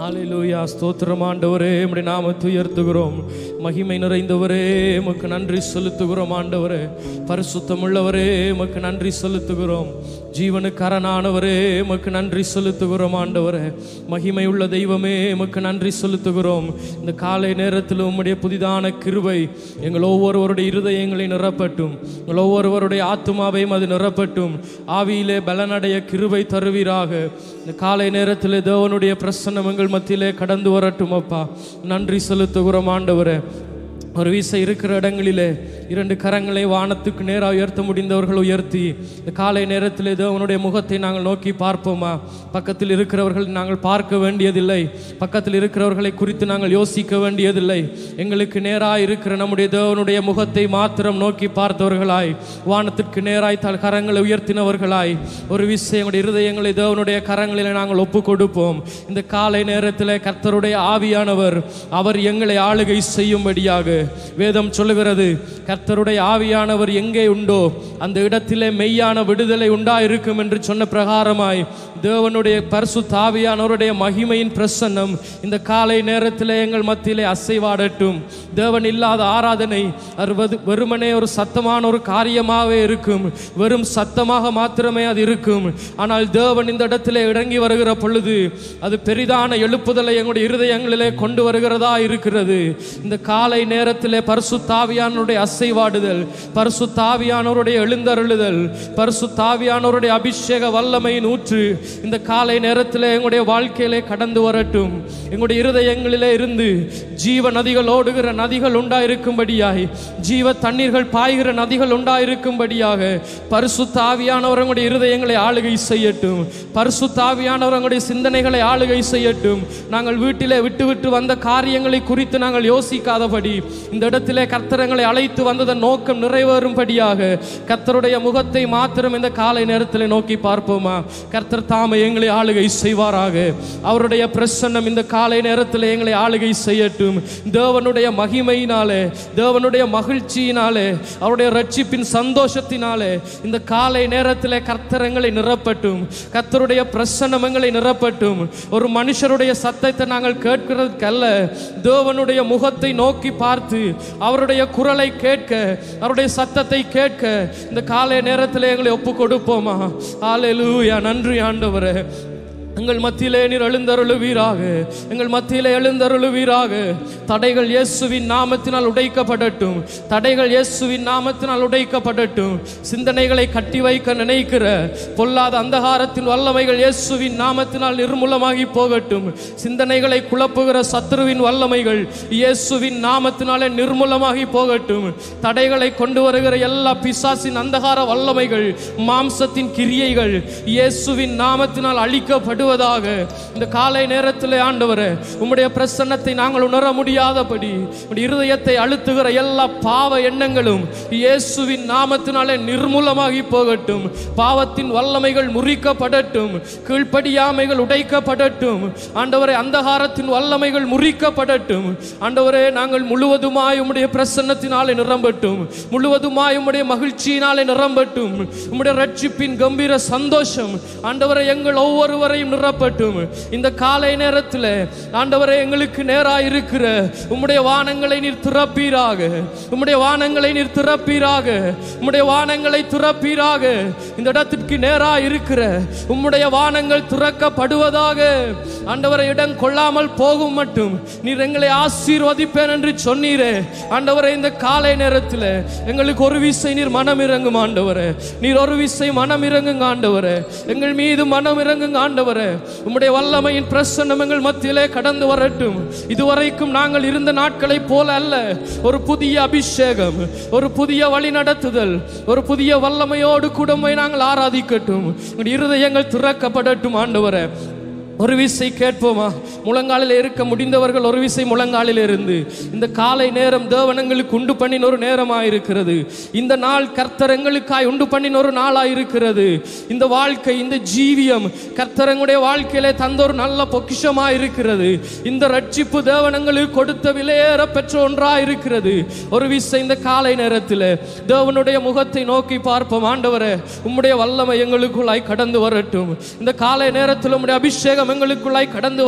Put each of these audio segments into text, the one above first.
ஹalleluya ஸ்தோத்திரம் ஆண்டவரே உம்முடைய நாமத்தை உயர்த்துகிறோம் மகிமை நிறைந்தவரே உமக்கு நன்றி செலுத்துகிறோம் ஆண்டவரே பரிசுத்தம் உள்ளவரே உமக்கு நன்றி செலுத்துகிறோம் ஜீவனுக்கு அரணானவரே உமக்கு நன்றி செலுத்துகிறோம் ஆண்டவரே மகிமை உள்ள தெய்வமே உமக்கு நன்றி செலுத்துகிறோம் இந்த காலை நேரத்தில் உம்முடைய புதிதான கிருபை எங்கள் ஒவ்வொருவருடைய இருதயங்களை நிரப்பட்டும் எங்கள் ஒவ்வொருவருடைய ஆத்துமாவையும் அது நிரப்பட்டும் ஆவியிலே பலனடைய கிருபை தருவீராக இந்த காலை நேரத்தில் தேவனுடைய பிரசன்னம் எங்கள் மத்தியிலே கடந்து வரட்டும் அப்பா நன்றி செலுத்துகிறோம் ஆண்டவரே ஒரு வீசை இருக்கிற இடங்களிலே இரண்டு கரங்களை வானத்துக்கு நேராக உயர்த்த முடிந்தவர்கள் உயர்த்தி இந்த காலை நேரத்தில் தேவனுடைய முகத்தை நாங்கள் நோக்கி பார்ப்போமா பக்கத்தில் இருக்கிறவர்கள் நாங்கள் பார்க்க வேண்டியதில்லை பக்கத்தில் இருக்கிறவர்களை குறித்து நாங்கள் யோசிக்க வேண்டியதில்லை எங்களுக்கு நேராக இருக்கிற நம்முடைய தேவனுடைய முகத்தை மாத்திரம் நோக்கி பார்த்தவர்களாய் வானத்திற்கு நேராய் தல் கரங்களை உயர்த்தினவர்களாய் ஒரு விஷயம் எங்களுடைய இருதயங்களை தேவனுடைய கரங்களில் நாங்கள் ஒப்பு கொடுப்போம் இந்த காலை நேரத்தில் கர்த்தருடைய ஆவியானவர் அவர் எங்களை ஆளுகை செய்யும்படியாக வேதம் சொல்லுகிறது கர்த்தருடைய ஆவியானவர் எங்கே உண்டோ அந்த இடத்திலே மெய்யான விடுதலை உண்டாயிருக்கும் என்று சொன்ன பிரகாரமாய் தேவனுடைய பரிசுத்த ஆவியானவருடைய மகிமையின் பிரசன்னம் இந்த காலை நேரத்திலே எங்கள் மத்தியிலே அசைவாடட்டும் தேவன் இல்லாத ஆராதனை அது வது- வெறுமனே ஒரு சத்தமான ஒரு காரியமாகவே இருக்கும் வெறும் சத்தமாக மாத்திரமே அது இருக்கும் ஆனால் தேவன் இந்த இடத்திலே இறங்கி வருகிற பொழுது அது பெரிதான எழுப்புதலை எங்களுடைய இருதயங்களிலே கொண்டு வருகிறதா இருக்கிறது இந்த காலை நேரத்திலே பரிசுத்தாவியானவருடைய அசைவாடுதல் பரிசுத்தாவியானவருடைய எழுந்தருளுதல் பரிசுத்தாவியானவருடைய அபிஷேக வல்லமையின் ஊற்று இந்த காலை நேரத்திலே எங்களுடைய வாழ்க்கையிலே கடந்து வரட்டும் எங்களுடைய இருதயங்களிலே இருந்து ஜீவ நதிகள் ஓடுகிற நதிகள் உண்டாயிருக்கும்படியாய் ஜீவ தண்ணீர்கள் பாய்கிற நதிகள் உண்டாயிருக்கும்படியாக பரிசுத்த ஆவியானவர் உங்களுடைய இருதயங்களை ஆளுகை செய்யட்டும் பரிசுத்த ஆவியானவர் உங்களுடைய சிந்தனைகளை ஆளுகை செய்யட்டும் நாங்கள் வீட்டிலே விட்டு விட்டு வந்த காரியங்களை குறித்து நாங்கள் யோசிக்காதபடி இந்த இடத்திலே கர்த்தரங்களை அழைத்து வந்ததன் நோக்கம் நிறைவேறும்படியாக கர்த்தருடைய முகத்தை மாத்திரம் இந்த காலை நேரத்தில் நோக்கி பார்ப்போமா கர்த்தர் தாமே எங்களை ஆளுகை செய்வாராக அவருடைய பிரசன்னம் இந்த காலை நேரத்தில் எங்களை ஆளுகை செய்யட்டும் தேவனுடைய மகிமையினாலே தேவனுடைய மகிழ்ச்சியினாலே அவருடைய ரட்சிப்பின் சந்தோஷத்தினாலே இந்த காலை நேரத்தில் கர்த்தரங்களை நிரப்பட்டும் கர்த்தருடைய பிரசன்னம் எங்களை நிரப்பட்டும் ஒரு மனுஷருடைய சத்தத்தை நாங்கள் கேட்கிறதுக்கு அல்ல தேவனுடைய முகத்தை நோக்கி பார்த்து அவருடைய குரலை கேட்க அவருடைய சத்தத்தை கேட்க இந்த காலை நேரத்தில் எங்களை ஒப்பு கொடுப்போமா ஆலேலூயா நன்றி ஆண்டவரே எங்கள் மத்தியிலே நீர் எழுந்தருளுவீராக எங்கள் மத்தியிலே எழுந்தருளுவீராக தடைகள் இயேசுவின் நாமத்தினால் உடைக்கப்படட்டும் தடைகள் இயேசுவின் நாமத்தினால் உடைக்கப்படட்டும் சிந்தனைகளை கட்டி வைக்க நினைக்கிற பொல்லாத அந்தகாரத்தின் வல்லமைகள் இயேசுவின் நாமத்தினால் நிர்மூலமாகி போகட்டும் சிந்தனைகளை குழப்புகிற சத்துருவின் வல்லமைகள் இயேசுவின் நாமத்தினாலே நிர்மூலமாகி போகட்டும் தடைகளை கொண்டு வருகிற எல்லா பிசாசின் அந்தகார வல்லமைகள் மாம்சத்தின் கிரியைகள் இயேசுவின் நாமத்தினால் அழிக்கப்படுவதாக இந்த காலை நேரத்தில் ஆண்டவரே உம்முடைய பிரசன்னத்தை நாங்கள் உணர முடியாதபடி உம்முடைய இருதயத்தை அழுத்துகிற எல்லா பாவ எண்ணங்களும் இயேசுவின் நாமத்தினாலே நிர்மூலமாகி போகட்டும் பாவத்தின் வல்லமைகள் முறிக்கப்படட்டும் கீழ்ப்படியாமைகள் உடைக்கப்படட்டும் ஆண்டவரே அந்தகாரத்தின் வல்லமைகள் முறிக்கப்படட்டும் ஆண்டவரே நாங்கள் முழுவதுமாய் உம்முடைய பிரசன்னத்தினாலே நிரம்பட்டும் முழுவதுமாய் உம்முடைய மகிழ்ச்சியினாலே நிரம்பட்டும் உம்முடைய ரட்சிப்பின் கம்பீர சந்தோஷம் ஆண்டவரை எங்கள் ஒவ்வொருவரையும் நிரப்பட்டும் இந்த காலை நேரத்தில் ஆண்டவரை எங்களுக்கு நேராக இருக்கிற உம்முடைய வானங்களை நீர் திறப்பீராக உம்முடைய வானங்களை நீர் திறப்பீராக உம்முடைய வானங்களை திறப்பீராக இந்த இடத்திற்கு நேராக இருக்கிற உம்முடைய வானங்கள் திறக்கப்படுவதாக ஆண்டவரை இடம் கொள்ளாமல் போகும் மட்டும் நீர் எங்களை ஆசீர்வதிப்பேன் என்று சொன்னீரே ஆண்டவரை இந்த காலை நேரத்தில் எங்களுக்கு ஒரு விசை நீர் மனம் இறங்கும் ஆண்டவரே நீர் ஒரு விசை மனம் இறங்குங்க ஆண்டவரே எங்கள் மீது மனம் இறங்குங்க ஆண்டவரே உம்முடைய வல்லமையின் பிரசன்னம் எங்கள் மத்தியிலே கடந்து வரட்டும் இதுவரைக்கும் நாங்கள் இருந்த நாட்களைப் போல அல்ல ஒரு புதிய அபிஷேகம் ஒரு புதிய வழி நடத்துதல் ஒரு புதிய வல்லமையோடு குடும்பை நாங்கள் ஆராதிக்கட்டும் உங்கள் இருதயங்கள் திறக்கப்படட்டும் ஆண்டவரே ஒரு விசை கேட்போமா முழங்காலில் இருக்க முடிந்தவர்கள் ஒரு விசை முழங்காலில் இருந்து இந்த காலை நேரம் தேவனங்களுக்கு உண்டு பண்ணின ஒரு நேரமாக இருக்கிறது இந்த நாள் கர்த்தர் எங்களுக்காய் உண்டு பண்ணின ஒரு நாளாக இருக்கிறது இந்த வாழ்க்கை இந்த ஜீவியம் கர்த்தரங்களுடைய வாழ்க்கையிலே தந்த ஒரு நல்ல பொக்கிஷமாக இருக்கிறது இந்த ரட்சிப்பு தேவனங்களுக்கு கொடுத்த விலையேற பெற்ற ஒன்றாக இருக்கிறது ஒரு விசை இந்த காலை நேரத்தில் தேவனுடைய முகத்தை நோக்கி பார்ப்போம் ஆண்டவரே உம்முடைய வல்லமை எங்களுக்குள்ளாய் கடந்து வரட்டும் இந்த காலை நேரத்தில் உம்முடைய அபிஷேகம் எங்களுக்குள்ளாய் கடந்து வரட்டும்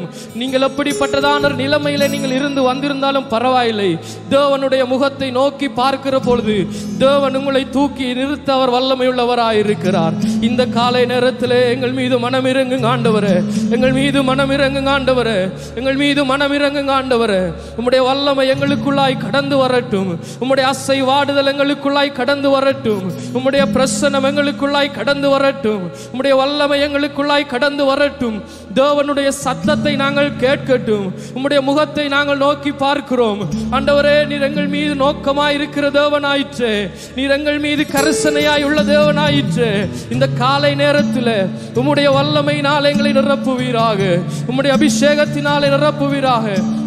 வரட்டும் நீங்கள் எப்படிப்பட்டதான ஒரு நிலைமையில நீங்கள் இருந்து வந்திருந்தாலும் பரவாயில்லை தேவனுடைய முகத்தை நோக்கி பார்க்கிற பொழுது தேவன் உங்களை தூக்கி நிறுத்த அவர் வல்லமையுள்ளவராய் இருக்கிறார் இந்த காலை நேரத்திலே எங்கள் மீது மனம் இறங்குங்க ஆண்டவரே எங்கள் மீது மனம் இறங்குங்க ஆண்டவரே எங்கள் மீது மனம் இறங்குங்க ஆண்டவரே உம்முடைய வல்லமை எங்களுக்குள்ளாய் கடந்து வரட்டும் உம்முடைய அசை வாடுதல் எங்களுக்குள்ளாய் கடந்து வரட்டும் உம்முடைய பிரசனம் எங்களுக்குள்ளாய் கடந்து வரட்டும் உம்முடைய வல்லமை எங்களுக்குள்ளாய் கடந்து வரட்டும் தேவனுடைய சத்தத்தை நாங்கள் கேட்கட்டும் உம்முடைய முகத்தை நாங்கள் நோக்கி பார்க்கிறோம் ஆண்டவரே நீர் எங்கள் மீது நோக்கமாய் இருக்கிற தேவனாயிற்று நீர் எங்கள் மீது கரிசனையாய் உள்ள தேவனாயிற்று இந்த காலை நேரத்தில் உம்முடைய வல்லமையினால் எங்களை நிரப்புவீராக உம்முடைய அபிஷேகத்தினாலே நிரப்புவீராக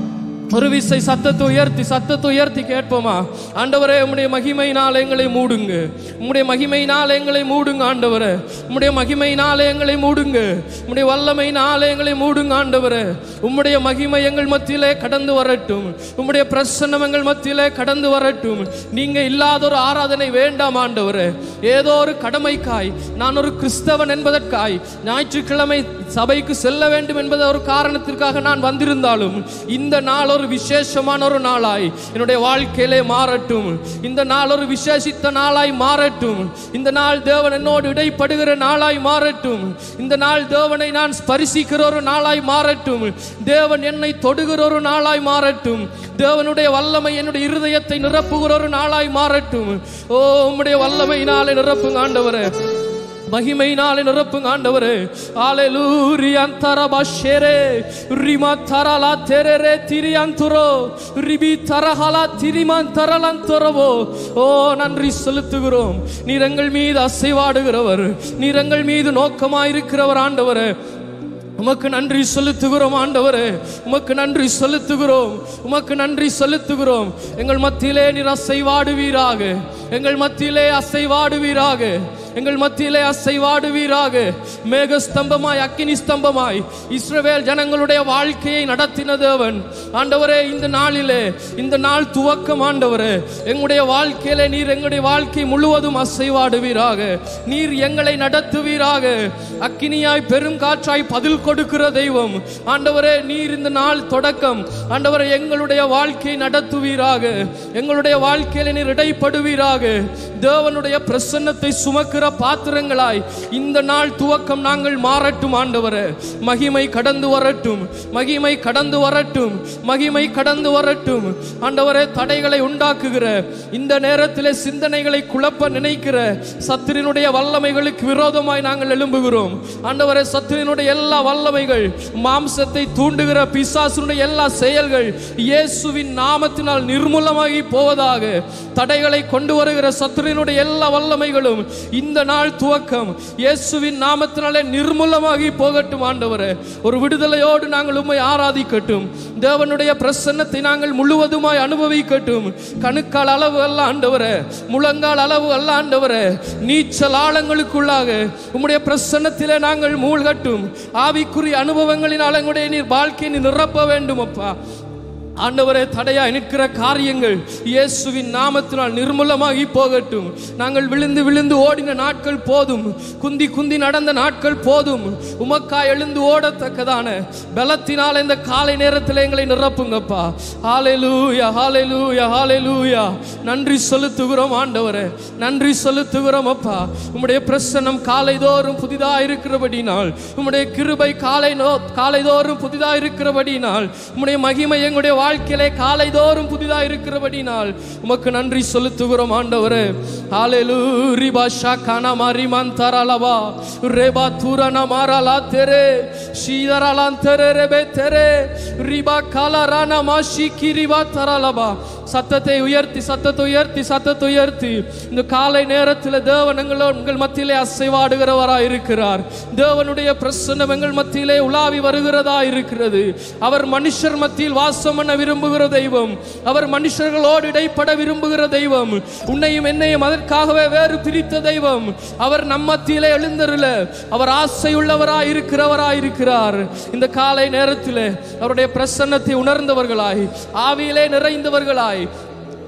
ஒரு விசை சத்தத்தை உயர்த்தி சத்தத்தை உயர்த்தி கேட்போமா ஆண்டவரே உம்முடைய மகிமையினால் எங்களை மூடுங்க உம்முடைய மகிமையினால் எங்களை மூடுங்க ஆண்டவரே உம்முடைய மகிமையினால் எங்களை மூடுங்க உம்முடைய வல்லமையினால் எங்களை மூடுங்க ஆண்டவரே உம்முடைய மகிமை எங்கள் மத்தியிலே கடந்து வரட்டும் உம்முடைய பிரசன்னம் எங்கள் மத்தியிலே கடந்து வரட்டும் நீங்க இல்லாத ஒரு ஆராதனை வேண்டாம் ஆண்டவரே ஏதோ ஒரு கடமைக்காய் நான் ஒரு கிறிஸ்தவன் என்பதற்காய் ஞாயிற்றுக்கிழமை சபைக்கு செல்ல வேண்டும் என்பது ஒரு காரணத்திற்காக நான் வந்திருந்தாலும் இந்த நாள் ஒரு விசேஷமான ஒரு நாளாய் என்னுடைய வாழ்க்கையிலே மாறட்டும் இந்த நாள் ஒரு விசேஷித்த நாளாய் மாறட்டும் இந்த நாள் தேவன் என்னோடு இடைப்படுகிற நாளாய் மாறட்டும் இந்த நாள் தேவனை நான் ஸ்பரிசிக்கிற ஒரு நாளாய் மாறட்டும் தேவன் என்னை தொடுகிற ஒரு நாளாய் மாறட்டும் தேவனுடைய வல்லமை என்னுடைய இருதயத்தை நிரப்புகிற ஒரு நாளாய் மாறட்டும் ஓ உம்முடைய வல்லமையினாலே நிரப்புங்க ஆண்டவரே மகிமையினாலே நிரப்புங்க ஆண்டவரே ஹalleluya தரபஷேரே ரிமா தரலா தெரரே திரியந்துரோ ரிபி தரஹலா திரிமான் தரலந்தரவோ ஓ நன்றி செலுத்துகிறோம் நீர் எங்கள் மீது அசைவாடுகிறவர் நீர் எங்கள் மீது நோக்கமாயிருக்கிறவர் ஆண்டவரே உமக்கு நன்றி செலுத்துகிறோம் ஆண்டவரே உமக்கு நன்றி செலுத்துகிறோம் உமக்கு நன்றி செலுத்துகிறோம் எங்கள் மத்தியிலே நீர் அசைவாடுவீராக எங்கள் மத்தியிலே அசைவாடுவீராக எங்கள் மத்தியிலே அசைவாடுவீராக மேக ஸ்தம்பமாய் அக்கினி ஸ்தம்பமாய் இஸ்ரவேல் ஜனங்களுடைய வாழ்க்கையை நடத்தின தேவன் ஆண்டவரே இந்த நாளிலே இந்த நாள் துவக்கம் ஆண்டவரே எங்களுடைய வாழ்க்கையிலே நீர் எங்களுடைய வாழ்க்கை முழுவதும் அசைவாடுவீராக நீர் எங்களை நடத்துவீராக அக்கினியாய் பெரும் காற்றாய் பதில் கொடுக்கிற தெய்வம் ஆண்டவரே நீர் இந்த நாள் தொடக்கம் ஆண்டவரே எங்களுடைய வாழ்க்கையை நடத்துவீராக எங்களுடைய வாழ்க்கையில நீர் இடைப்படுவீராக தேவனுடைய பிரசன்னத்தை சுமக்கிற பாத்திரங்களாய் இந்த நாள் துவக்கம் நாங்கள் மாறட்டும் ஆண்டவரே மகிமை கடந்து வரட்டும் மகிமை கடந்து வரட்டும் மகிமை கடந்து வரட்டும் ஆண்டவரே தடைகளை உண்டாக்குகிற இந்த நேரத்திலே சிந்தனைகளை குழப்ப நினைக்கிற சத்துரினுடைய வல்லமைகளுக்கு விரோதமாய் நாங்கள் எழும்புகிறோம் ஆண்டவரே சத்துரினுடைய எல்லா வல்லமைகள் மாம்சத்தை தூண்டுகிற பிசாசுடைய எல்லா செயல்கள் இயேசுவின் நாமத்தினால் நிர்மூலமாகி போவதாக தடைகளை கொண்டு வருகிற சத்துரினுடைய எல்லா வல்லமைகளும் இந்த நாள் துவக்கம் இயேசுவின் நாமத்தினாலே நிர்மூலமாகி போகட்டும் ஆண்டவரே ஒரு விடுதலையோடு நாங்கள் உம்மை ஆராதிக்கட்டும் தேவனுடைய பிரசன்னத்தை நாங்கள் முழுவதுமாய் அனுபவிக்கட்டும் கணுக்கால் அளவு அல்ல ஆண்டவரே முழங்கால் அளவு அல்ல ஆண்டவரே நீச்சல் ஆழங்களுக்குள்ளாக உம்முடைய பிரசன்னத்திலே நாங்கள் மூழ்கட்டும் ஆவிக்குரிய அனுபவங்களினால் எங்களுடைய நீர் வாழ்க்கையை நீர் நிரப்ப வேண்டும் அப்பா ஆண்டவரே தடையாய் நிற்கிற காரியங்கள் இயேசுவின் நாமத்தினால் நிர்மூலமாகி போகட்டும் நாங்கள் விழுந்து விழுந்து ஓடின நாட்கள் போதும் குந்தி குந்தி நடந்த நாட்கள் போதும் உமக்காய் எழுந்து ஓடத்தக்கதான பலத்தினால் இந்த காலை நேரத்தில் எங்களை நிரப்புங்கப்பா ஹalleluya ஹalleluya ஹalleluya நன்றி செலுத்துகிறோம் ஆண்டவரே நன்றி செலுத்துகிறோம் அப்பா உம்முடைய பிரசன்னம் காலைதோறும் புதிதா இருக்கிறபடினால் உம்முடைய கிருபை காலை நோ காலைதோறும் புதிதா இருக்கிறபடினால் உம்முடைய மகிமை எங்களுடைய வாழ்க்கையிலே காலைதோறும் புதிதா இருக்கிறபடினால் உமக்கு நன்றி செலுத்துகிறோம் ஆண்டவரே ஹalleluya ரிபா ஷாகானா மாரிமான் தரலவா ரேபா தூரனா மாரலா தெரே ஷீதரலான் தெரே ரெபே தெரே ரிபா காலரானா மாஷி கிரிவா தரலவா சத்தத்தை உயர்த்தி சத்தத்தை உயர்த்தி சத்தத்தை உயர்த்தி இந்த காலை நேரத்தில் தேவன் எங்களோ உங்கள் மத்தியிலே அசைவாடுகிறவரா இருக்கிறார் தேவனுடைய பிரசன்னம் எங்கள் மத்தியிலே உலாவி வருகிறதா இருக்கிறது அவர் மனுஷர் மத்தியில் வாசம் பண்ண விரும்புகிற தெய்வம் அவர் மனுஷர்களோடு இடைப்பட விரும்புகிற தெய்வம் உன்னையும் என்னையும் அதற்காகவே வேறு பிரித்த தெய்வம் அவர் நம் மத்தியிலே எழுந்தருள அவர் ஆசை உள்ளவரா இருக்கிறவரா இருக்கிறார் இந்த காலை நேரத்தில் அவருடைய பிரசன்னத்தை உணர்ந்தவர்களாய் ஆவியிலே நிறைந்தவர்களாய்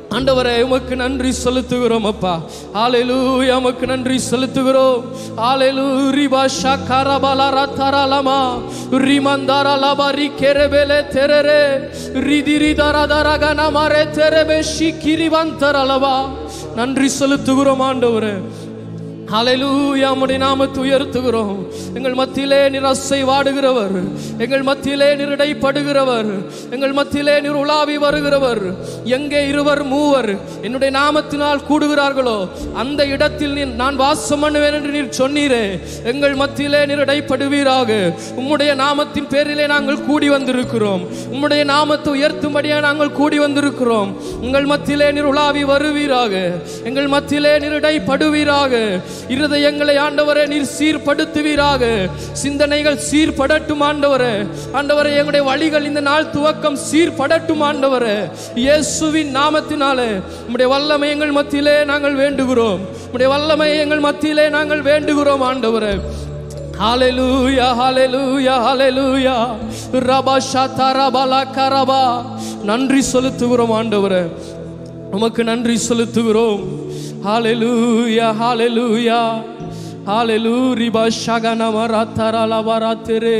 ஆண்டவரே உமக்கு நன்றி செலுத்துகிறோம் அப்பா ஹalleluya உமக்கு நன்றி செலுத்துகிறோம் ஹalleluya ரிபா ஷக்கரபல ரத்தரலமா ரிமந்தர லபரி கெரபெலே தெரரே ரிதிரி தரதரகன மரே தெரபே ஷிக்கிரிவந்தரலவா நன்றி செலுத்துகிறோம் ஆண்டவரே ஹalleluya உம்முடைய நாமத்தை உயர்த்துகிறோம் எங்கள் மத்தியிலே நீர் அசை வாடுகிறவர் எங்கள் மத்தியிலே நீர் இடைப்படுகிறவர் எங்கள் மத்தியிலே நீர் உலாவி வருகிறவர் எங்கே இருவர் மூவர் என்னுடைய நாமத்தினால் கூடுகிறார்களோ அந்த இடத்தில் நீர் நான் வாசம் பண்ணுவேன் என்று நீர் சொன்னீரே எங்கள் மத்தியிலே நீர் இடைப்படுவீராக உம்முடைய நாமத்தின் பேரிலே நாங்கள் கூடி வந்திருக்கிறோம் உம்முடைய நாமத்தை உயர்த்தும்படியாக நாங்கள் கூடி வந்திருக்கிறோம் உங்கள் மத்தியிலே நீர் உலாவி வருவீராக எங்கள் மத்தியிலே நீர் இடைப்படுவீராக இருதயங்களை ஆண்டவரே நீர் சீர்படுத்துவீராக சிந்தனைகள் சீர்படட்டும் ஆண்டவரே ஆண்டவரே எங்களுடைய வழிகள் இந்த நாள் துவக்கம் சீர்படட்டும் ஆண்டவரே இயேசுவின் நாமத்தினாலே உம்முடைய வல்லமை எங்கள் மத்தியிலே நாங்கள் வேண்டுகிறோம் உம்முடைய வல்லமை எங்கள் மத்தியிலே நாங்கள் வேண்டுகிறோம் ஆண்டவரே ஹalleluya ஹalleluya ஹalleluya ரபா ஷதரபல கரபா நன்றி செலுத்துகிறோம் ஆண்டவரே உமக்கு நன்றி செலுத்துகிறோம் ஹalleluya ஹalleluya ஹalleluya ரிபா ஷகனம ரத்தரல வரத்தரே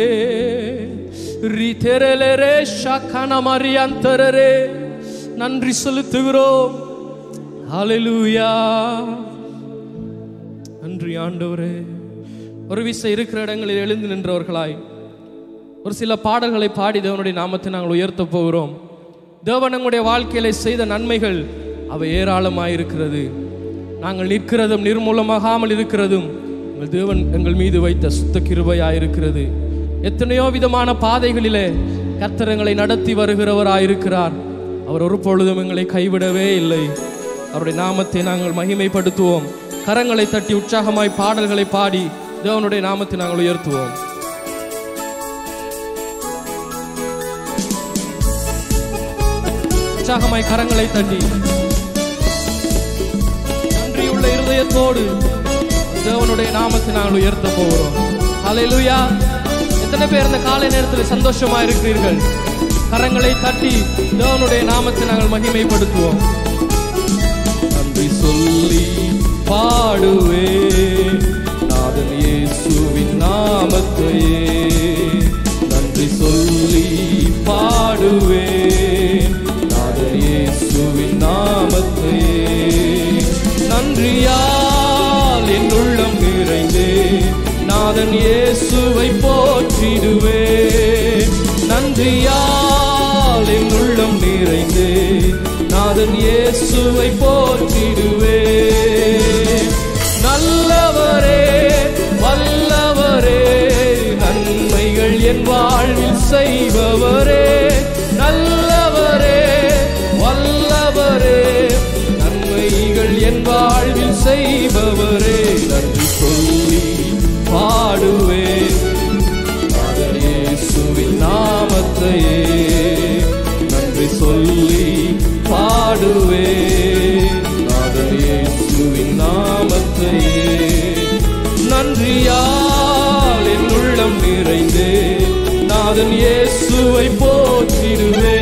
ரிதெரலரே ஷகனம ரியந்தரரே நன்றி செலுத்துகிறோம் ஹalleluya நன்றி ஆண்டவரே ஒரு விசை இருக்கிற இடங்களில் எழுந்து நின்றவர்களாய் ஒரு சில பாடல்களை பாடி தேவனுடைய நாமத்தை நாங்கள் உயர்த்த போகிறோம் தேவன் எங்களுடைய வாழ்க்கையில செய்த நன்மைகள் அவை ஏராளமாய் இருக்கிறது நாங்கள் நிற்கிறதும் நிர்மூலமாகாமல் இருக்கிறதும் எங்கள் தேவன் எங்கள் மீது வைத்த சுத்த கிருபையாய் இருக்கிறது எத்தனையோ விதமான பாதைகளிலே கர்த்தர் எங்களை நடத்தி வருகிறவராயிருக்கிறார் அவர் ஒரு பொழுதும் எங்களை கைவிடவே இல்லை அவருடைய நாமத்தை நாங்கள் மகிமைப்படுத்துவோம் கரங்களை தட்டி உற்சாகமாய் பாடல்களை பாடி தேவனுடைய நாமத்தை நாங்கள் உயர்த்துவோம் உற்சாகமாய் கரங்களை தட்டி நன்றியுள்ள இருதயத்தோடு தேவனுடைய நாமத்தை நாங்கள் உயர்த்த போகிறோம் ஹalleluya எத்தனை பேர் இந்த காலை நேரத்தில் சந்தோஷமா இருக்கிறீர்கள் கரங்களை தட்டி தேவனுடைய நாமத்தை நாங்கள் மகிமைப்படுத்துவோம் நன்றி சொல்லி பாடுவே நாதன் இயேசுவின் நாமத்தையே நன்றி சொல்லி பாடுவே நாதன் இயேசுவின் நாமத்தையே நன்றியால் என் உள்ளம் நிறைந்தே நாதன் இயேசுவை போற்றிடுவே நன்றியால் என் உள்ளம் நிறைந்தே நாதன் இயேசுவை போற்றிடுவே நல்லவரே வல்லவரே நன்மைகள் என் வாழ்வில் செய்பவரே நல்லவரே வல்லவரே நன்மைகள் என் வாழ்வில் செய்பவரே நன்றி சொல்லி பாடுவேன் நாதன் இயேசுவின் நாமத்தையே நன்றி சொல்லி பாடுவே நாதன் இயேசுவின் நாமத்தையே நன்றியால் என் உள்ளம் நிறைந்தே நாதன் இயேசுவை போற்றிடுவே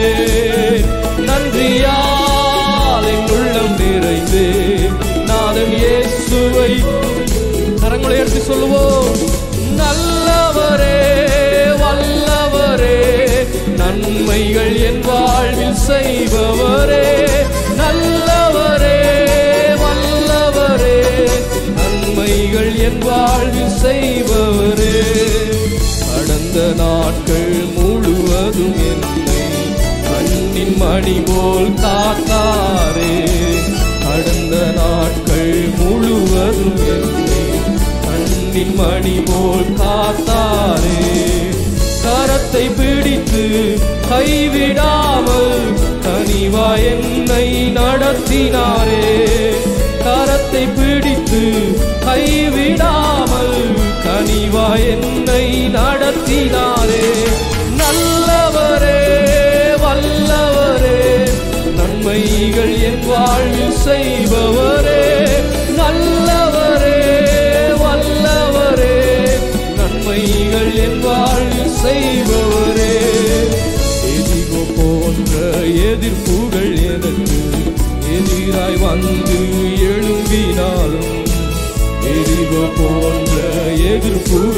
நன்றியால் என் உள்ளம் நிறைந்தே நாதன் இயேசுவை கரங்களை எடுத்து சொல்லுவோம் நல்லவரே வல்லவரே நன்மைகள் என் வாழ்வில் செய்பவரே நல்லவரே வல்லவரே நன்மைகள் என் வாழ்வில் செய்பவரே கடந்த நாட்கள் முழுவதும் என்னை கண்ணின் மணி போல் காத்தாரே கடந்த நாட்கள் முழுவதும் என்னை கண்ணின் மணி போல் காத்தாரே கரத்தை பிடித்து கைவிடாமல் கனிவா என்னை நடத்தினாரே கரத்தை பிடித்து கைவிடாமல் கனிவா என்னை நடத்தினாரே நல்லவரே வல்லவரே நன்மைகள் என் வாழ்வில் செய்பவரே நல்லவரே வல்லவரே நன்மைகள் என் வாழ்வில் செய்பவரே எதிகோ போன்ற எதிர்ப்புகள் எனக்கு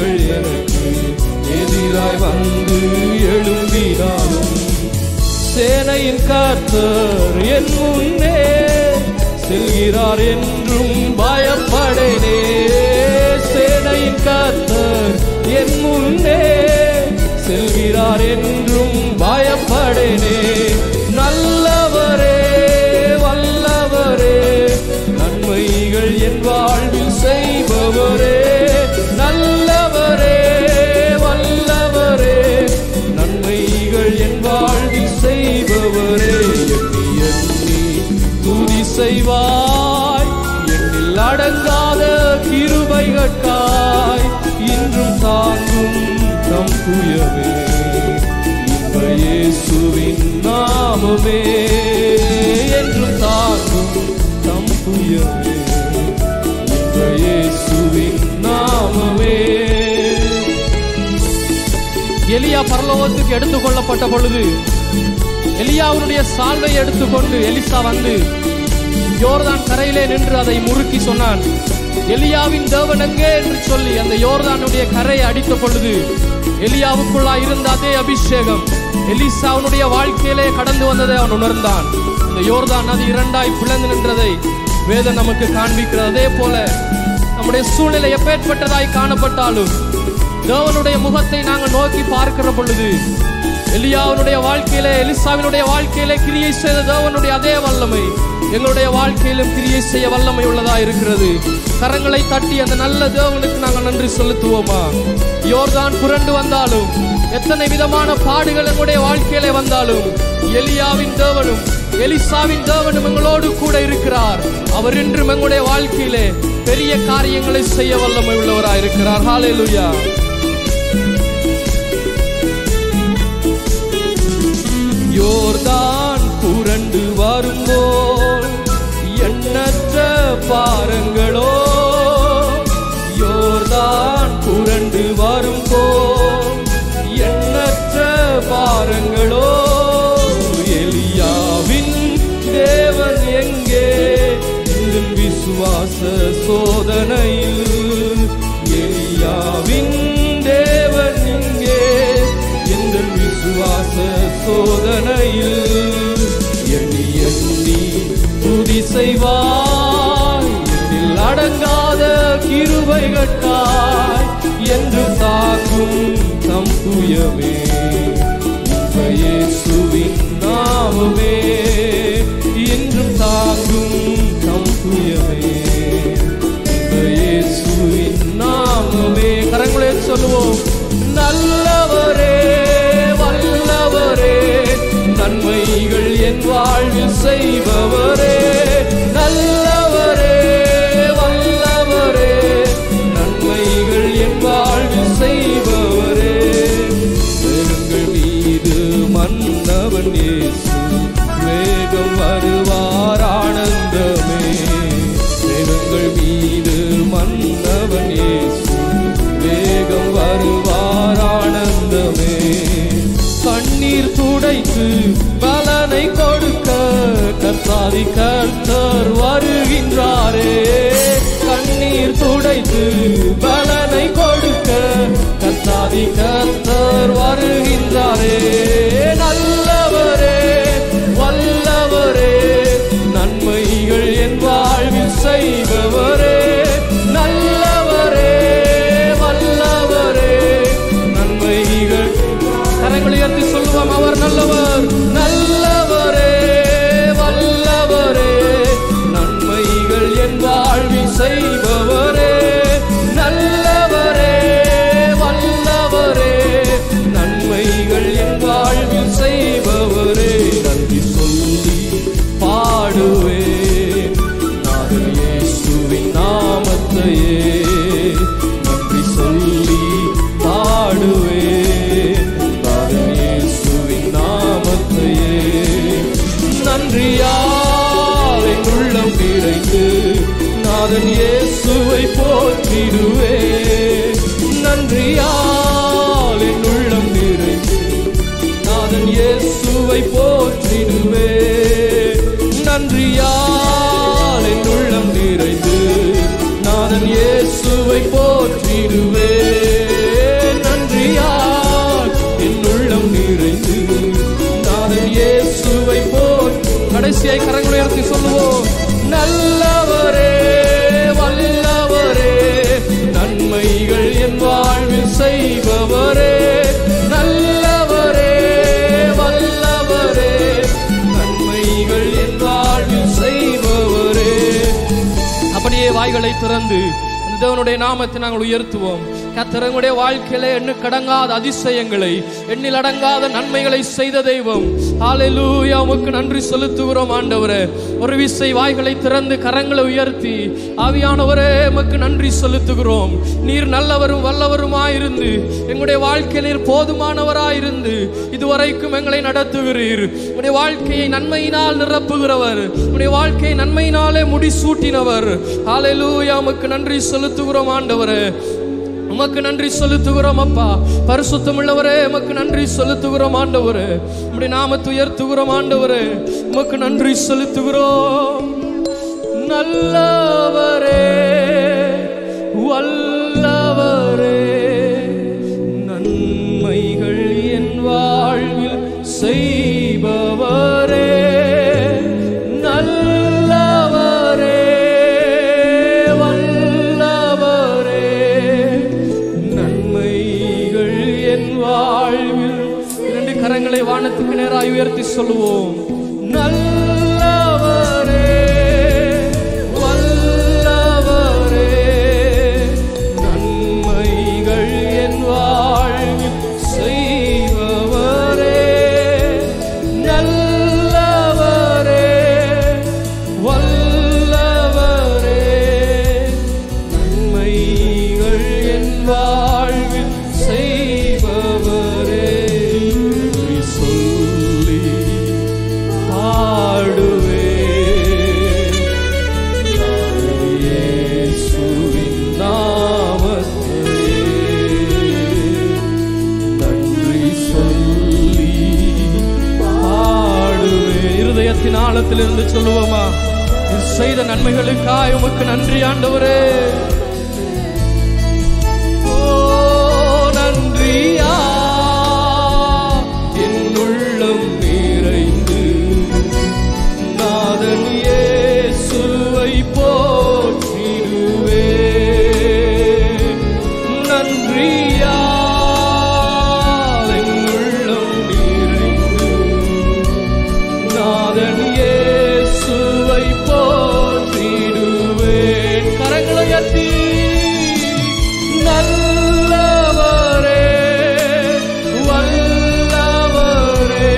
நன்மைகள் எனக்கு எதிராய் வந்து எழும்பினாலும் சேனையின் கர்த்தர் என் முன்னே செல்கிறார் என்றும் பயப்படனே சேனையின் கர்த்தர் என் முன்னே செல்கிறார் என்றும் பயப்படனே நல்லவரே வல்லவரே நன்மைகள் என் வாழ்வில் செய்பவரே நல்லவரே வல்லவரே நன்மைகள் என் வாழ்வில் செய்பவரே எண்ணி எண்ணி துதி செய்வாய் எண்ணில் அடங்காத கிருபைகட்காய் இன்றும் தாங்கும் நம் துயவே இன்ப இயேசுவின் நாமமே என்றும் தாங்கும் தம் துயவே இன்ப இயேசுவின் நாமமே எலியா பரலோகத்துக்கு எடுத்துக்கொள்ளப்பட்ட பொழுது எலியாவுடைய சால்வை எடுத்துக்கொண்டு எலிசா வந்து யோர்தான் கரையிலே நின்று அதை முறுக்கி சொன்னான் எலியாவின் தேவன் எங்கே என்று சொல்லி அந்த யோர்தானுடைய கரையை அடித்த பொழுது எலியாவுக்குள்ளாய் இருந்த அதே அபிஷேகம் எலிசாவுடைய வாழ்க்கையிலே கடந்து வந்ததை அவன் உணர்ந்தான் இந்த யோர்தான் நதி இரண்டாய் பிளந்து நின்றதை வேதம் நமக்கு காண்பிக்கிறது அதே போல நம்முடைய சூழ்நிலை எப்பேற்பட்டதாய் காணப்பட்டாலும் தேவனுடைய முகத்தை நாங்கள் நோக்கி பார்க்கிற பொழுது எலியாவினுடைய வாழ்க்கையிலே எலிசாவினுடைய வாழ்க்கையிலே கிரியை செய்த தேவனுடைய அதே வல்லமை எங்களுடைய வாழ்க்கையிலும் கிரியை செய்ய வல்லமை உள்ளதா இருக்கிறது கரங்களை தட்டி அந்த நல்ல தேவனுக்கு நாங்கள் நன்றி செலுத்துவோமா யோர்தான் புரண்டு வந்தாலும் எத்தனை விதமான பாடுகள் எங்களுடைய வாழ்க்கையிலே வந்தாலும் எலியாவின் தேவனும் எலிசாவின் தேவனும் எங்களோடு கூட இருக்கிறார் அவர் இன்றும் எங்களுடைய வாழ்க்கையிலே பெரிய காரியங்களை செய்ய வல்லமை உள்ளவராய் இருக்கிறார் ஹalleluya யோர்தான் புரண்டு வரும்போல் எண்ணற்ற பாரங்களோ யோர்தான் புரண்டு வரும்போல் எண்ணற்ற பாரங்களோ எலியாவின் தேவன் எங்கே இந்த விசுவாச சோதனையில் எலியாவின் தேவன் எங்கே இந்த விசுவாச சோதனையில் எண்ணி எண்ணி துதி செய்வாய் எண்ணில் அடங்காத கிருபை கட்டாய் என்று தாக்கும் தம் துயமே இயேசுவின் நாமமே இன்றும் தாங்கும் தம் துயமே இயேசுவின் நாமமே கரங்களே சொல்லுவோம் நல்லவரே வல்லவரே நன்மைகள் என் வாழ்வில் செய்பவரே நல்லவரே வல்லவரே நன்மைகள் என் வாழ்வில் செய்பவரே எங்கள் மீது மன்னவன் இயேசு வேகம் வருவார் ஆனந்தமே எங்கள் மீது மன்னவன் இயேசு வேகம் வருவார் ஆனந்தமே கண்ணீர் துடைத்து பலனை கொடுக்க கர்த்தாதி கர்த்தர் வருகின்றாரே கண்ணீர் துடைத்து பலனை கொடுக்க கர்த்தாதி கர்த்தர் வருகின்றாரே நல்லவரே வல்லவரே நன்மைகள் என் வாழ்வில் செய்பவரே நல்லவரே வல்லவரே நன்மைகள் கரங்களை உயர்த்தி சொல்லுவோம் அவர் நல்லவர் நல்லவரே வல்லவரே நன்மைகள் என் வாழ்வில் செய்பவரே நல்லவரே வல்லவரே நன்மைகள் என் வாழ்வில் செய்பவரே நன்றி சொல்லி பாடுவே நாதன் இயேசுவின் நாமத்தையே நன்றி சொல்லி பாடுவே நாதன் இயேசுவின் நாமத்தையே நன்றியால் என் உள்ளம் நிறைந்து நாதன் இயேசுவை போற்றிடுவே நன்றியால் என் உள்ளம் நிறைந்து நாதன் இயேசுவை போற்றிடுவே நன்றியால் என் உள்ளம் நிறைந்து நாதன் இயேசுவை போற்றிடுவே திறந்து அந்த தேவனுடைய நாமத்தை நாங்கள் உயர்த்துவோம் கத்தரங்களுடைய வாழ்க்கையிலே எண்ணு கடங்காத அதிசயங்களை எண்ணில் அடங்காத நன்மைகளை செய்த தெய்வம் ஹalleluya உமக்கு நன்றி செலுத்துகிறோம் ஆண்டவரே ஒரு விசை வாய்களை திறந்து கரங்களை உயர்த்தி ஆவியானவரே உமக்கு நன்றி செலுத்துகிறோம் நீர் நல்லவரும் வல்லவருமாயிருந்து எங்களுடைய வாழ்க்கையில் நீர் போதுமானவராயிருந்து இதுவரைக்கும் எங்களை நடத்துகிறீர் உடைய வாழ்க்கையை நன்மையினால் நிரப்புகிறவர் உடைய வாழ்க்கையை நன்மையினாலே முடிசூட்டினவர் ஹalleluya உமக்கு நன்றி செலுத்துகிறோம் ஆண்டவரே உமக்கு நன்றி செலுத்துகிறோம் அப்பா பரிசுத்தம் உள்ளவரே உமக்கு நன்றி செலுத்துகிறோம் ஆண்டவரே உம்முடைய நாமத்தை உயர்த்துகிறோம் ஆண்டவரே உமக்கு நன்றி செலுத்துகிறோம் நல்லவரே வல்லவரே நன்மைகள் என் வாழ்வில் செய்பவரே நல்லவரே வல்லவரே நன்மைகள் என் வாழ்வில் இரண்டு கரங்களை வானத்துக்கு நேராய் உயர்த்தி சொல்லுவோம் நல்லவரே வல்லவரே நன்மைகள் என் வாழ்வில் செய்பவரே நல்லவரே வல்லவரே நன்மைகள் என் வாழ்வில் செய்பவரே நன்றி சொல்லி பாடுவே இயேசுவின் நாமத்தை நன்றி சொல்லி பாடுவே இருதயத்தின் ஆழத்திலிருந்து சொல்லுவோமா நீர் செய்த நன்மைகளுக்காய் உமக்கு நன்றி ஆண்டவரே ஓ நன்றியா என் உள்ளம் நிறைந்து நாதன் இயேசுவை போற்றிடுவே நன்றியா என் உள்ளம் நிறைந்து நாதன் இயேசுவை போற்றிடுவேன் கரங்களை உயர்த்தி நல்லவரே வல்லவரே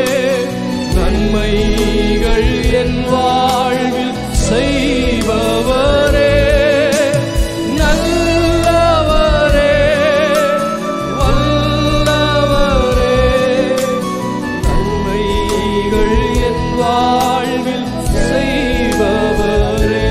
நன்மைகள் என் வாழ்வில் செய்பவரே நல்லவரே வல்லவரே நன்மைகள் என் வாழ்வில் செய்பவரே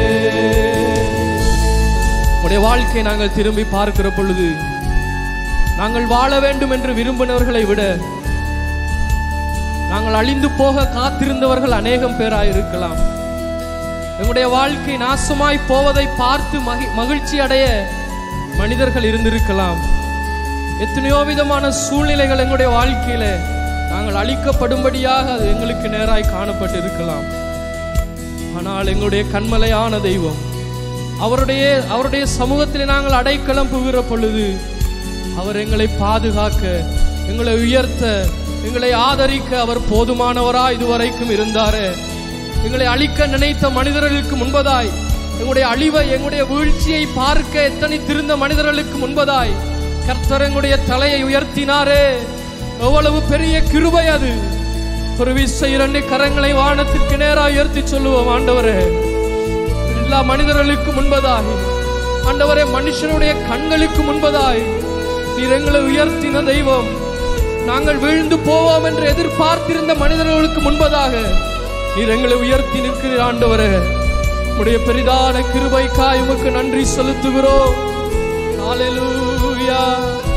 உடைய வாழ்க்கையை நாங்கள் திரும்பி பார்க்கிற பொழுது நாங்கள் வாழ வேண்டும் என்று விரும்பினவர்களை விட நாங்கள் அழிந்து போக காத்திருந்தவர்கள் அநேகம் பேராயிருக்கலாம் எங்களுடைய வாழ்க்கை நாசமாய் போவதை பார்த்து மகி- மகிழ்ச்சி அடைய மனிதர்கள் இருந்திருக்கலாம் எத்தனையோ விதமான சூழ்நிலைகள் எங்களுடைய வாழ்க்கையில நாங்கள் அழிக்கப்படும்படியாக அது எங்களுக்கு நேராய் காணப்பட்டு இருக்கலாம் ஆனால் எங்களுடைய கண்மலையான தெய்வம் அவருடைய அவருடைய சமூகத்தில் நாங்கள் அடைக்கலம் புகிற பொழுது அவர் எங்களை பாதுகாக்க எங்களை உயர்த்த எங்களை ஆதரிக்க அவர் போதுமானவரா இதுவரைக்கும் இருந்தாரே எங்களை அழிக்க நினைத்த மனிதர்களுக்கு முன்பதாய் எங்களுடைய அழிவை எங்களுடைய வீழ்ச்சியை பார்க்க எத்தனை திருந்த மனிதர்களுக்கு முன்பதாய் கர்த்தர் எங்களுடைய தலையை உயர்த்தினாரே எவ்வளவு பெரிய கிருபை அது ஒரு விசை இரண்டு கரங்களை வானத்திற்கு நேராக உயர்த்தி சொல்லுவோம் ஆண்டவரே எல்லா மனிதர்களுக்கு முன்பதாய் ஆண்டவரே மனுஷனுடைய கண்களுக்கு முன்பதாய் நீர் எங்களை உயர்த்தின தெய்வம் நாங்கள் வீழ்ந்து போவோம் என்று எதிர்பார்த்திருந்த மனிதர்களுக்கு முன்பதாக நீர் எங்களை உயர்த்தி நிற்கிறீர் ஆண்டவரே உடைய பெரிதான கிருபைக்காய் உமக்கு நன்றி செலுத்துகிறோம் ஹalleluya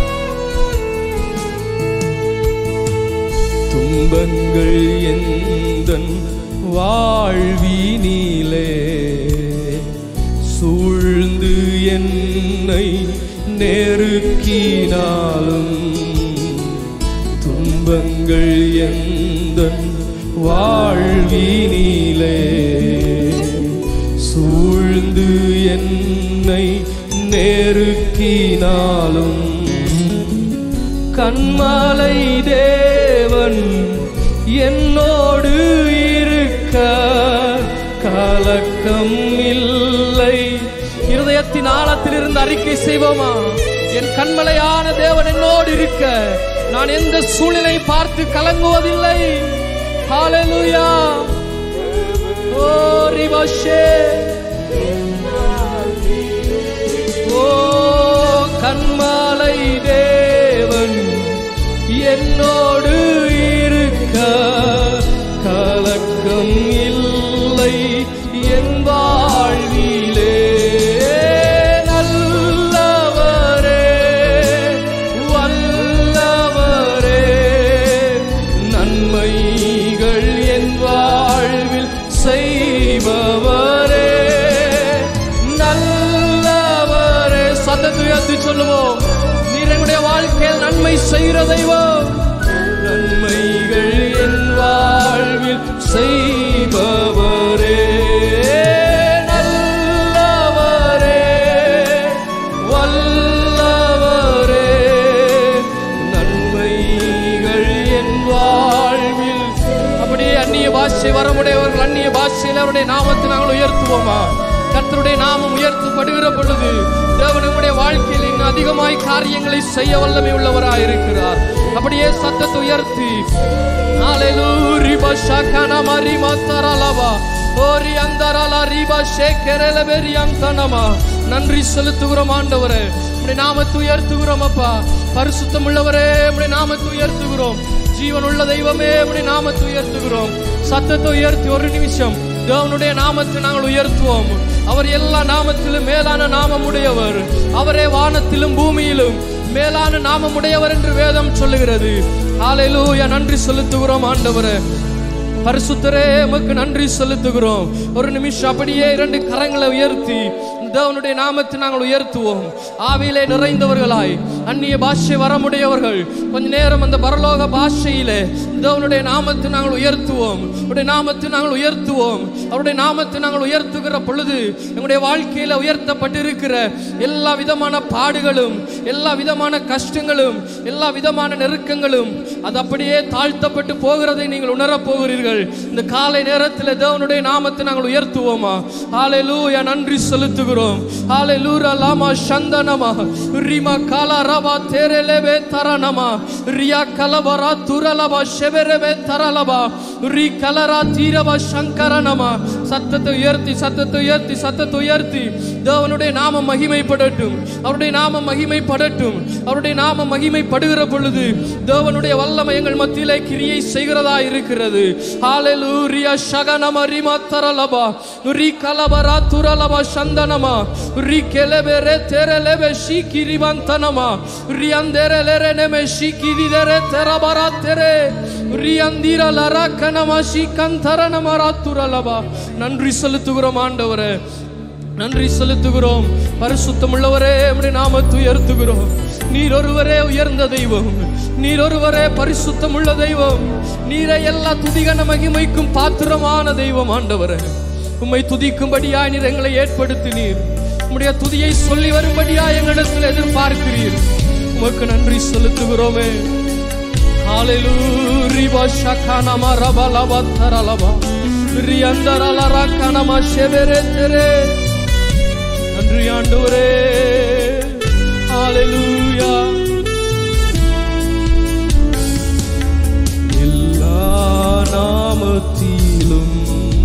துன்பங்கள் எந்தன் வாழ்வினிலே சூழ்ந்து என்னை நெருக்கினாலும் துன்பங்கள் எந்தன் வாழ்வினிலே சூழ்ந்து என்னை நெருக்கினாலும் கண்மலை தேவன் என்னோடு இருக்க கலக்கம் இல்லை இருதய வீட்டிலிருந்து அறிக்கை செய்வோமா என் கண்மலையான தேவன் என்னோடு இருக்க நான் எந்த சூழ்நிலை பார்த்து கலங்குவதில்லை ஹalleluya ஓ ரிவஷே ஓ கண்மலை தேவன் என்னோடு இருக்க கலக்கம் இல்லை என் வாழ்விலே நல்லவரே வல்லவரே நன்மைகள் என் வாழ்வில் செய்பவரே நல்லவரே சத்தத்தை உயர்த்தி சொல்லுவோம் நீர் எங்களுடைய வாழ்க்கையில் நன்மை செய்கிற தெய்வம் நன்மைகள் என் வாழ்வில் செய்பவரே நல்லவரே வல்லவரே நன்மைகள் என் வாழ்வில் அப்படியே அந்நிய பாஷை வரமுடையவர்கள் அந்நிய பாஷையில் அவருடைய நாமத்தை நாங்கள் உயர்த்துவோமா கர்த்தருடைய நாமம் உயர்த்தப்படுகிற பொழுது தேவன் நம்முடைய வாழ்க்கையில் இன்னும் அதிகமாய் காரியங்களை செய்ய வல்லமை உள்ளவராய் இருக்கிறார் அப்படியே சத்தத்தை உயர்த்தி ஹalleluya ரிபா ஷாகானா மரிமா தரலவா ஓரி அந்தரலா ரிபா ஷேக்கரல பெரியாந்தனமா நன்றி செலுத்துகிறோம் ஆண்டவரே உம்முடைய நாமத்தை உயர்த்துகிறோம் அப்பா பரிசுத்தம் உள்ளவரே உம்முடைய நாமத்தை உயர்த்துகிறோம் ஜீவன் உள்ள தெய்வமே உம்முடைய நாமத்தை உயர்த்துகிறோம் சத்தத்தை உயர்த்தி ஒரு நிமிஷம் தேவனுடைய நாமத்தை நாங்கள் உயர்த்துவோம் அவர் எல்லா நாமத்திலும் மேலான நாமம் உடையவர் அவரே வானத்திலும் பூமியிலும் மேலான நாமம் உடையவர் என்று வேதம் சொல்லுகிறது ஹalleluya நன்றி செலுத்துகிறோம் ஆண்டவரே பரிசுத்தரே உமக்கு நன்றி செலுத்துகிறோம் ஒரு நிமிஷம் அப்படியே இரண்டு கரங்களை உயர்த்தி தேவனுடைய நாமத்தை நாங்கள் உயர்த்துவோம் ஆவியிலே நிறைந்தவர்களாய் அந்நிய பாஷை வரமுடையவர்கள் கொஞ்ச நேரம் அந்த பரலோக பாஷையிலே தேவனுடைய நாமத்தை நாங்கள் உயர்த்துவோம் அவருடைய நாமத்தை நாங்கள் உயர்த்துவோம் அவருடைய நாமத்தை நாங்கள் உயர்த்துகிற பொழுது எங்களுடைய வாழ்க்கையில உயர்த்தப்பட்டிருக்கிற எல்லா விதமான பாடுகளும் எல்லா விதமான கஷ்டங்களும் எல்லா விதமான நெருக்கங்களும் அது அப்படியே தாழ்த்தப்பட்டு போகிறதை நீங்கள் உணரப் போகிறீர்கள் இந்த காலை நேரத்தில் தேவனுடைய நாமத்தை நாங்கள் உயர்த்துவோமா ஹalleluya நன்றி செலுத்துகிறோம் ஹalleluya லாமா சந்தனமா ரிமா காலா ரபா தேரலவே தரணமா ரியா கலபரா துரலபா ஷெபரவே தரலபா ரி கலரா தீரபா சங்கரனமா சத்தத்தை உயர்த்தி சத்தத்தை உயர்த்தி சத்தத்தை உயர்த்தி தேவனுடைய நாமம் மகிமைப்படட்டும் அவருடைய நாமம் மகிமைப்படட்டும் அவருடைய நாமம் மகிமைப்படுகிற பொழுது தேவனுடைய வல்லமை எங்கள் மத்தியிலே கிரியை செய்கிறதா இருக்கிறது ஹalleluya ஷகனம ரிமா தரலபா ரி கலபரா துரலபா சந்தனமா ரி கெலபெரே தெரலெபே ஷிகிரிவந்தனமா ரி அந்தெரலெரே நெமே ஷிகிரிதெரே தெரபரா தெரே ரி அந்திர லரக்கனமா ஷிகந்தரனமா ராத்துரலபா நன்றி செலுத்துகிறோம் ஆண்டவரே நன்றி செலுத்துகிறோம் பரிசுத்தம் உள்ளவரே உம்முடைய நாமத்தை உயர்த்துகிறோம் நீர் ஒருவரே உயர்ந்த தெய்வம் நீர் ஒருவரே பரிசுத்தம் உள்ள தெய்வம் நீரை எல்லா துதிகன மகிமைக்கும் பாத்திரமான தெய்வம் ஆண்டவரே உம்மை துதிக்கும்படியாய் நீர் எங்களை ஏற்படுத்தினீர் உம்முடைய துதியை சொல்லி வரும்படியாய் எங்களிடத்தில் எதிர்பார்க்கிறீர் உமக்கு நன்றி செலுத்துகிறோமே Hallelujah, riba shakana maraba lava taralaba, riandara la rakana ma shevere tere. நன்றி ஆண்டவரே ஹalleluya எல்லா நாமத்திலும்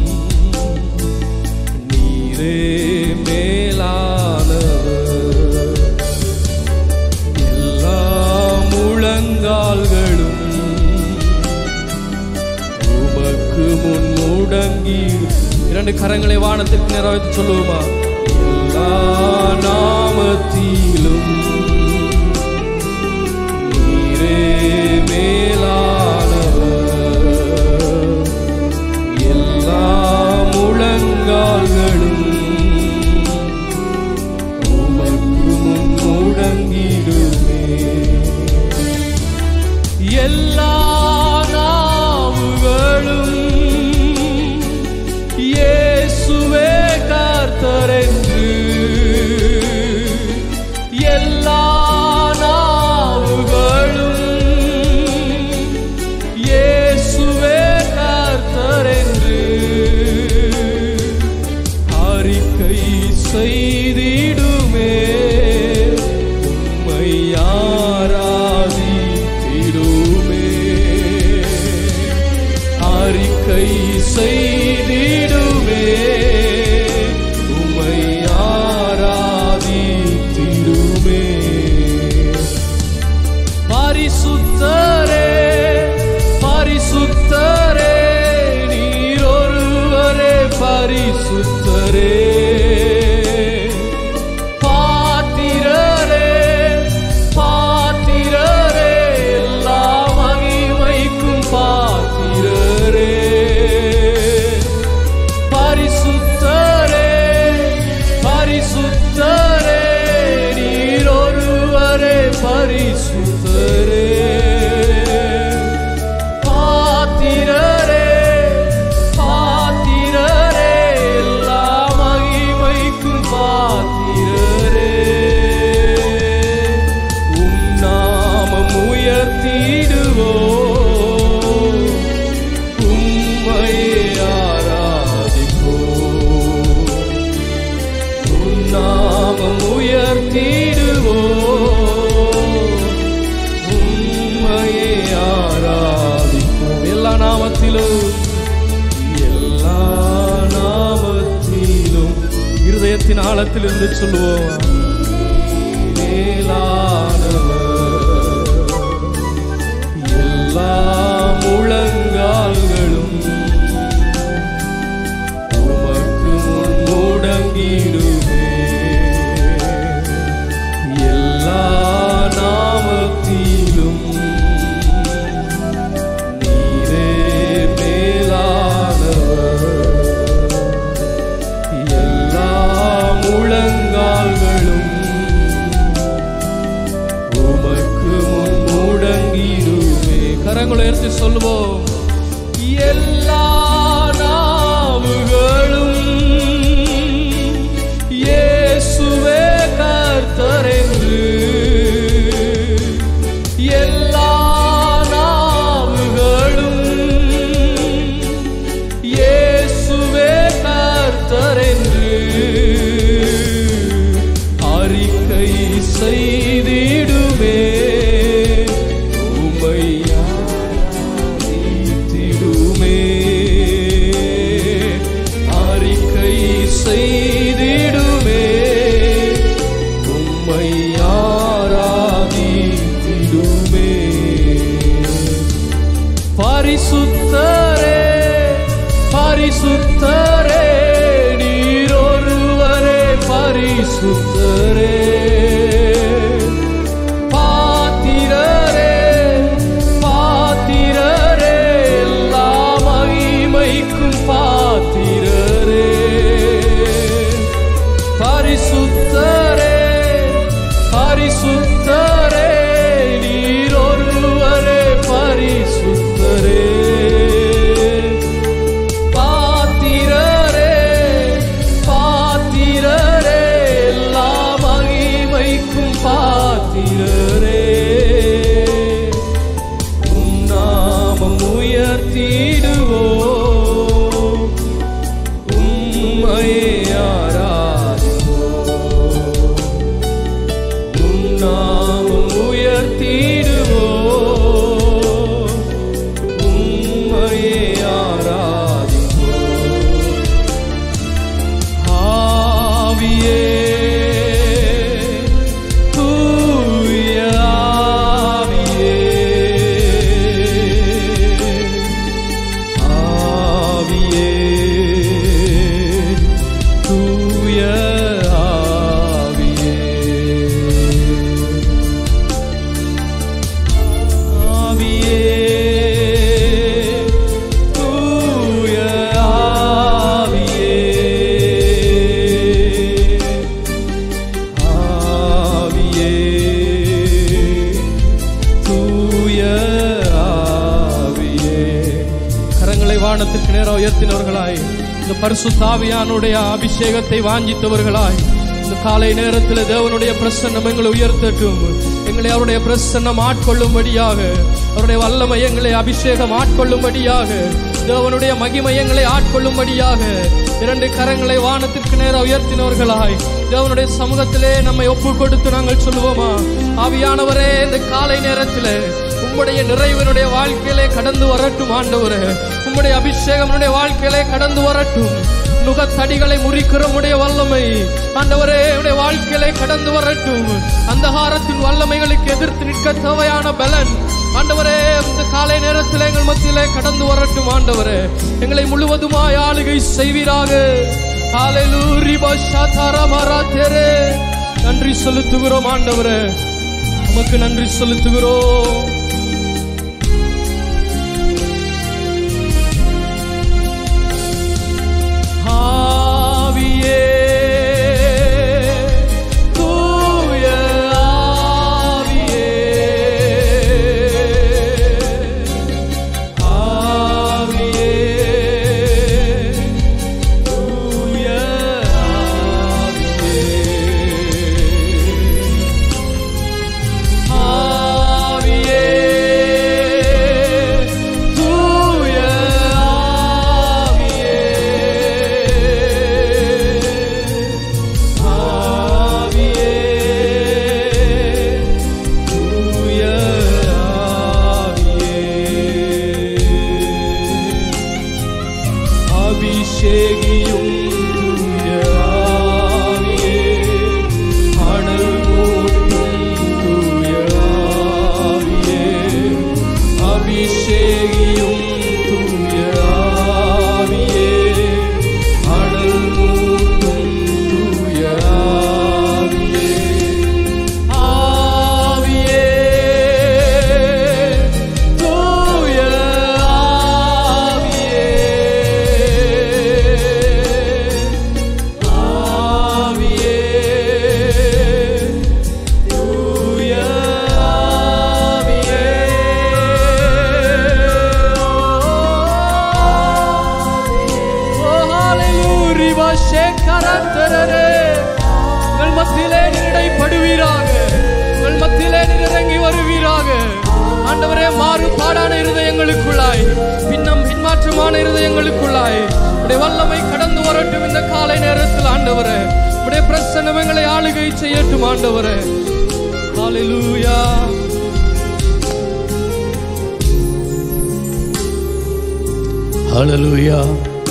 நீரே மேலானவர் எல்லா முழங்கால்களும் உமக்கு முன் முடங்கி இரண்டு கரங்களை வானத்திற்கு நிறைவேற்றி சொல்லுவோமா எல்லா நாமத்திலும் நீரே மேலானவர் எல்லா முழங்கால்களும் உமக்கு முன் முடங்கிடுமே எல்லா நாவுகளும் இயேசுவே கர்த்தரென்று எல்லா அறிக்கை செய்திடுவே உமை ஆராதித்திடுமே பரிசுத்தரே பரிசுத்தரே நீர் ஒருவரே பரிசுத்தரே பாத்திரரே பாத்திரரே எல்லா மகிமைக்கும் பாத்திரரே பரிசுத்தரே பரிசுத்தரே நீர் ஒருவரே பரிசுத்தரே பாத்திரரே பாத்திரரே எல்லா மகிமைக்கும் பாத்திரரே உம் நாமம் உயர்த்திடுவோ உம்மையே ஆராதிப்போ உம் நாமம் உயர்த்திடுவோ உம்மையே ஆராதிப்போம் எல்லா நாமத்திலும் எல்லா நாமத்திலும் இருதயத்தின் ஆழத்திலிருந்து சொல்லுவோம் மேலானவர் எல்லா முழங்கால்களும் உமக்கு முன் முடங்கிடுமே எல்லா நாமத்திலும் நீரே மேலானவர் எல்லா முழங்கால்களும் உமக்கு முன் முடங்கிடுமே கரங்களை எடுத்து சொல்லுவோம் எல்லா நாவுகளும் இயேசுவே கர்த்தரென்று எல்லா நாவுகளும் இயேசுவே கர்த்தரென்று அறிக்கை செய்திடுமே உமை ஆராதித்திடுமே அறிக்கை செய்திடுமே உம்மை ஆராதித்திடுமே பரிசுத்தரே பரிசுத்தரே நீர் ஒருவரே பரிசுத்தரே பாத்திரரே பாத்திரரே எல்லா மகிமைக்கும் பாத்திரரே பரிசுத்தரே பரிசுத்தரே நீர் ஒருவரே பரிசுத்தரே பாத்திரரே பாத்திரரே எல்லா மகிமைக்கும் பாத்திரரே உம் நாமம் உயர்த்திடுவோ உம்மையே ஆராதிப்போ உம் நாமம் உயர்த்திடுவோ உம்மையே ஆராதிப்போ ஆவியே தூய ஆவியே ஆவியே தூய ஆவியே ஆவியே தூய ஆவியே ஆவியே தூய ஆவியே கரங்களை வானத்திற்கு நேரம் உயர்த்தினவர்களாய் இந்த பரிசுத்தாவியானுடைய அபிஷேகத்தை வாஞ்சித்தவர்களாய் இந்த காலை நேரத்தில் தேவனுடைய பிரசன்னம் எங்களை உயர்த்தட்டும் எங்களை அவருடைய பிரசன்னம் ஆட்கொள்ளும்படியாக அவருடைய வல்லமை எங்களை அபிஷேகம் ஆட்கொள்ளும்படியாக தேவனுடைய மகிமை எங்களை ஆட்கொள்ளும்படியாக இரண்டு கரங்களை வானத்திற்கு நேரம் உயர்த்தினவர்களாய் தேவனுடைய சமூகத்திலே நம்மை ஒப்பு கொடுத்து நாங்கள் சொல்லுவோமா ஆவியானவரே இந்த காலை நேரத்தில் உம்முடைய நிறைவனுடைய வாழ்க்கையிலே கடந்து வரட்டும் ஆண்டவரே உம்முடைய அபிஷேகம் என்னுடைய வாழ்க்கையிலே கடந்து வரட்டும் நுகத்தடிகளை முறிக்கிற உடைய வல்லமை ஆண்டவரே உடைய வாழ்க்கையிலே கடந்து வரட்டும் அந்தகாரத்தின் வல்லமைகளுக்கு எதிர்த்து நிற்க தேவையான பலன் ஆண்டவரே இந்த காலை நேரத்தில் எங்கள் மத்தியிலே கடந்து வரட்டும் ஆண்டவரே எங்களை முழுவதுமாய் ஆளுகை செய்வீராக ஹalleluya ஷாதாரமராதேரே நன்றி செலுத்துகிறோம் ஆண்டவரே உமக்கு நன்றி செலுத்துகிறோம் ஆவியே தூய ஆவியே ஆவியே தூய ஆவியே தூய ஆவியே ஆவியே தூய ஆவியே அபிஷேகியும் தூய ஆவியே அனல் மூட்டும் தூய ஆவியே அபிஷேகியும் தூய ஆவியே அனல் மூட்டும் தூய ஆவியே ஆவியே தூய ஆவியே ஆவியே தூய ஆவியே ஓ ஹalleluya ஷேக்கரந்தரரே உங்கள் மத்தியிலே நிடைப்படுவீராக உங்கள் மத்தியிலே நீர் இறங்கி வருவீராக ஆண்டவரே மாறுபாடான இருதயங்களுக்குள்ளாய் பின்னம் பின்மாற்றமான இருதயங்களுக்குள்ளாய் உடைய வல்லமை கடந்து வரட்டும் இந்த காலை நேரத்தில் ஆண்டவரே உடைய பிரசன்னம் எங்களை ஆளுகை செய்யட்டும் ஆண்டவரே ஹalleluya ஹalleluya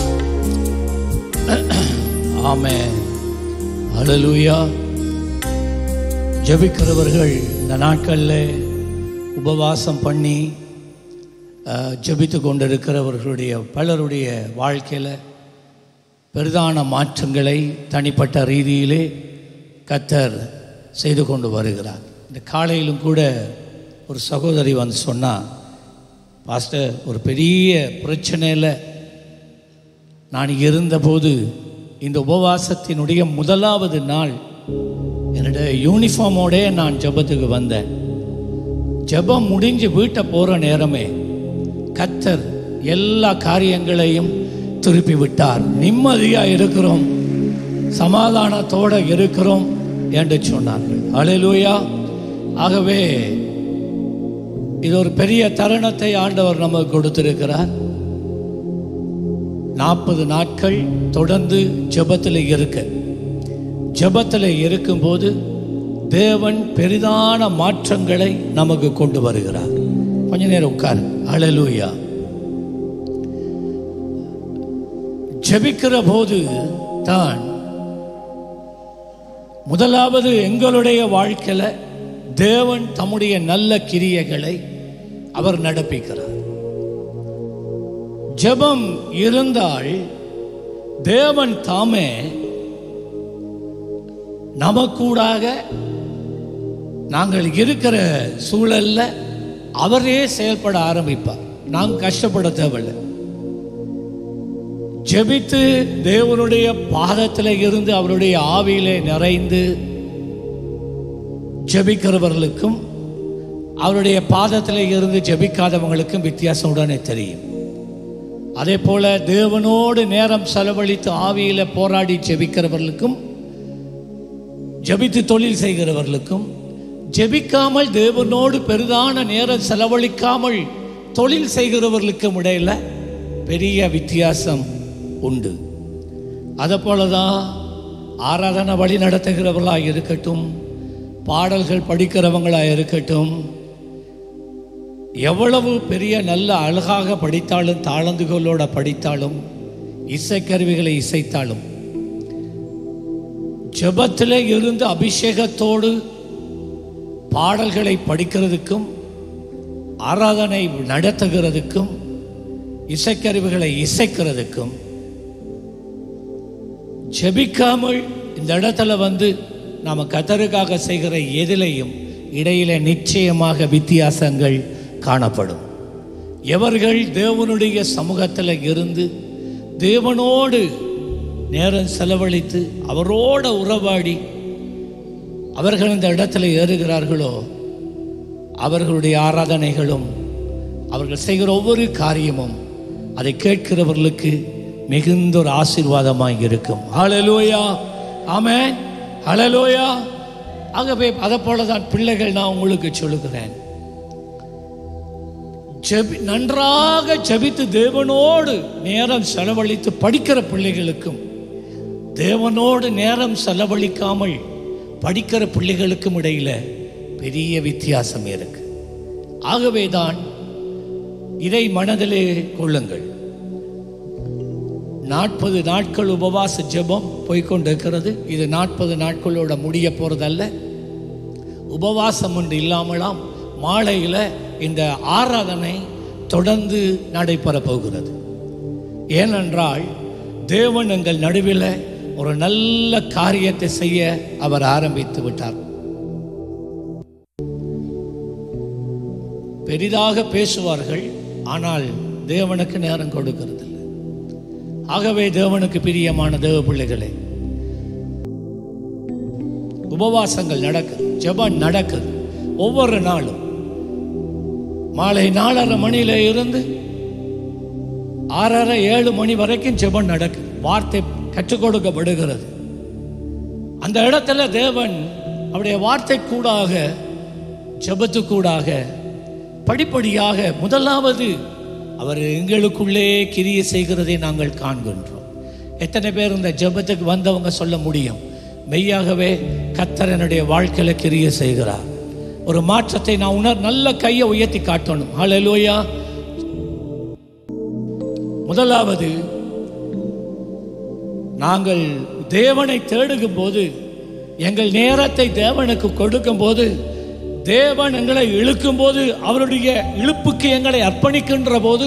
ஆமென் ஹalleluya ஜெபிக்கிறவர்கள் இந்த நாட்களில் உபவாசம் பண்ணி அஹ், ஜெபித்து கொண்டிருக்கிறவர்களுடைய பலருடைய வாழ்க்கையில் பெரிதான மாற்றங்களை தனிப்பட்ட ரீதியிலே கத்தர் செய்து கொண்டு வருகிறார் இந்த காலையிலும் கூட ஒரு சகோதரி வந்து சொன்னா பாஸ்டர் ஒரு பெரிய பிரச்சனையில் நான் இருந்தபோது இந்த உபவாசத்தினுடைய முதலாவது நாள் என்னுடைய யூனிஃபார்மோடே நான் ஜெபத்துக்கு வந்தேன் ஜெபம் முடிஞ்சு வீட்டை போகிற நேரமே கத்தர் எல்லா காரியங்களையும் திருப்பி விட்டார் நிம்மதியாக இருக்கிறோம் சமாதானத்தோட இருக்கிறோம் என்று சொன்னார்கள் அலையிலூயா ஆகவே இது ஒரு பெரிய தருணத்தை ஆண்டவர் நமக்கு கொடுத்திருக்கிறார் நாற்பது நாட்கள் தொடர்ந்து ஜெபத்தில் இருக்க ஜெபத்தில் இருக்கும்போது தேவன் பெரிதான மாற்றங்களை நமக்கு கொண்டு வருகிறார் கொஞ்ச நேரம் உட்கார் அழலூயா ஜெபிக்கிற போது தான் முதலாவது எங்களுடைய வாழ்க்கையில தேவன் தம்முடைய நல்ல கிரியைகளை அவர் நடப்பிக்கிறார் ஜெபம் இருந்தால் தேவன் தாமே நமக்கூடாக நாங்கள் இருக்கிற சூழல்ல அவரே செயல்பட ஆரம்பிப்பார் நாம் கஷ்டப்பட தேவையில்லை ஜெபித்து தேவனுடைய பாதத்தில் இருந்து அவருடைய ஆவியிலே நிறைந்து ஜெபிக்கிறவர்களுக்கும் அவருடைய பாதத்தில் இருந்து ஜெபிக்காதவங்களுக்கும் வித்தியாசம் உடனே தெரியும் அதே போல தேவனோடு நேரம் செலவழித்து ஆவியில போராடி ஜெபிக்கிறவர்களுக்கும் ஜெபித்து தொழில் செய்கிறவர்களுக்கும் ஜெபிக்காமல் தேவனோடு பெரிதான நேரம் செலவழிக்காமல் தொழில் செய்கிறவர்களுக்கும் இடையில பெரிய வித்தியாசம் உண்டு அதை போல தான் ஆராதனை வழி நடத்துகிறவர்களாக இருக்கட்டும் பாடல்கள் படிக்கிறவங்களாக இருக்கட்டும் எவ்வளவு பெரிய நல்ல அழகாக படித்தாலும் தாளந்துகளோட படித்தாலும் இசைக்கருவிகளை இசைத்தாலும் ஜெபத்தில் இருந்து அபிஷேகத்தோடு பாடல்களை படிக்கிறதுக்கும் ஆராதனை நடத்துகிறதுக்கும் இசைக்கருவிகளை இசைக்கிறதுக்கும் ஜெபிக்காமல் இந்த இடத்துல வந்து நாம் கத்தருக்காக செய்கிற எதிலையும் இடையில நிச்சயமாக வித்தியாசங்கள் காணப்படும் எவர்கள் தேவனுடைய சமூகத்தில் இருந்து தேவனோடு நேரம் செலவழித்து அவரோட உறவாடி அவர்கள் இந்த இடத்துல ஏறுகிறார்களோ அவர்களுடைய ஆராதனைகளும் அவர்கள் செய்கிற ஒவ்வொரு காரியமும் அதை கேட்கிறவர்களுக்கு மிகுந்த ஒரு ஆசீர்வாதமாக இருக்கும் ஹalleluya ஆமென் ஹalleluya ஆகவே அதை போல தான் பிள்ளைகள் நான் உங்களுக்கு சொல்லுகிறேன் ஜெபி நன்றாக ஜெபித்து தேவனோடு நேரம் செலவழித்து படிக்கிற பிள்ளைகளுக்கும் தேவனோடு நேரம் செலவழிக்காமல் படிக்கிற பிள்ளைகளுக்கும் இடையில பெரிய வித்தியாசம் இருக்கு ஆகவே தான் இதை மனதிலே கொள்ளுங்கள் நாற்பது நாட்கள் உபவாச ஜெபம் போய்கொண்டிருக்கிறது இது நாற்பது நாட்களோட முடிய போறதல்ல உபவாசம் ஒன்று இல்லாமலாம் மாலையில் இந்த ஆராதனை தொடர்ந்து நடைபெற போகிறது ஏனென்றால் தேவன் எங்கள் நடுவில் ஒரு நல்ல காரியத்தை செய்ய அவர் ஆரம்பித்து விட்டார் பெரிதாக பேசுவார்கள் ஆனால் தேவனுக்கு நேரம் கொடுக்கிறது இல்லை ஆகவே தேவனுக்கு பிரியமான தேவ பிள்ளைகளே உபவாசங்கள் நடக்குது ஜெபம் நடக்குது ஒவ்வொரு நாளும் மாலை நாலரை மணியில இருந்து ஆறரை ஏழு மணி வரைக்கும் ஜெபம் நடக்குது வார்த்தை கற்றுக் கொடுக்கப்படுகிறது அந்த இடத்துல தேவன் அவருடைய வார்த்தை கூடாக ஜெபத்து கூடாக படிப்படியாக முதலாவது அவர் எங்களுக்குள்ளே கிரிய செய்கிறதை நாங்கள் காண்கின்றோம் எத்தனை பேர் இந்த ஜெபத்துக்கு வந்தவங்க சொல்ல முடியும் மெய்யாகவே கத்தர் என்னுடைய வாழ்க்கையில கிரிய செய்கிறார் ஒரு மாற்றத்தை நான் உணர் நல்ல கையை உயர்த்தி காட்டணும் ஹalleluya முதலாவது நாங்கள் தேவனை தேடுகும் போது எங்கள் நேரத்தை தேவனுக்கு கொடுக்கும் போது தேவன் எங்களை இழுக்கும் போது அவருடைய இழுப்புக்கு எங்களை அர்ப்பணிக்கின்ற போது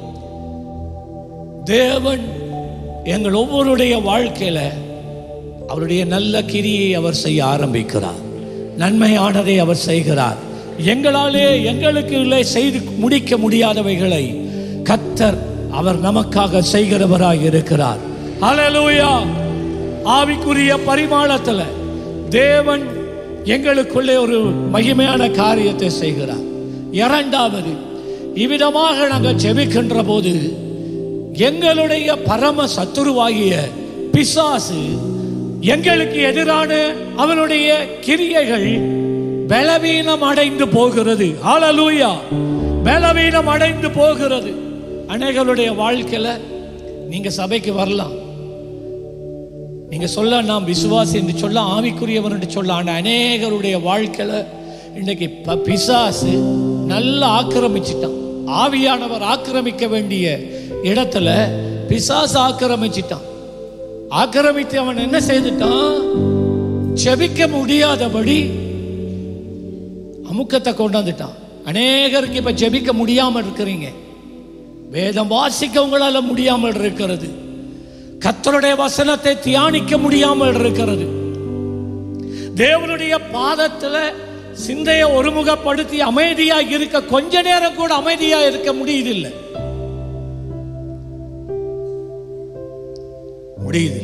தேவன் எங்கள் ஒவ்வொருடைய வாழ்க்கையில அவருடைய நல்ல கிரியை அவர் செய்ய ஆரம்பிக்கிறார் நன்மையானதை அவர் செய்கிறார் எங்களாலே எங்களுக்கு இல்லை செய்து முடிக்க முடியாதவைகளை கத்தர் அவர் நமக்காக செய்கிறவராய் இருக்கிறார் ஹalleluya ஆவிக்குரிய பரிமாணத்தில் தேவன் எங்களுக்குள்ளே ஒரு மகிமையான காரியத்தை செய்கிறார் இரண்டாவது இவ்விதமாக நாங்கள் ஜெபிக்கின்ற போது எங்களுடைய பரம சத்துருவாகிய பிசாசு எங்களுக்கு எதிரான அவனுடைய கிரியைகள் பலவீனம் அடைந்து போகிறது ஹalleluya பலவீனம் அடைந்து போகிறது அநேகருடைய வாழ்க்கையில நீங்க சபைக்கு வரலாம் நீங்க சொல்ல நாம் விசுவாசி என்று சொல்ல ஆவிக்குரியவன் என்று சொல்ல ஆனா அநேகருடைய வாழ்க்கையில இன்னைக்கு ப- பிசாசு நல்லா ஆக்கிரமிச்சிட்டான் ஆவியானவர் ஆக்கிரமிக்க வேண்டிய இடத்துல பிசாசு ஆக்கிரமிச்சிட்டான் ஆக்கிரமித்து அவன் என்ன செய்துட்டான் செபிக்க முடியாதபடி அமுக்கத்தை கொண்டாந்துட்டான் அநேகருக்கு இப்ப ஜெபிக்க முடியாம இருக்கிறீங்க வேதம் வாசிக்க உங்களால முடியாமல் இருக்கிறது கர்த்தருடைய வசனத்தை தியானிக்க முடியாமல் இருக்கிறது தேவனுடைய பாதத்துல சிந்தையை ஒருமுகப்படுத்தி அமைதியா இருக்க கொஞ்ச நேரம் கூட அமைதியா இருக்க முடியுதில்லை முடியுதில்லை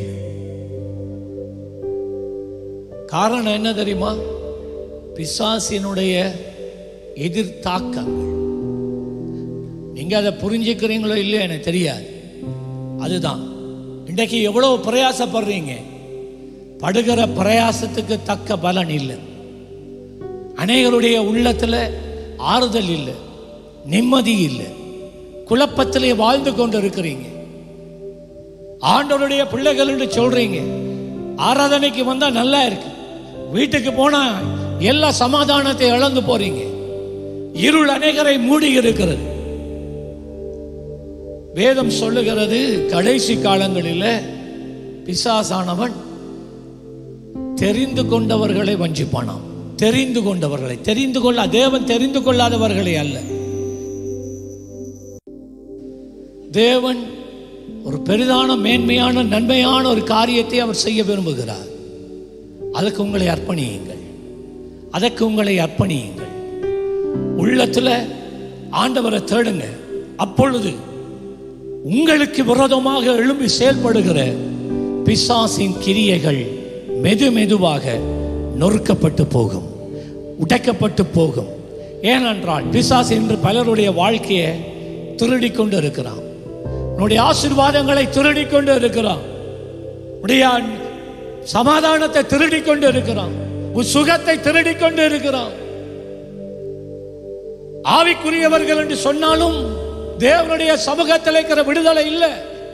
காரணம் என்ன தெரியுமா பிசாசினுடைய எதிர்த்தாக்கங்கள் நீங்க அதை புரிஞ்சுக்கிறீங்களோ இல்லையோ எனக்கு தெரியாது அதுதான் இன்றைக்கு எவ்வளவு பிரயாசப்படுறீங்க படுகிற பிரயாசத்துக்கு தக்க பலன் இல்லை அநேகருடைய உள்ளத்துல ஆறுதல் இல்லை நிம்மதி இல்லை குழப்பத்திலே வாழ்ந்து கொண்டு இருக்கிறீங்க ஆண்டவருடைய பிள்ளைகள் என்று சொல்றீங்க ஆராதனைக்கு வந்தா நல்லா இருக்கு வீட்டுக்கு போனா எல்லா சமாதானத்தை இழந்து போறீங்க இருள் அநேகரை மூடி இருக்கிறது வேதம் சொல்லுகிறது கடைசி காலங்களில் பிசாசானவன் தெரிந்து கொண்டவர்களை வஞ்சிப்பானாம் தெரிந்து கொண்டவர்களை தெரிந்து கொள்ள தேவன் தெரிந்து கொள்ளாதவர்களை அல்ல தேவன் ஒரு பெரிதான மேன்மையான நன்மையான ஒரு காரியத்தை அவர் செய்ய விரும்புகிறார் அதுக்கு உங்களை அர்ப்பணியுங்கள் அதற்கு உங்களை அர்ப்பணியுங்கள் உள்ளத்துல ஆண்டவரை தேடுங்க அப்பொழுது உங்களுக்கு விரோதமாக எழும்பி செயல்படுகிற பிசாசின் கிரியைகள் மெது மெதுவாக நொறுக்கப்பட்டு போகும் உடைக்கப்பட்டு போகும் ஏனென்றால் பிசாசு என்று பலருடைய வாழ்க்கையை திருடி கொண்டு இருக்கிறான் உன்னுடைய ஆசீர்வாதங்களை திருடி கொண்டு இருக்கிறான் உடைய சமாதானத்தை திருடி கொண்டு இருக்கிறான் உன் சுகத்தை திருடி கொண்டு இருக்கிறான் ஆவிக்குரியவர்கள் என்று சொன்னாலும் தேவனுடைய சமூகத்தில் இருக்கிற விடுதலை இல்லை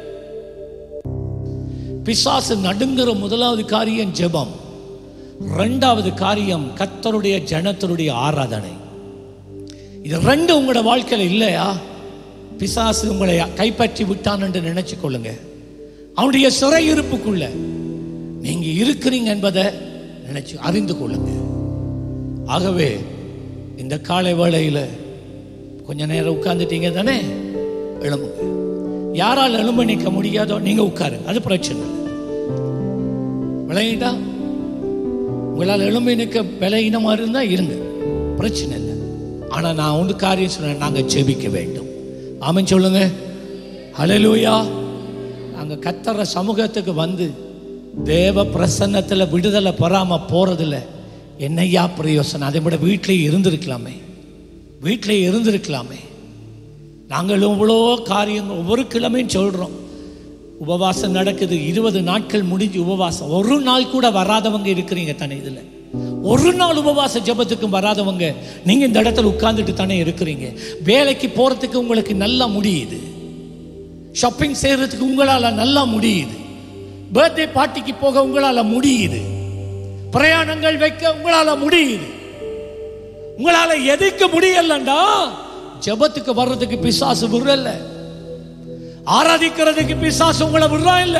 பிசாசு நடுங்குற முதலாவது காரியம் ஜெபம் ரெண்டாவது காரியம் கத்தருடைய ஜனத்தருடைய ஆராதனை இது ரெண்டு உங்களோட வாழ்க்கையில இல்லையா பிசாசு உங்களை கைப்பற்றி விட்டான் என்று நினைச்சு கொள்ளுங்க அவனுடைய சிறையிருப்புக்குள்ள நீங்க இருக்கிறீங்க என்பதை நினைச்சு அறிந்து கொள்ளுங்க ஆகவே இந்த காலை வேளையில கொஞ்ச நேரம் உட்கார்ந்துட்டீங்க தானே எழும்புங்க யாரால் எழும்ப நிற்க முடியாதோ நீங்க உட்காருங்க அது பிரச்சனை இல்லை விளையிட்டா உங்களால் எழும்பி நிற்க விலையினமா இருந்தா இருங்க பிரச்சனை இல்லை ஆனா நான் ஒன்று காரியம் சொன்னேன் நாங்க ஜெபிக்க வேண்டும் ஆமென் சொல்லுங்க ஹalleluya நாங்க கத்தர சமூகத்துக்கு வந்து தேவ பிரசன்னத்தில் விடுதலை பெறாம போறதில்ல என்னையா பிரயோசனம் அதை விட வீட்டிலேயே இருந்திருக்கலாமே வீட்டிலேயே இருந்திருக்கலாமே நாங்கள் இவ்வளோ காரியங்கள் ஒவ்வொரு கிழமையும் சொல்கிறோம் உபவாசம் நடக்குது இருபது நாட்கள் முடிஞ்சு உபவாசம் ஒரு நாள் கூட வராதவங்க இருக்கிறீங்க தானே இதில் ஒரு நாள் உபவாச ஜெபத்துக்கும் வராதவங்க நீங்கள் இந்த இடத்துல உட்கார்ந்துட்டு தானே இருக்கிறீங்க வேலைக்கு போகிறதுக்கு உங்களுக்கு நல்லா முடியுது ஷாப்பிங் செய்கிறதுக்கு உங்களால் நல்லா முடியுது பர்த்டே பார்ட்டிக்கு போக உங்களால் முடியுது பிரயாணங்கள் வைக்க உங்களால் முடியுது உங்களால எதுக்கு முடியலண்டா ஜெபத்துக்கு வர்றதுக்கு பிசாசு விடுறல்ல ஆராதிக்கிறதுக்கு பிசாசு உங்களை விடுறா இல்ல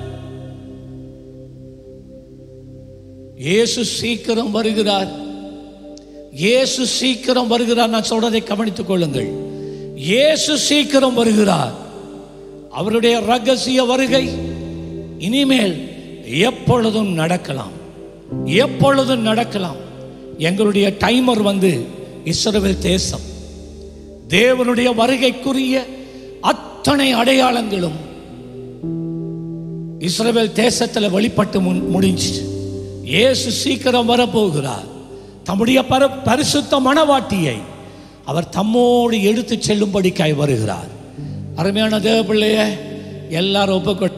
இயேசு சீக்கிரம் வருகிறார் இயேசு சீக்கிரம் வருகிறார் நான் சொல்றதை கவனித்துக் கொள்ளுங்கள் இயேசு சீக்கிரம் வருகிறார் அவருடைய ரகசிய வருகை இனிமேல் எப்பொழுதும் நடக்கலாம் எப்பொழுதும் நடக்கலாம் எங்களுடைய டைமர் வந்து இஸ்ரவேல் தேசம் தேவனுடைய வருகைக்குரிய அத்தனை அடையாளங்களும் இஸ்ரவேல் தேசத்தில் வெளிப்பட்டு முன்- முடிஞ்சு இயேசு சீக்கிரம் வரப்போகிறார் தம்முடைய பர பரிசுத்த மணவாட்டியை அவர் தம்மோடு எடுத்து செல்லும்படிக்காய் வருகிறார் அருமையான தேவ பிள்ளைய எல்லாரும் ஒப்புக்கொ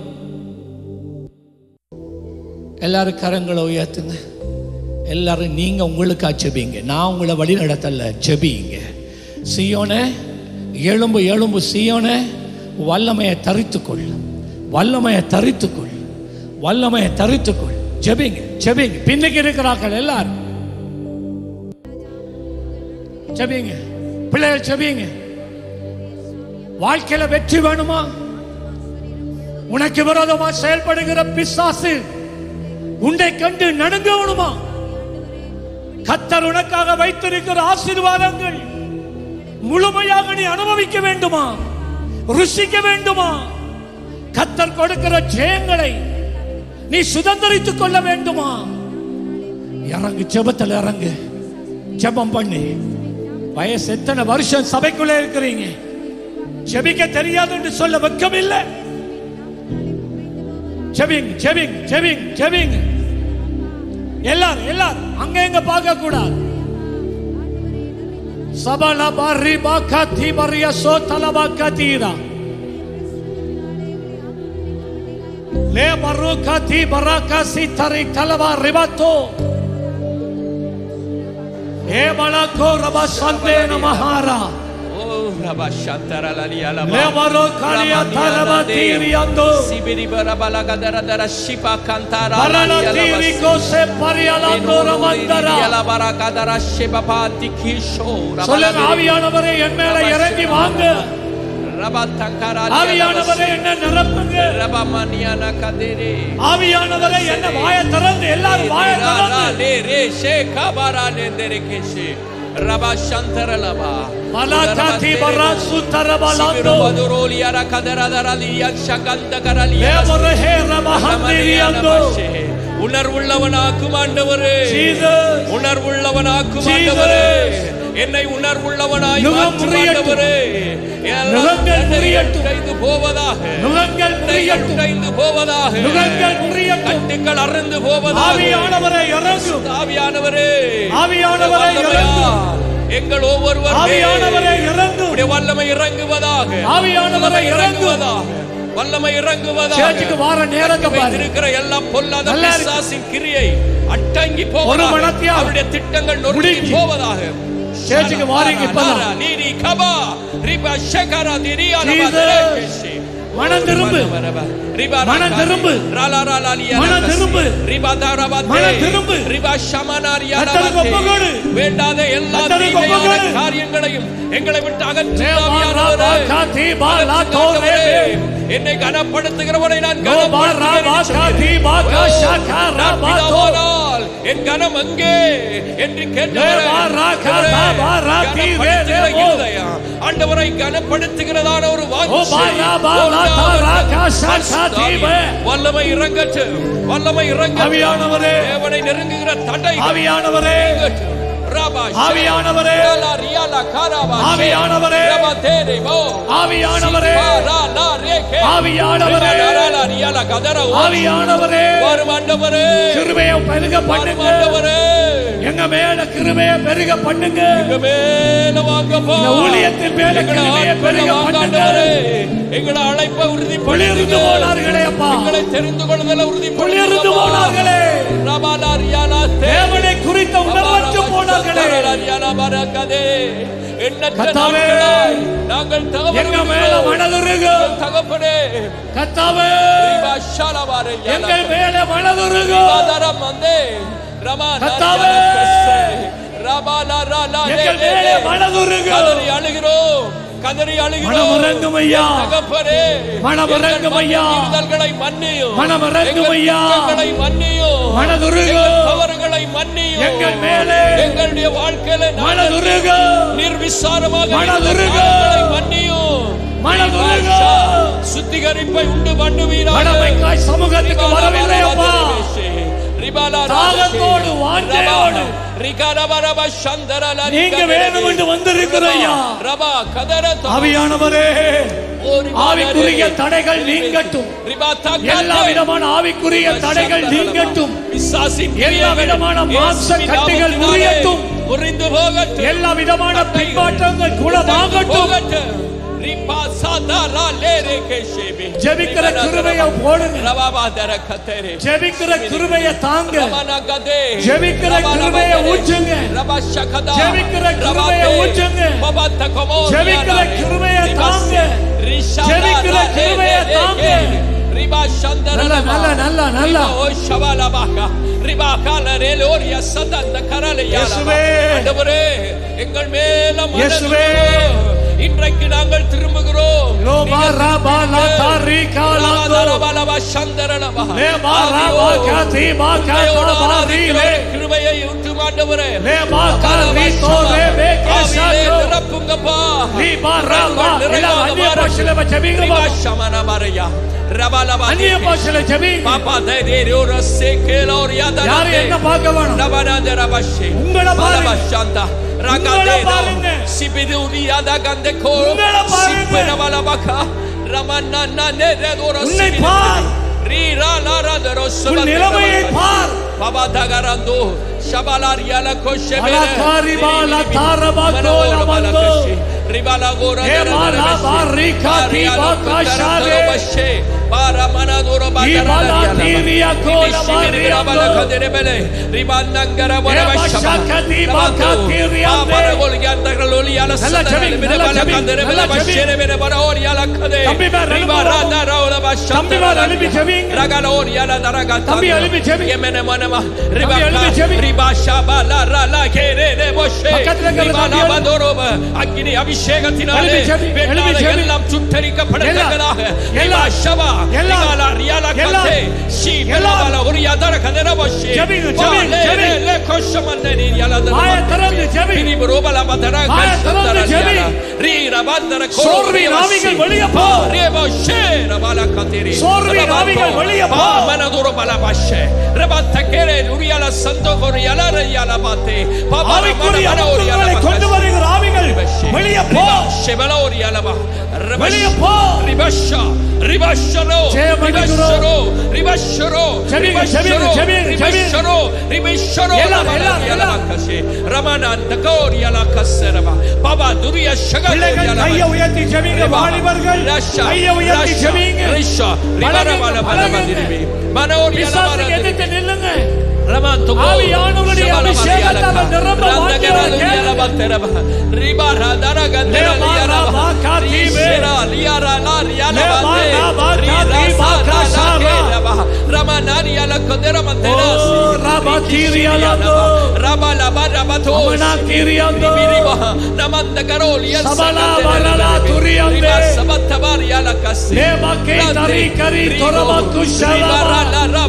எல்லாரும் கரங்களை உயர்த்துங்க எல்லாரும் நீங்க உங்களுக்கா ஜெபிங்க நான் உங்களை வழி நடத்தல ஜெபிங்க சியோனே எழும்பு எழும்பு சியோனே வல்லமையை தரித்துக்கொள் வல்லமையை தரித்துக்கொள் வல்லமையை தரித்துக்கொள் ஜெபிங்க ஜெபிங்க பின்னுக்கு இருக்கிறார்கள் எல்லாரும் ஜெபிங்க பிள்ளைகள் ஜெபிங்க வாழ்க்கையில வெற்றி வேணுமா உனக்கு விரோதமா செயல்படுகிற பிசாசு உன்னை கண்டு நடுங்கணுமா கத்தர் உனக்காக வைத்திருக்கிற ஆசீர்வாதங்கள் முழுமையாக நீ அனுபவிக்க வேண்டுமா ருசிக்க வேண்டுமா கத்தர் கொடுக்கிற ஜெயங்களை நீ சுதந்திரித்துக் கொள்ள வேண்டுமா இறங்கு ஜெபத்தில் இறங்கு ஜெபம் பண்ணு வயசு எத்தனை வருஷம் சபைக்குள்ள இருக்கிறீங்க ஜெபிக்க தெரியாது என்று சொல்ல வெக்கம் இல்லை ஜெபிங் ஜெபிங் ஜெபிங் ஜெபிங் எல்லாரும் எல்லாரும் அங்க எங்க பார்க்க கூடாது சபல பாரி பாக்கா தி மரியா சோ தலபாக்கா தீரா லே பருக்கா தி பராக்கா சி தரி தலவா ரிபாத்தோ ஏ பலகோ ரபா சந்தே நமஹாரா Rabashantara la lia la ba. லேமரோ காலியா தரபா தீரியாந்தோ Sibiri barabala gadara dara shipa kantara la பரல lia la தீரி ba. கோசே பரியாலாந்தோ ரமந்தரா Yala baraka dara shiba pa tikisho. சொல்லுங்க ஆவியானவரே என் மேல இறங்கி வாங்க Rabatankara ஆவியானவரே என்ன நிரப்புங்க Rabamaniana kadere. ஆவியானவரே என்ன வாய திறந்து எல்லாரும் வாய திறந்து le re she kabara ne dere keshe. Rabashantara la ba. மலாகாதி பராசு தரபலாந்தோ Baduroli ara kadara dara liya shaganda karali. லேமரோ ஹே ரமஹந்திரியாந்தோ உணர்வுள்ளவனாக்கும் ஆண்டவரே ஜீசஸ் உணர்வுள்ளவனாக்கும் Jesus. ஆண்டவரே என்னை உணர்வுள்ளவனாய் நுகம் மாற்றும் முறியட்டும். ஆண்டவரே எல்லாம் நுகங்கள் தடைகள் முறியட்டும். உடைந்து போவதாக நுகங்கள் தடைகள் முறியட்டும் உடைந்து போவதாக நுகங்கள் முறியட்டும் கட்டுக்கள் அறுந்து போவதாக ஆவியானவரே இறங்கும் ஆவியானவரே ஆவியானவரே இறங்கும் எங்கள் ஒவ்வொருவர் ஆவியானவரே இறங்கும் உடைய வல்லமை இறங்குவதாக ஆவியானவரே வல்லமை இறங்கும் இறங்குவதாக வல்லமை இறங்குவதாக சேர்ச்சுக்கு வார நேரத்தை பாரு இருக்கிற எல்லா பொல்லாத நல்லா இருக்கு. பிசாசின் கிரியை அட்டங்கி ஒரு போவதாக மணத்தியால் அவருடைய திட்டங்கள் நொறுங்கி முடிக்கி. போவதாக சேர்ச்சுக்கு வாரீங்க இப்பதான். லாரா, நீரி கபா ரிபா ஷகரா திரியா Jesus. நபதரேஷி. மனம் திரும்பு வரவ. ரிபா மனம் ராகா. திரும்பு. ராலா ராலா லியா மனம் நபசி. திரும்பு. ரிபா தாராபாத்தே. மனம் திரும்பு. ரிபா ஷமனாரியா கர்த்தருக்கு நபத்தே. ஒப்புக்கொடு. வேண்டாத எல்லா கர்த்தருக்கு தீமையான ஒப்புக்கொடு. காரியங்களையும் எங்களை விட்டு அகற்றி லேமரா ஆவியானவரே. பாகாதி பாலாத்தோ ஆண்டவரே, ரேபே. என்னை கனப்படுத்துகிறவனை நான் லோ பாரா பாகாதி பாகா ஷாகா ராபாத்தோ. கனப்படுத்துகிறேன் என் கனம் அங்கே என்று கேட்டவரே, லேமரா காதா பாரா தீரே கனப்படுத்துகிற ரேபோ. இருதயம், ஆண்டவரை கனப்படுத்துகிறதான ஒரு ஓ வாஞ்சை பாரா பாலா தாரா காஷா சாதீபே. வல்லமை இறங்கட்டு வல்லமை இறங்க ஆவியானவரே. தேவனை நெருங்குகிற தடை ஆவியானவரே ஆவியானவரே. ஆவியானவரே. ஆவியானவரே. ஆவியானவரே. ஆவியானவரே ஆண்டவரே கிருபையை பெருக பண்ணுங்க ஆண்டவரே எங்க மேல கிருபையை பெருக பண்ணுங்க எங்க மேல வாங்கப்பா இந்த ஊழியத்தின் மேல எங்களை கிருபையை ஆட்கொள்ள பெருக வாங்க பண்ணுங்க. ஆண்டவரே. எங்களை அழைப்பை குளிர்ந்து உறுதிப்படுத்துங்க போனார்களே அப்பா எங்களை தெரிந்து கொள்வதில் குளிர்ந்து போனார்களே தேவனை குறித்த உணர்வற்று போனார்களே கர்த்தாவே, நாங்கள் எங்க மேல மனதுருக தகப்பனே கத்தாவே எங்கள் மேல மனதுருக கர்த்தாவே, எங்கள் மேல மனதுருக கதறி அழுகிறோம் கதறி அழுகிறோம் மனமிறங்கும் ஐயா. தகப்பனே மனமிறங்கும் ஐயா. எங்கள் மீறுதல்களை மன்னியும் மனமிறங்கும் எங்கள் ஐயா. குற்றங்களை மன்னியும் மனதுருக. எங்கள் தவறுகளை மன்னியும் எங்கள் மேலே எங்களுடைய வாழ்க்கையில நாங்கள் மனதுருக நிர்விசாரமாக மனதுருக. இருந்த காரியங்களை மன்னியும் மனதுருக. சுத்திகரிப்பை உண்டு பண்ணுவீராக மனமைக்காய் சமூகத்துக்கு வரவில்லை அப்பா தாகத்தோடு, வாஞ்சையோடு. நீங்க வேணும் என்று வந்திருக்கிற ஐயா ரபா கதர ஆவியானவரே ஆவிக்குரிய தடைகள் நீங்கட்டும் எல்லா விதமான ஆவிக்குரிய தடைகள் நீங்கட்டும் எல்லா விதமான மாம்ச கட்டுகள் முறியட்டும் முறிந்து போகட்டும் எல்லா விதமான பின்மாற்றங்கள் குணமாகட்டும் போகட்டும் ரிபா சாதாரா லேரே கேஷேபி ஜெபிக்கிற கிருபையை போடுங்க ரபாபாதர கத்தரே ஜெபிக்கிற கிருபையை தாங்க ரமனகதே ஜெபிக்கிற கிருபையை ஊற்றுங்க ரபஷகதா ஜெபிக்கிற கிருபையை ஊற்றுங்க. பபத்தகமோ ஜெபிக்கிற கிருபையை தாங்க. ஜெபிக்கிற கிருபையை தாங்க. ரிபா சந்தர நல்ல நல்ல நல்ல நல்ல ஓ ஷபாலபாகா ரிபா காலரே லோரியா சதந்த கரலையா இயேசுவே. ஆண்டவரே எங்கள் மேல மனது இயேசுவே. இன்றைக்கு நாங்கள் திரும்புகிறோம் லோபா ராபா லா தாரி காலாந்தோ ரபலபா சந்தரலபா லேபா ராபா காதி மா காதா பாரி லே கிருபையை ஊற்றும் ஆண்டவரே லேபா காரி தோ ரே பே ஆவியிலே கேசாந்தோ நிரப்புங்கப்பா லீபா ராபா எல்லாம் அந்நிய பாஷையில ஜெபிங்க ரிபா பாப்பா. சமன மரையா ரபலபா அந்நிய பாஷையில ஜெபிங்க பாப்பா தைரியோ ரசே கேலோரியா யாரு என்ன பார்க்க வேணும் ரபனாத ரபஷே உங்களை பாருங்க. பலபஷாந்தா உங்களை ரகதேனோ பாருங்க. சிபிதுரியாத கந்தகோ உங்களை பாருங்க. சிப்பனவலபகா ரமனன நேரதோர உன்னை பார். ரீரா லாராதரோ உன் நிலைமையை பார் Baba Dagarando, Shabalaria la Koshe, Alakari ba la taraba ko ramando. ribala gora E mala barrica di bocca shade. para manadoro Ibala tiria cola bala kadere bele ribandangara bora E bashaka di bocca tiriande. para golganda galoli ala Nella sana Jabin, bele nella bala Jabin, kadere bele nella Jabin. bashere bele bara ori ala kade தம்பி வேற எழும்பு. ribarada raola bashanta தம்பி வேற எழும்பி ஜெபிங்க. ragala ori ala daraga தம்பி எழும்பி ஜெபிங்க. yemene manama எழும்பி ribaka ஜெபிங்க. ribasha bala rala kere ne boshe பக்கத்துல இருக்கிற ribala தம்பி எழும்பி. badoroba அக்கினி அபிஷேகத்தினாலே எழும்பி ஜெபி, எழும்பி வெட்டாத ஜெபி. எல்லாம் சுட்டரிக்கப்படத்தக்கதாக எல்லா- ரிபாஷவா எல்லா- ரிகாலா ரியாலா எல்லா- கத்தே ஷீ எல்லா- பெலாபாலா ஒரு யதர கதர வஷே ஜெபிங்க, ஜெபிங்க, ஜெபிங்க. லே கோஷமன்ன நீ யலா தர வாயை திறந்து ஜெபி. பிரிபு ரோபலா பதர வாயை திறந்து ஜெபி. ரீ ரபந்தர சோர்வின் ஆவிகள் வெளியே போ. ரேபோ ஷே ரபாலா கதிரி சோர்வின் ஆவிகள் வெளியே போ. மனதுர பல பஷே ரபத்த கேரே ருரியாலா சந்தோ கொரியாலா ரியாலா பாத்தே பாபா ஆவிக்குரிய மன ஒரு அற்புதங்களை கொண்டு வருகிற ஆவிகள் வெளியே போ வெளியே போ. ஜெயம் பண்ணுகிறோம். ஜெபிங்க, ஜெபிங்க, ஜெபிங்க, ஜெபிங்க. எல்லாம், எல்லாம், எல்லாம். பிள்ளைகள் கையை உயர்த்தி ஜெபிங்க வாலிபர்கள் கையை உயர்த்தி ஜெபிங்க பிசாசுக்கு எதிர்த்து நில்லுங்க ஆவியானவருடைய அபிஷேகத்தால் நிரம்ப வாழ்க்கையோட அவனா கீரியாந்தோ Namanda Garoli, Sabala barala turiande. Leba ke tari kari toraba kushalaba.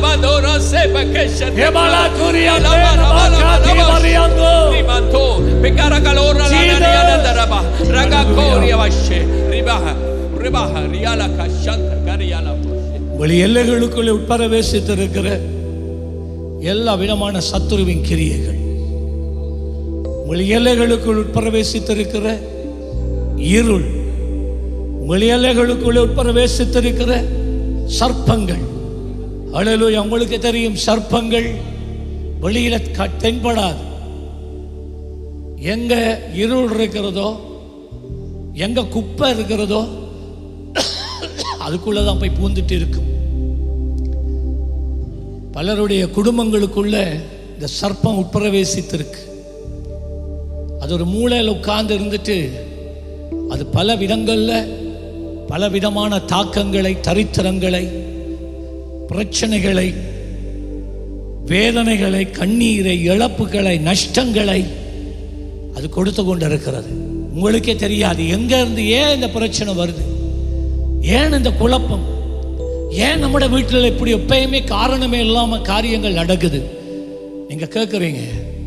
Hebala kuriande nabakati mariando. Rimanto, peccara calora la Jesus. nariana daraba, raga coria vasce, ribaha, ribaha, riala cashanta, cariala. உங்கள் எல்லைகளுக்குள்ளே உட்பிரவேசித்திருக்கிற எல்லா விதமான சத்துருவின் கிரியைகள் உங்கள் எல்லைகளுக்குள் உட்பிரவேசித்திருக்கிற இருள் உங்கள் எல்லைகளுக்குள்ளே உட்பிரவேசித்திருக்கிற சர்ப்பங்கள் அழலு உங்களுக்கு தெரியும் சர்ப்பங்கள் வெளியில க- தென்படாது எங்க இருள் இருக்கிறதோ எங்க குப்பை இருக்கிறதோ அதுக்குள்ளதான் போய் பூந்துட்டு இருக்கும் பலருடைய குடும்பங்களுக்குள்ள இந்த சர்ப்பம் உட்பிரவேசித்திருக்கு அது ஒரு மூலையில் உட்கார்ந்து இருந்துட்டு அது பல விதங்கள்ல பல விதமான தாக்கங்களை தரித்திரங்களை பிரச்சனைகளை வேதனைகளை கண்ணீரை இழப்புகளை நஷ்டங்களை அது கொடுத்து கொண்டு இருக்கிறது உங்களுக்கே தெரியாது எங்க இருந்து ஏன் இந்த பிரச்சனை வருது ஏன் இந்த குழப்பம் ஏன் நம்ம வீட்டில் இப்படி எப்பயுமே காரணமே இல்லாம காரியங்கள் நடக்குது நீங்க கேட்குறீங்க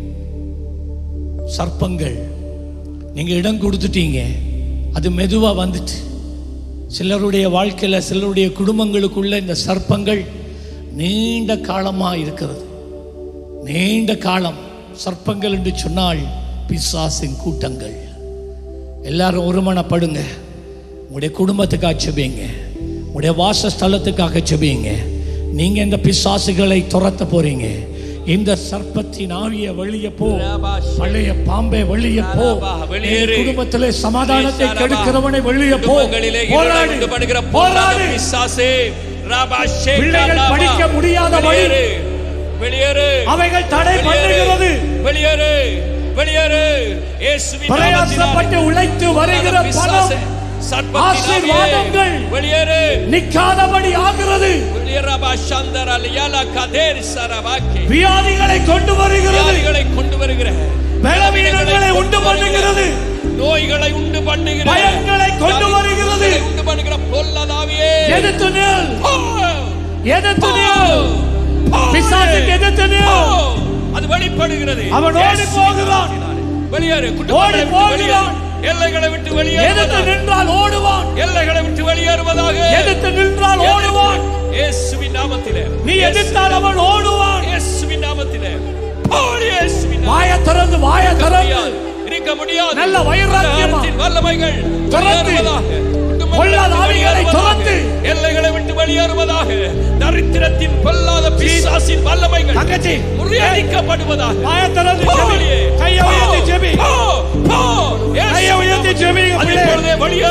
சர்ப்பங்கள் நீங்க இடம் கொடுத்துட்டீங்க அது மெதுவா வந்துட்டு சிலருடைய வாழ்க்கையில சிலருடைய குடும்பங்களுக்குள்ள இந்த சர்ப்பங்கள் நீண்ட காலமா இருக்கிறது நீண்ட காலம் சர்ப்பங்கள் என்று சொன்னால் பிசாசின் கூட்டங்கள் எல்லாரும் ஒருமனப்படுங்க உங்களுடைய குடும்பத்துக்காக செபிங்க உங்களுடைய வாசஸ்தலத்துக்காக செபிங்க நீங்க இந்த பிசாசுகளை துரத்த போறீங்க இந்த சர்ப்பத்தின் ஆவிய வெளியே போ பழைய பாம்பே வெளியே போ வெளியேறு. என் குடும்பத்திலே சமாதானத்தை ஈசாரபா. கெடுக்கிறவனை வெளியே போ குடும்பங்களிலே போராடு உண்டு பண்ணுகிற போராடு பிசாசே ராபா ஷேகா பிள்ளைகள் லாபா. படிக்க முடியாத வழி. வெளியேறு வெளியேறு அவைகள் தடை பண்ணுகிறது வெளியேறு வெளியேறு இயேசுவின் பிரயாசப்பட்டு உழைத்து வருகிற பணம் ஆசீர்வாதங்கள். வெளியேறு நிக்காதபடி ஆகிறது வெளியேறபா சந்தர லியாலா கதேர் சரபாக்கி வியாதிகளை கொண்டு வருகிறது வியாதிகளை கொண்டு வருகிற பலவீனங்களை உண்டு பண்ணுகிறது நோய்களை உண்டு பண்ணுகிற பயங்களை கொண்டு வருகிறது. வியாதிகளை உண்டு பண்ணுகிற பொல்லதாவியே எதிர்த்து நில் போ! எதிர்த்து போ! நில் போ! பிசாசுக்கு எதிர்த்து போ! நில் அது வெளிப்படுகிறது அவன் ஓடி இயேசுவின் போகிறான். நாமத்தினாலே. வெளியேறு குடும்பங்களை ஓடி விட்டு வெளியேறு போகிறான். எல்லைகளை விட்டு எதிர்த்து வெளியேறுவதாக நின்றால் ஓடுவான் எல்லைகளை விட்டு வெளியேறுவதாக எதிர்த்து நின்றால் ஓடுவான் இயேசுவின் நாமத்திலே நீ எதிர்த்தால் அவன் ஓடுவான் இயேசுவின் நாமத்திலே போடு இயேசுவின் நாமத்திலே. வாய திறந்து வாய திறந்து இருக்க முடியாது நல்ல வைராக்கியமா. அதிகாரத்தின் வல்லமைகள் துரத்து. வெளியேறுவதாக. குடும்பங்களை பொல்லாத விட்டு ஆவிகளை வெளியேறுவதாக. துரத்து. எல்லைகளை விட்டு வெளியேறுவதாக தரித்திரத்தின் பொல்லாத பிசாசின் வல்லமைகள் தங்கச்சி முறியடிக்கப்படுவதாக வாய திறந்து போ ஜெபி வெளியே. கையை உயர்த்தி ஜெபி போ, போ. கையை உயர்த்தி ஜெபி அது பிள்ளை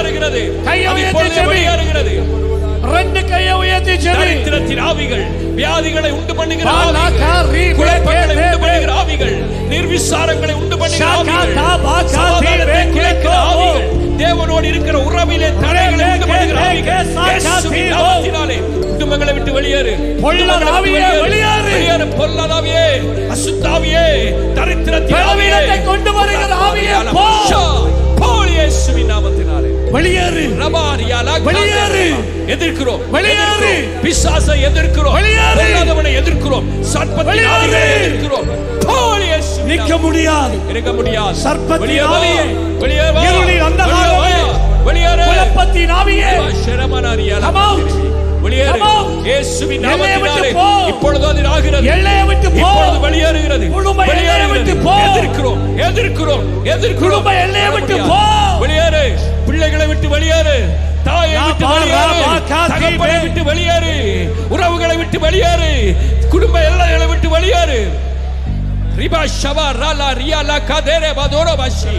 வெளியேறுகிறது கையை அது உயர்த்தி இப்பொழுதே ஜெபி. வெளியேறுகிறது ரெண்டு கையை உயர்த்தி ஜெபி தரித்திரத்தின் ஆவிகள் வியாதிகளை உண்டு பண்ணுகிற பாலா ஆவிகள் காரி குழப்பங்களை பேகே உண்டு பண்ணுகிற ஆவிகள் நிர்விசாரங்களை உண்டு பண்ணுகிற ஷாகா ஆவிகள் தாபா காதி சமாதானத்தை பேகே குலைக்கிற கோபோ. ஆவிகள் தேவனோடு இருக்கிற உறவிலே தடைகளை உண்டு பண்ணுகிற பேகே ஆவிகள் சாகா இயேசுவின் தீபோ. நாமத்தினாலே குடும்பங்களை விட்டு வெளியேறு பொல்லாத குடும்பங்களை விட்டு ஆவியே, வெளியேறு. வெளியேறு பொல்லாதாவியே அசுத்தாவியே தரித்திரத்தின் ஆவியே பலவீனத்தை கொண்டு வருகிற ஆவியே, போ. போல் இயேசுவின் நாமத்தினாலே வெளியேறு ரபாரியாலா வெளியேறு. எதிர்க்கிறோம் வெளியேறு. எதிர்க்கிறோம். பிசாசை எதிர்க்கிறோம் வெளியேறு. பொல்லாதவனை எதிர்க்கிறோம் சர்ப்பத்தின் வெளியேறு. ஆவியை எதிர்க்கிறோம் போல் இயேசுவின் நிக்க நாமத்தினாலே. முடியாது இருக்க முடியாது சர்ப்பத்தின் வெளியே வா. ஆவியே. வெளியே வா. இருளின் அந்தகாரமே. வெளியே வா. வெளியேறு குழப்பத்தின் ஆவியே ஷரமனாரியாலா. Come out. வெளியேறு Come out. இயேசுவின் எல்லையை விட்டு நாமத்தினாலே போ. இப்பொழுது அது ஆகிறது எல்லையை விட்டு போ இப்பொழுது வெளியேறுகிறது குடும்ப எல்லையை வெளியேறுகிறது. விட்டு போ. எதிர்க்கிறோம் எதிர்க்கிறோம் எதிர்க்கிறோம் குடும்ப எல்லையை விட்டு முடியாது. போ. வெளியேறு பிள்ளைகளை விட்டு வெளியேறு தாயை ரா விட்டு பா, வெளியேறு ரா பா, கா, தி, தகப்பனை பே. விட்டு வெளியேறு உறவுகளை விட்டு வெளியேறு குடும்ப எல்லைகளை விட்டு வெளியேறு ரிபா ஷவா ராலா ரியாலா கதேரே பதோரோ பாஷி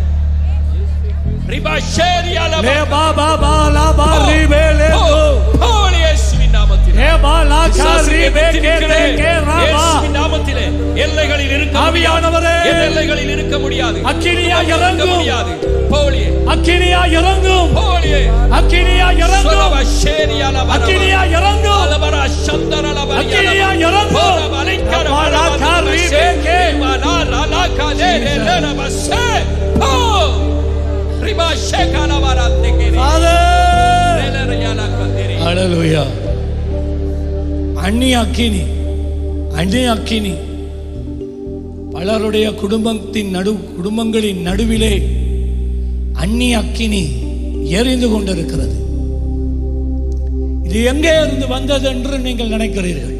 ரிபா ஷேரியாலா லே பா பா பா லா பா ரி பே லே போ. தோ போல் இயேசுவின் நாமத்தில் லே பா லா கா பிசாசு ரி பே எதிர்த்து கே தே நிற்கிறேன். கே ரா பா இயேசுவின் நாமத்திலே எல்லைகளில் இருக்க ஆவியானவரே. முடியாது. என் எல்லைகளில் இருக்க முடியாது அக்கினியா இருக்க இறங்கும் முடியாது போலியே அக்கினியா இறங்கும் போலியே அக்கினியா இறங்கும் சொல்லவா ஷேரியாலா வரவா. அக்கினியா இறங்கும் அலவரா சந்தரலா வரியாலா. அக்கினியா இறங்கும். போரா வலைக்கர அப்பாலா வரவா காரி வசே. பேக்கே. இவனா லாலா கதே லே லே லே வசே. போ. ரிபா ஷேகாலா வரா தெகேரி. ஃபாதர் லே லே ரியாலா கதேரி. ஹalleluya அந்நிய அக்கினி அந்நிய அக்கினி பலருடைய குடும்பத்தின் நடு குடும்பங்களின் நடுவிலே அந்நிய அக்கினி எரிந்து கொண்டிருக்கிறது இது எங்கே இருந்து வந்தது என்று நீங்கள் நினைக்கிறீர்கள்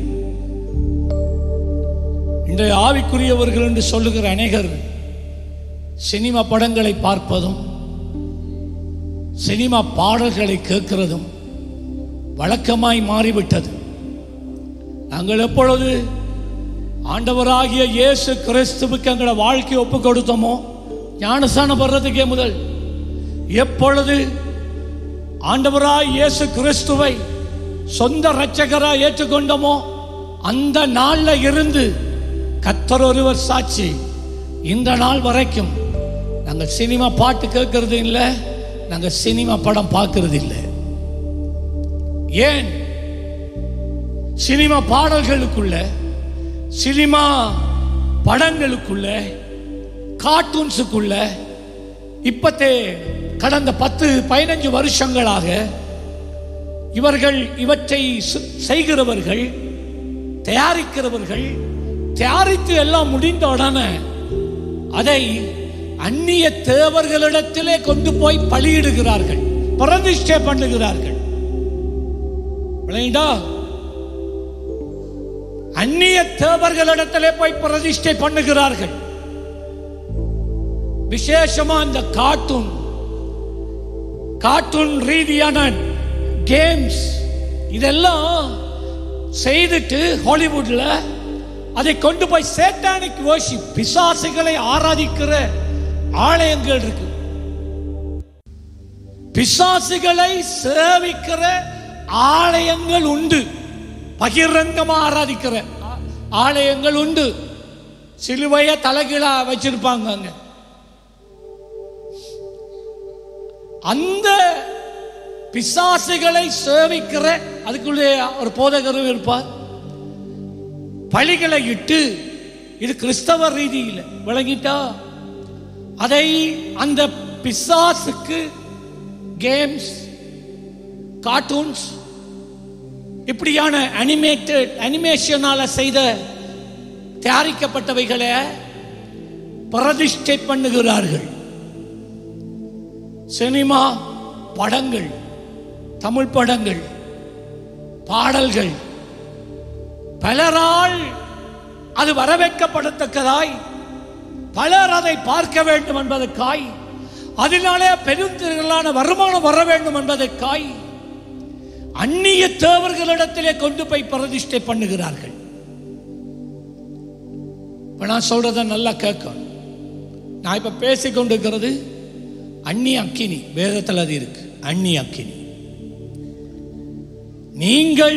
இன்றைய ஆவிக்குரியவர்கள் என்று சொல்லுகிற அநேகர் சினிமா படங்களை பார்ப்பதும் சினிமா பாடல்களை கேட்கிறதும் வழக்கமாய் மாறிவிட்டது நாங்கள் எப்பொழுது ஆண்டவராகிய இயேசு கிறிஸ்துவுக்கு எங்களை வாழ்க்கை ஒப்பு கொடுத்தோமோ ஞானஸ்தானம் வர்றதுக்கே முதல் எப்பொழுது ஆண்டவராய் இயேசு கிறிஸ்துவை சொந்த இரட்சகராய் ஏற்றுக்கொண்டோமோ அந்த நாள்ல இருந்து கத்தர் ஒருவர் சாட்சி இந்த நாள் வரைக்கும் நாங்கள் சினிமா பாட்டு கேட்கறது இல்லை நாங்கள் சினிமா படம் பார்க்கறது இல்லை ஏன் சினிமா பாடல்களுக்குள்ள சினிமா படங்களுக்குள்ள கார்ட்டூன்ஸுக்குள்ள இப்பத்தே கடந்த பத்து பதினஞ்சு வருஷங்களாக இவர்கள் இவற்றை சு- செய்கிறவர்கள் தயாரிக்கிறவர்கள் தயாரித்து எல்லாம் முடிந்த உடனே அதை அந்நிய தேவர்களிடத்திலே கொண்டு போய் பலியிடுகிறார்கள் பிரதிஷ்டை பண்ணுகிறார்கள் விளங்கிட்டா அந்நிய தேவர்களிடத்திலே போய் பிரதிஷ்டை பண்ணுகிறார்கள் விசேஷமா அந்த கார்ட்டூன் கார்ட்டூன் ரீதியான கேம்ஸ் இதெல்லாம் செய்துட்டு ஹாலிவுட்ல அதை கொண்டு போய் சேட்டானிக் worship பிசாசுகளை ஆராதிக்கிற ஆலயங்கள் இருக்கு பிசாசுகளை சேவிக்கிற ஆலயங்கள் உண்டு பகிரங்கமா ஆராதிக்கிற ஆ- ஆலயங்கள் உண்டு சிலுவைய தலைகீழா வச்சிருப்பாங்க அங்க அந்த பிசாசுகளை சேவிக்கிற அதுக்குள்ளே ஒரு போதகரும் இருப்பார் பழிகளை இட்டு இது கிறிஸ்தவ ரீதியில் விளங்கிட்டா அதை அந்த பிசாசுக்கு கேம்ஸ் கார்ட்டூன்ஸ் இப்படியான அனிமேட்டட் அனிமேஷனால செய்த தயாரிக்கப்பட்டவைகளை பிரதிஷ்டை பண்ணுகிறார்கள் சினிமா படங்கள் தமிழ் படங்கள் பாடல்கள் பலரால் அது வரவேற்கப்படத்தக்கதாய் பலர் அதை பார்க்க வேண்டும் என்பதற்காய் அதனாலே பெருந்திரளான வருமானம் வர வேண்டும் என்பதற்காய் அந்நிய தேவர்களிடத்திலே கொண்டு போய் பிரதிஷ்டை பண்ணுகிறார்கள் இப்ப நான் சொல்றத நல்லா கேட்கணும் நான் இப்ப பேசிக் கொண்டிருக்கிறது அந்நிய அக்கினி வேதத்தில் அது இருக்கு அந்நிய அக்கினி நீங்கள்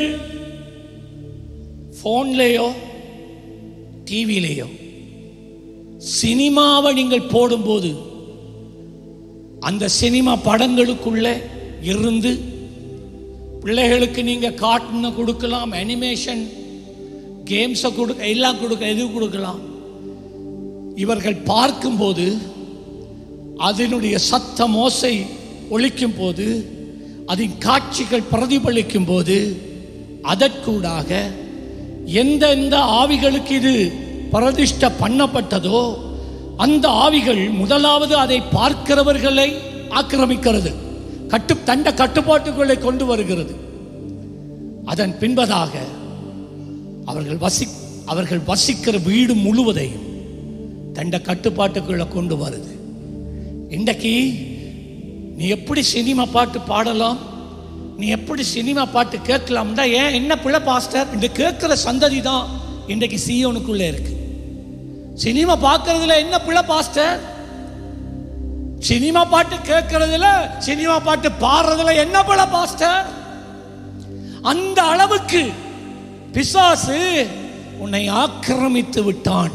ஃபோன்லேயோ டிவிலேயோ சினிமாவை நீங்கள் போடும்போது அந்த சினிமா படங்களுக்குள்ளே இருந்து பிள்ளைகளுக்கு நீங்கள் காட்டுன்னு கொடுக்கலாம் அனிமேஷன் கேம்ஸை கொடுக்க எல்லாம் கொடுக்க எது கொடுக்கலாம் இவர்கள் பார்க்கும்போது அதனுடைய சத்த மோசை ஒழிக்கும் போது அதன் காட்சிகள் பிரதிபலிக்கும் போது அதற்கூடாக எந்தெந்த ஆவிகளுக்கு இது பிரதிஷ்ட பண்ணப்பட்டதோ அந்த ஆவிகள் முதலாவது அதை பார்க்கிறவர்களை ஆக்கிரமிக்கிறது கட்டு தண்ட கட்டுப்பாட்டுக்குள்ளே கொண்டு வருகிறது அதன் பின்பதாக அவர்கள் வசி அவர்கள் வசிக்கிற வீடு முழுவதையும் தண்ட கட்டுப்பாட்டுக்குள்ள கொண்டு வருது இன்றைக்கு நீ எப்படி சினிமா பாட்டு பாடலாம் நீ எப்படி சினிமா பாட்டு கேட்கலாம்டா ஏன் என்ன பிள்ளை பாஸ்டர் இந்த கேட்கிற சந்ததி தான் இன்றைக்கு சியோனுக்குள்ள இருக்கு சினிமா பார்க்கறதுல என்ன பிள்ளை பாஸ்டர் சினிமா பாட்டு கேட்கறதுல சினிமா பாட்டு பாடுறதுல என்ன பிள்ளை பாஸ்டர் அந்த அளவுக்கு பிசாசு உன்னை ஆக்கிரமித்து விட்டான்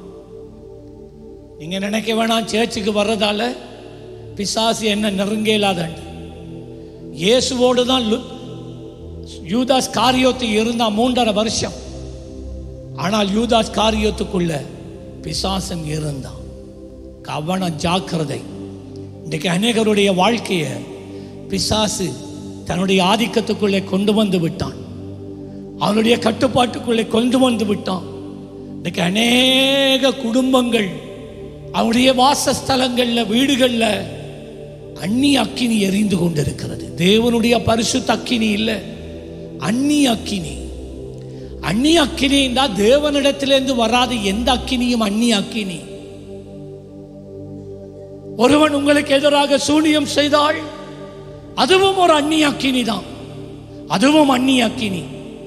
நீங்க நினைக்க வேணாம் சேர்ச்சுக்கு வர்றதால பிசாசு என்ன நெருங்க இல்லாதண்டு இயேசுவோடு தான் லு- யூதாஸ் காரியத்து இருந்தா மூன்றரை வருஷம் ஆனால் யூதாஸ் காரியத்துக்குள்ள பிசாசன் இருந்தான் கவனம் ஜாக்கிரதை இன்றைக்கு அநேகருடைய வாழ்க்கையை பிசாசு தன்னுடைய ஆதிக்கத்துக்குள்ளே கொண்டு வந்து விட்டான் அவனுடைய கட்டுப்பாட்டுக்குள்ளே கொண்டு வந்து விட்டான் இன்றைக்கு அநேக குடும்பங்கள் அவனுடைய வாசஸ்தலங்கள்ல வீடுகள்ல அந்நி அக்கினி எரிந்து கொண்டிருக்கிறது தேவனுடைய பரிசுத்த அக்கினி இல்லை அந்நி அக்கினி அந்நி அக்கினி தான் தேவனிடத்திலிருந்து வராத எந்த அக்கினியும் அந்நி அக்கினி ஒருவன் உங்களுக்கு எதிராக சூனியம் செய்தால் அதுவும் ஒரு அந்நிய அக்கினி தான் அதுவும் அந்நிய அக்கினி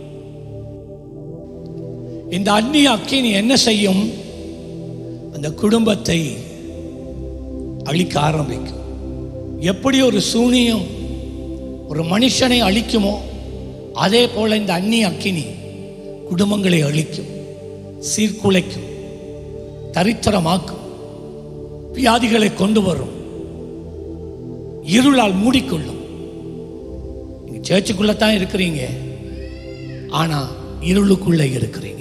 இந்த அந்நிய அக்கினி என்ன செய்யும் அந்த குடும்பத்தை அழிக்க ஆரம்பிக்கும் எப்படி ஒரு சூனியம் ஒரு மனுஷனை அழிக்குமோ அதே போல இந்த அந்நிய அக்கினி குடும்பங்களை அழிக்கும் சீர்குலைக்கும் தரித்திரமாக்கும் வியாதிகளை கொண்டு வரும் இருளால் மூடிக்கொள்ளும் நீங்க சேர்ச்சுக்குள்ள தான் இருக்கிறீங்க ஆனா இருளுக்குள்ள இருக்கிறீங்க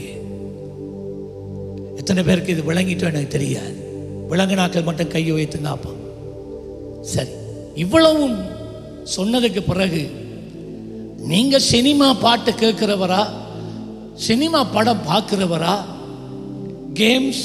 எத்தனை பேருக்கு இது விளங்கிட்டோ எனக்கு தெரியாது விளங்கினாக்கள் மட்டும் கையை வைத்துங்க அப்பா சரி இவ்வளவும் சொன்னதுக்கு பிறகு நீங்க சினிமா பாட்டு கேட்கிறவரா சினிமா படம் பார்க்கிறவரா கேம்ஸ்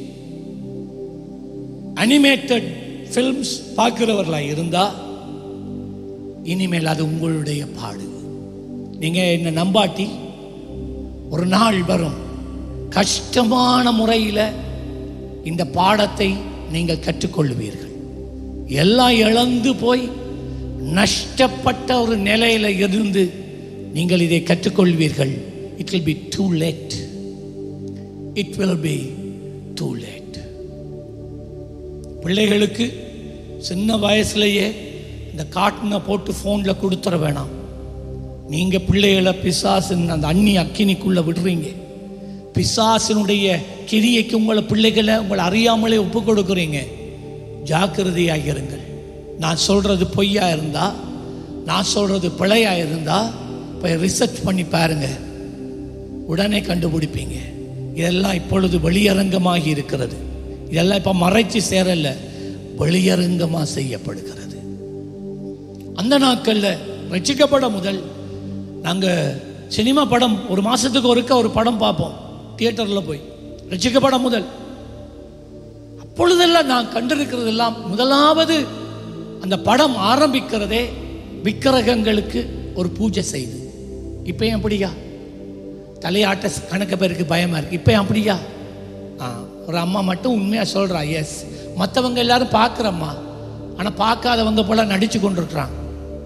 அனிமேட்டட் ஃபில்ம்ஸ் பார்க்கிறவர்களா இருந்தா இனிமேல் அது உங்களுடைய பாடு நீங்க என்ன நம்பாட்டி ஒரு நாள் வரும் கஷ்டமான முறையில் இந்த பாடத்தை நீங்கள் கற்றுக்கொள்வீர்கள் எல்லாம் இழந்து போய் நஷ்டப்பட்ட ஒரு நிலையில இருந்து நீங்கள் இதை கற்றுக்கொள்வீர்கள் it will be too late it will be too late பிள்ளைகளுக்கு சின்ன வயசுலயே இந்த காட்டினை போட்டு ஃபோனில் கொடுத்துட வேணாம் நீங்கள் பிள்ளைகளை பிசாசின் அந்த அண்ணி அக்கினிக்குள்ளே விடுறீங்க பிசாசினுடைய கிரியைக்கு உங்களை பிள்ளைகளை உங்களை அறியாமலே ஒப்பு கொடுக்குறீங்க ஜாக்கிரதையாக இருங்கள் நான் சொல்கிறது பொய்யா இருந்தா நான் சொல்கிறது பிழையா இருந்தா போய் ரிசர்ச் பண்ணி பாருங்க உடனே கண்டுபிடிப்பீங்க இதெல்லாம் இப்பொழுது வெளியரங்கமாகி இருக்கிறது இதெல்லாம் இப்போ மறைச்சு சேரல வெளியரங்கமாக செய்யப்படுகிறது அந்த நாட்களில் ரட்சிக்கப்பட முதல் நாங்கள் சினிமா படம் ஒரு மாதத்துக்கு ஒருக்க ஒரு படம் பார்ப்போம் தியேட்டரில் போய் ரட்சிக்கப்பட முதல் அப்பொழுதெல்லாம் நான் கண்டிருக்கிறதெல்லாம் முதலாவது அந்த படம் ஆரம்பிக்கிறதே விக்கிரகங்களுக்கு ஒரு பூஜை செய்து இப்போ அப்படியா தலையாட்ட கணக்கு பேருக்கு பயமா இருக்கு இப்போ அப்படியா ஆ ஒரு அம்மா மட்டும் உண்மையாக சொல்றா எஸ் மற்றவங்க எல்லாரும் பார்க்குறம்மா ஆனால் பார்க்காதவங்க போல நடிச்சு கொண்டிருக்கிறான்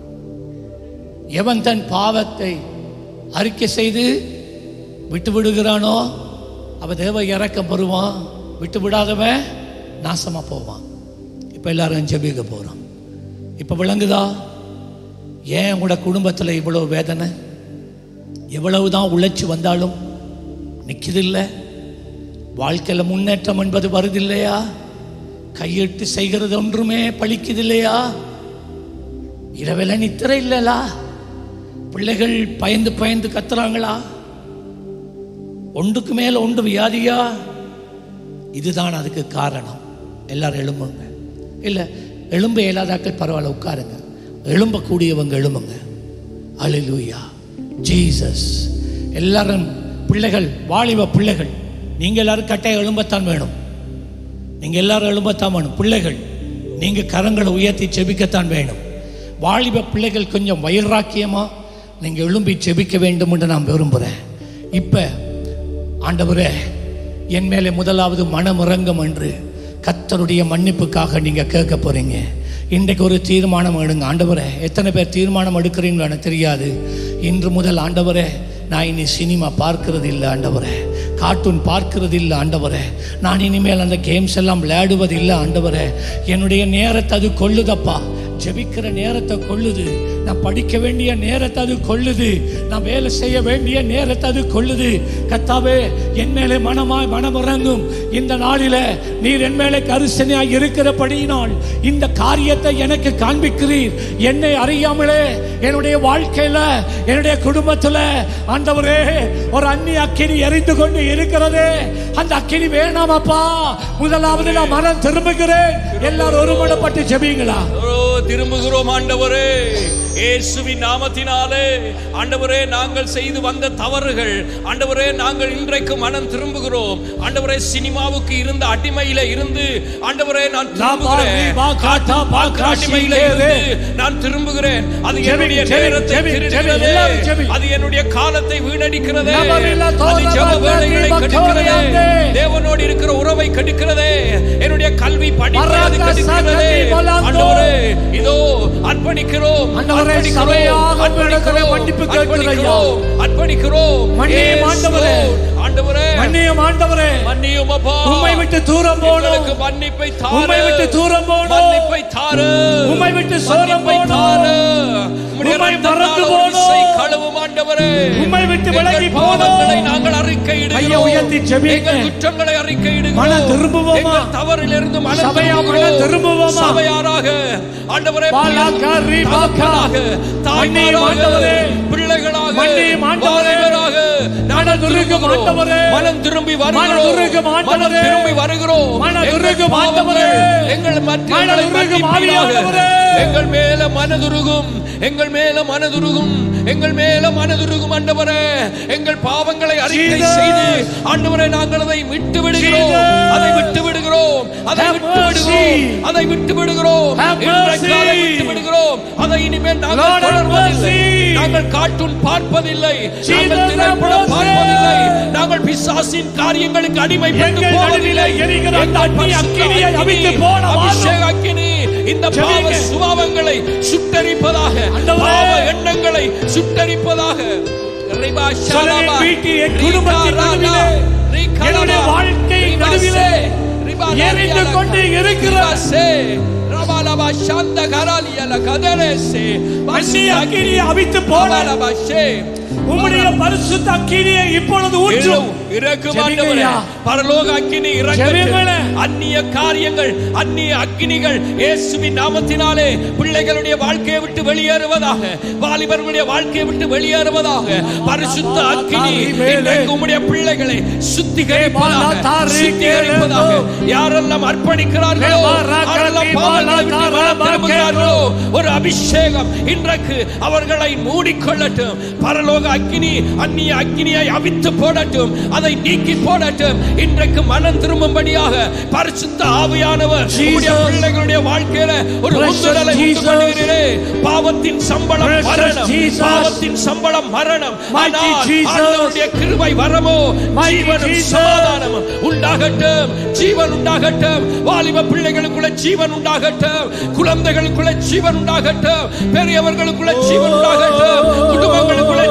எவன் தன் பாவத்தை அறிக்கை செய்து விட்டு விடுகிறானோ அவ தேவ இறக்கம் பெறுவான் விட்டு விடாதவன் நாசமா போவான் இப்போ எல்லாரும் ஜெபிக்க போகிறோம் இப்போ விளங்குதா ஏன் உங்களோட குடும்பத்தில் இவ்வளோ வேதனை எவ்வளவுதான் உழைச்சி வந்தாலும் நிற்கிதில்லை வாழ்க்கையில் முன்னேற்றம் என்பது வருதில்லையா கையிட்டு செய்கிறது ஒன்றுமே பழிக்குதில்லையா இரவில் நித்திரை இல்லலா பிள்ளைகள் பயந்து பயந்து கத்துறாங்களா ஒன்றுக்கு மேல ஒன்று வியாதியா இதுதான் அதுக்கு காரணம் எல்லாரும் எழும்புங்க இல்லை எழும்ப இயலாதாக்கள் பரவாயில்ல உட்காருங்க எழும்பக்கூடியவங்க எழும்புங்க அலிலூயா ஜீசஸ் எல்லாரும் பிள்ளைகள் வாலிப பிள்ளைகள் நீங்கள் எல்லாரும் கட்டாயம் எழும்பத்தான் வேணும் நீங்கள் எல்லாரும் எழும்பத்தான் வேணும் பிள்ளைகள் நீங்கள் கரங்களை உயர்த்தி செபிக்கத்தான் வேணும் வாலிப பிள்ளைகள் கொஞ்சம் வைராக்கியமாக நீங்கள் எழும்பி செபிக்க வேண்டும் என்று நான் விரும்புகிறேன் இப்போ ஆண்டவரே என் மேலே முதலாவது மனமிறங்கும் என்று கத்தருடைய மன்னிப்புக்காக நீங்கள் கேட்க போகிறீங்க இன்றைக்கு ஒரு தீர்மானம் எடுங்க ஆண்டவரே எத்தனை பேர் தீர்மானம் எடுக்கிறீங்களோ எனக்கு தெரியாது இன்று முதல் ஆண்டவரே நான் இனி சினிமா பார்க்கிறது இல்லை ஆண்டவரே கார்ட்டூன் பார்க்கிறது இல்லை ஆண்டவரே நான் இனிமேல் அந்த கேம்ஸ் எல்லாம் விளையாடுவது இல்லை ஆண்டவரே என்னுடைய நேரத்தை அது கொள்ளுதப்பா ஜெபிக்கிற நேரத்தை கொள்ளுது நான் படிக்க வேண்டிய நேரத்தை அது கொள்ளுது நான் வேலை செய்ய வேண்டிய நேரத்தை அது கொள்ளுது கத்தாவே என் மேலே மனமாய் மனமிறங்கும் இந்த நாளில நீர் என் மேலே கரிசனையாய் இருக்கிறபடியினால் இந்த காரியத்தை எனக்கு காண்பிக்கிறீர் என்னை அறியாமலே என்னுடைய வாழ்க்கையில என்னுடைய குடும்பத்துல ஆண்டவரே ஒரு அந்நி அக்கினி எரிந்து கொண்டு இருக்கிறதே அந்த அக்கினி வேணாமப்பா முதலாவது நான் மனம் திரும்புகிறேன் எல்லாரும் ஒருமனப்பட்டு ஜெபிங்களா ஓ திரும்புகிறோம் ஆண்டவரே இயேசுவின் நாமத்தினாலே ஆண்டவரே நாங்கள் செய்து வந்த தவறுகள் ஆண்டவரே நாங்கள் இன்றைக்கு மனம் திரும்புகிறோம் ஆண்டவரே சினிமாவுக்கு இருந்த அடிமையில இருந்து ஆண்டவரே நான் திரும்புகிறேன் பா, காட்டா, பா, அடிமையில காசி, இருந்து நான் திரும்புகிறேன் அது ஜெபி, என்னுடைய ஜெபி, நேரத்தை ஜெபி, ஜெபி, திருடுகிறதே. எல்லாரும் ஜெபி. அது என்னுடைய காலத்தை வீணடிக்கிறதே நபரில அது தோல ஜெப பக்க வேலைகளை தீப கெடுக்கிறதே கோரியாந்தே. தேவனோடு இருக்கிற உறவை கெடுக்கிறதே என்னுடைய கல்வி படிப்பை அது மராக்கா கெடுக்கிறதே சாக்கதி போலாந்தோ. ஆண்டவரே இதோ அர்ப்பணிக்கிறோம் ஆண்டவரே, அர்ப்பணிக்கிறோம், சபையாக அர்ப்பணிக்கிறோம், உம்மிடத்திலே மன்னிப்பு கேட்கிறோம் ஐயா. அர்ப்பணிக்கிறோம் அர்ப்பணிக்கிறோம் மன்னியும் Yes, ஆண்டவரே. Lord. ஆண்டவரே மன்னியும் ஆண்டவரே மன்னியும் அப்பா உம்மை விட்டு தூரம் எங்களுக்கு போனோம் மன்னிப்பை தாரு உம்மை விட்டு தூரம் போனோம். மன்னிப்பை தாரு உம்மை விட்டு சோரம் மன்னிப்பை போனோம். தாரு உம்முடைய உம்மை இரத்தத்தால் மறந்து ஒரு போனோம். விசை கழுவும் ஆண்டவரே உம்மை விட்டு எங்கள் விலகி பாவங்களை போனோம். நாங்கள் அறிக்கையிடுகிறோம் கையை உயர்த்தி ஜெபிங்க. எங்கள் குற்றங்களை அறிக்கையிடுகிறோம் மனம் திரும்புவோமா? எங்கள் தவறிலிருந்து மனம் சபையா திரும்புகிறோம். மனம் திரும்புவோமா? சபையாராக ஆண்டவரே பாலாக்கா, ரீபாக்கா. தகப்பனாக, மன்னியும் தாய்மாராக ஆண்டவரே. பிள்ளைகளாக மன்னியும் ஆண்டவரே. வாலிபராக நாங்கள் மனம் துருகும் திரும்புகிறோம். ஆண்டவரே. மனம் திரும்பி மனம் வருகிறோம் துருகும் ஆண்டவரே. மனம் திரும்பி வருகிறோம் மனம் எங்கள் துருகும் பாவங்கள், ஆண்டவரே. எங்கள் மற்ற மனம் எங்களை துருகும் மன்னிப்பீராக. ஆவியானவரே. எங்கள் மேல மனதுருகும் எங்கள் மேல மனதுருகும் எங்கள் மேல மனதுருகும் ஆண்டவரே எங்கள் பாவங்களை அறிக்கை Jesus. செய்து ஆண்டவரே நாங்கள் அதை விட்டு விடுகிறோம் Jesus. அதை விட்டு விடுகிறோம் அதை Have விட்டு விடுகிறோம் mercy. அதை விட்டு விடுகிறோம் Have இன்றைக்கு அதை mercy. விட்டு விடுகிறோம் அதை இனிமேல் Lord, நாங்கள் have தொடர்வதில்லை mercy. நாங்கள் கார்ட்டூன் பார்ப்பதில்லை Jesus, நாங்கள் have திரைப்படம் mercy. பார்ப்பதில்லை நாங்கள் பிசாசின் காரியங்களுக்கு அடிமைப்பட்டு எங்கள் போவதில்லை நடுவிலே எரிகிற அந்த எங்கள் அக்னி, பரிசுத்த அக்கினியை அக்கினி, அவித்து போட வாரும். அபிஷேக அக்கினி இந்த பாவ ஜெபிங்க. சுபாவங்களை சுட்டரிப்பதாக ஆண்டவரே. பாவ எண்ணங்களை சுட்டரிப்பதாக ரிபா ஷாலாபா, என் வீட்டில், என் ரீகா குடும்பத்தின் ராலா, நடுவிலே, ரீகா என்னுடைய லாலா, வாழ்க்கை ரிபா நடுவிலே சே, ரிபா எரிந்து லாலியா கொண்டு லகா, இருக்கிற ரிபா சே, ரபா லபா ஷாந்த கராலியா லகதரே சே, மன்னி அக்கினியை அவித்து போட ரபா லபா ஷே, உம்முடைய பரிசுத்த அக்கினியை இப்பொழுது ஊற்றும் இரு- இறக்கும் ஜெபிங்க ஆண்டவரே. ஐயா. பரலோக அக்கினி இறங்கட்டும். ஜெபிங்களே. அந்நிய காரியங்கள் அந்நிய அக்கினிகள் இயேசுவின் நாமத்தினாலே பிள்ளைகளுடைய வாழ்க்கையை விட்டு வெளியேறுவதாக வாலிபர்களுடைய வாழ்க்கையை விட்டு வெளியேறுவதாக பரிசுத்த அக்கினி இன்றைக்கு உம்முடைய பிள்ளைகளை சுத்திகரிப்பதாக சுத்திகரிப்பதாக யாரெல்லாம் அர்ப்பணிக்கிறார்களோ யாரெல்லாம் பாவங்களை விட்டு மனம் திரும்புகிறார்களோ ஒரு அபிஷேகம் இன்றைக்கு அவர்களை மூடிக்கொள்ளட்டும் பரலோக அக்கினி அந்நிய அக்கினியை அவித்து போடட்டும் அதை நீக்கி போடட்டும் இன்றைக்கு மனம் திரும்பும்படியாக பரிசுத்த ஆவியானவர் உம்முடைய பிள்ளைகளுடைய வாழ்க்கையில ஒரு Precious உந்துதலை உண்டு Jesus. பண்ணுகிறே பாவத்தின் சம்பளம் Precious மரணம் Jesus. பாவத்தின் சம்பளம் மரணம் Mighty ஆனால் Jesus. ஆண்டவருடைய கிருபை வரமோ Mighty ஜீவனும் Jesus. சமாதானமும் உண்டாகட்டும் ஜீவன் உண்டாகட்டும் வாலிப பிள்ளைகளுக்குள்ள ஜீவன் உண்டாகட்டும் குழந்தைகளுக்குள்ள ஜீவன் உண்டாகட்டும் பெரியவர்களுக்குள்ள ஜீவன் உண்டாகட்டும் குடும்பங்களுக்குள்ள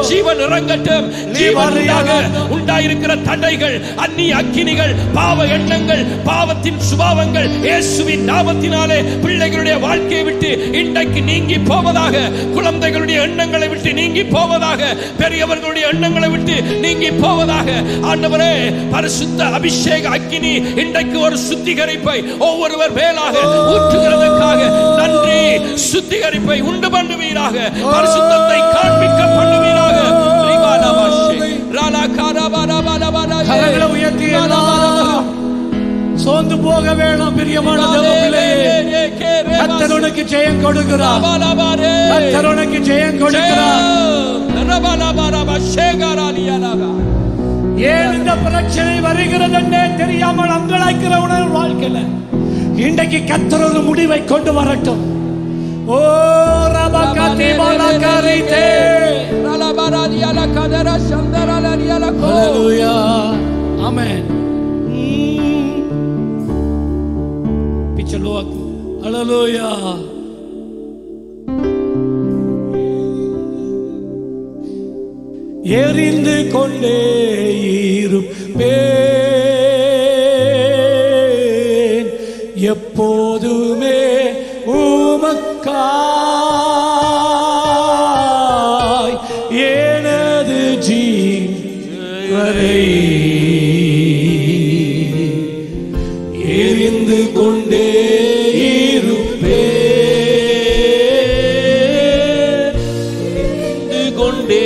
ஜீவன் இறங்கட்டும் ஜீவன் உண்டாக உண்டாயிருக்கிற தடைகள் அந்நிய அக்கினிகள் பாவ எண்ணங்கள் பாவத்தின் சுபாவங்கள் இயேசுவின் நாமத்தினாலே பிள்ளைகளுடைய வாழ்க்கையை விட்டு இன்றைக்கு நீங்கி போவதாக குழந்தைகளுடைய எண்ணங்களை விட்டு நீங்கி போவதாக பெரியவர்களுடைய எண்ணங்களை விட்டு நீங்கி போவதாக ஆண்டவரே பரிசுத்த அபிஷேக அக்கினி இன்றைக்கு ஒரு சுத்திகரிப்பை ஒவ்வொருவர் மேலாக ஊற்றுகிறதற்காக நன்றி சுத்திகரிப்பை உண்டு பண்ணுவீராக பரிசுத்தத்தை காண்பிக்க பண்ணுவீராக ரிபாலாபாஷே, ராலாகாராபாராபாராபாரா, கரங்களை உயர்த்தி எல்லாம் சோர்ந்து போக வேணாம் பிரியமான தேவ பிள்ளையே கர்த்தர் உனக்கு ஜெயம் கொடுக்கிறார் ராபாலாபாரே. கர்த்தர் உனக்கு ஜெயம் கொடுக்கிறார் ஜெயம். ராபாலாபாராபா, ஷேகாராலியாலாபா. ஏன் இந்த பிரச்சனை வருகிறதுன்னே தெரியாமல் அங்கலாய்க்கிற உணர்வு வாழ்க்கையில இன்றைக்கு கர்த்தர் ஒரு முடிவை கொண்டு வரட்டும் ஓ ரபகா தீபாலகரிதே ராலாபாராலியாலகதரா, சந்தராலாலியாலகோ. ஹalleluya ஆமென் பிச்சலோ ஹalleluya எரிந்து கொண்டே இருப்பேன் எப்போதுமே உமக்காய் எனது ஜீவரை எரிந்து கொண்டே இருப்பேன் இருந்து கொண்டே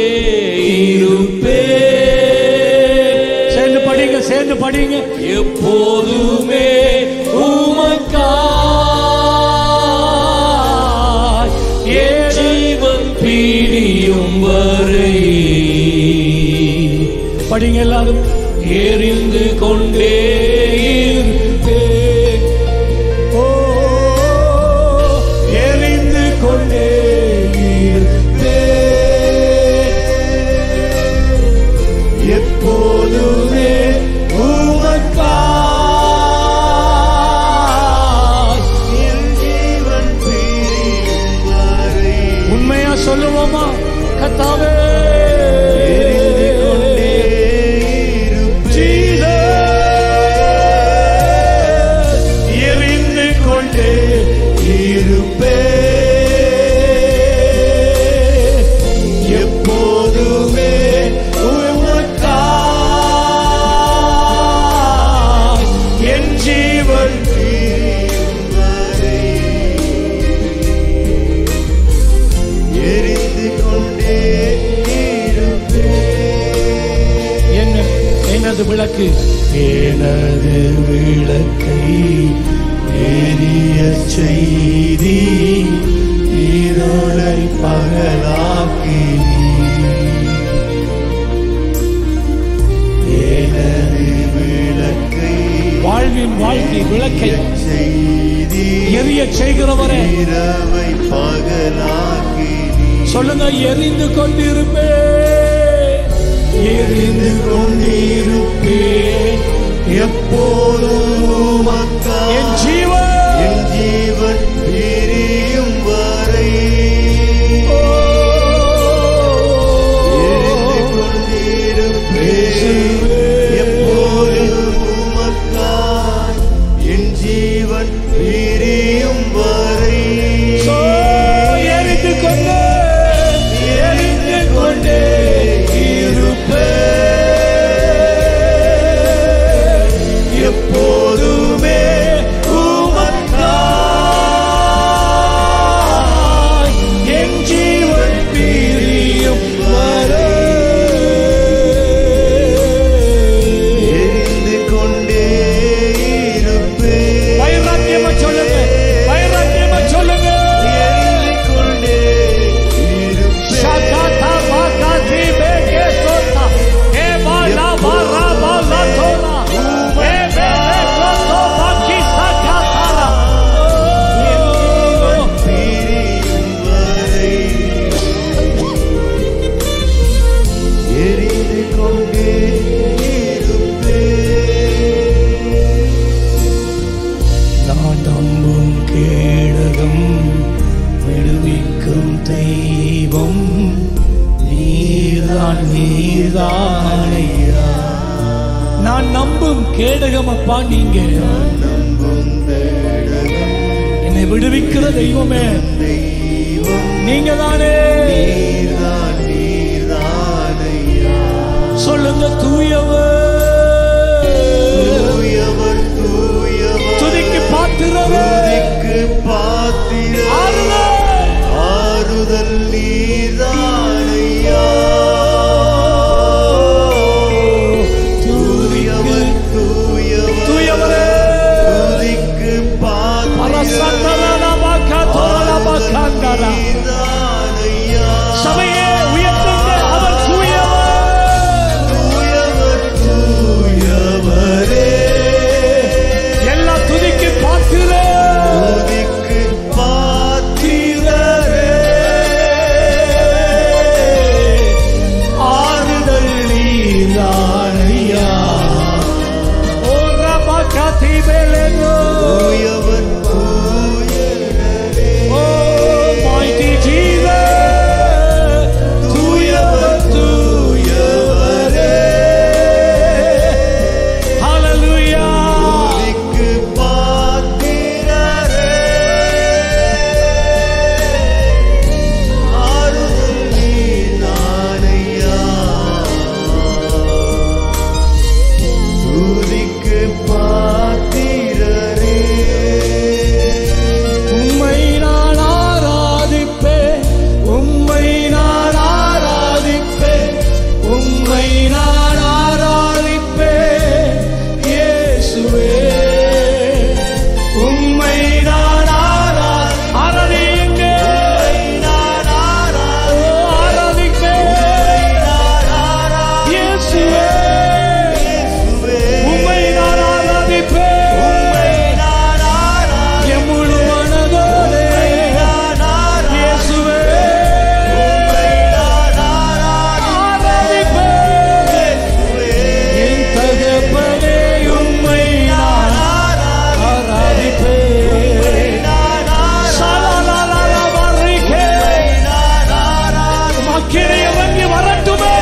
இருப்பேன் சேர்ந்து படிங்க சேர்ந்து படிங்க எப்போதுமே உமக்காய் என் ஜீவன் பிரியும் வரை படிங்க எல்லாரும் எரிந்து கொண்டே இருப்பேன் ஓ எரிந்து கொண்டே இருப்பேன் எப்போதுமே உமக்காய் உண்மையா சொல்லுவோமா கத்தாவே எரிந்து கொண்டே இருப்பே எப்போதுமே உமக்காய் என் ஜீவன் எரிந்து கொண்டே என்ன எனது விளக்கு எனது விளக்கை எரிய செய்தி இருளை பகலாக்கி எனது விளக்கை வாழ்வின் வாழ்க்கை விளக்கை செய்தி எரிய செய்கிறவரே இரவை பகலாக்கி சொல்லுங்க எரிந்து கொண்டிருப்பே எரிந்து கொண்டிருப்பேன் எப்போதும் உமக்கா என் ஜீவன் என் ஜீவன் பிரியும் வரை எரிந்து கொண்டிருப்பேன் எப்போதும் உமக்காய் என் ஜீவன் பிரியும் வரை சோ, எரிந்து கொண்டே எரிந்து கொண்டே இருப்பேன் எப்போதுமே உமக்காய் என் ஜீவன் பிரியும் வரை எரிந்து கொண்டே இருப்பேன் வைராக்கியமா சொல்லுங்க வைராக்கியமா சொல்லுங்க எரிந்து கொண்டே இருப்பேன் Shakata bakati beke sota. E bala bara bala tola. E bele koto baki sakatara. பிரியும் வரை எரிந்து கொண்டே இருப்பேன் நான் நம்பும் கேடகம் விடுவிக்கும் தெய்வம் நீர்தான் நீர்தான் ஐயா நான் நம்பும் கேடகம் அப்பா நீங்க என்னை விடுவிக்கிற தெய்வமே நீங்க தானே நீர்தான் நீர்தான் ஐயா சொல்லுங்க தூயவர் தூயவர் தூயவர் துதிக்கு பாத்திரவே துதிக்கு பாத்திர ஆறுதல் நீர்தான் ஐயா தூயவர் தூயவர் தூயவரே துதிக்கு பாத்திர பரசந்தரலபகதோலபகந்தர. நீர்தான் ஐயா சபையே உயர்த்துங்க அவர் தூயவர் தூயவர் தூயவரே எல்லா துதிக்கு பாத்திரே துதிக்கு பாத்திரரே ஆறுதல் நீதானையா ஓ ரபகதி பெலனோ தூயவர் தூயவரே ஓ mighty Jesus தூயவர் தூயவரே hallelujah துதிக்கு பாத்திரரே ஆறுதல் நீதானையா துதிக்கு பாத்திரரே உம்மை நான் ஆராதிப்பேன் உம்மை நான் ஆராதிப்பேன் உம்மை நான் ஆராதிப்பேன் இயேசுவே உம்மை நான் ஆரா ஆராதிங்க ஓ, ஆராதிப்பேன் இயேசுவே உம்மை நான் ஆராதிப்பேன் என் முழு மனதோடே இயேசுவே ஆராதிப்பேன் என் தகப்பனே உம்மை நான் ஆராதிப்பேன் சலலலல வர்றிகே. மக்கிரை இறங்கி வரட்டுமே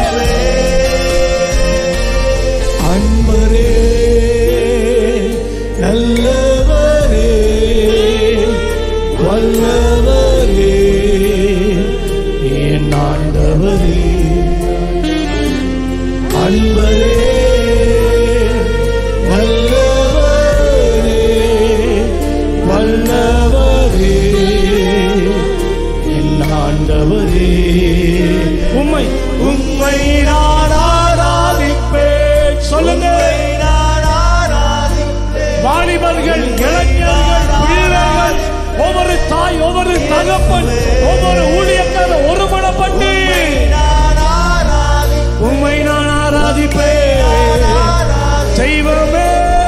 அன்பரே நல்லவரே வல்லவரே என் ஆண்டவரே அன்பரே நல்லவரே வல்லவரே என் ஆண்டவரே உம்மை உம்மை நான் ஆராதிப்பேன் சொல்லுங்க வாலிபர்கள் இளைஞர்கள் பிள்ளைகள் ஒவ்வொரு தாய் ஒவ்வொரு தகப்பன் ஒவ்வொரு ஊழியக்காரர் ஒருமனப்பட்டு உம்மை நான் ஆராதிப்பேன் தெய்வமே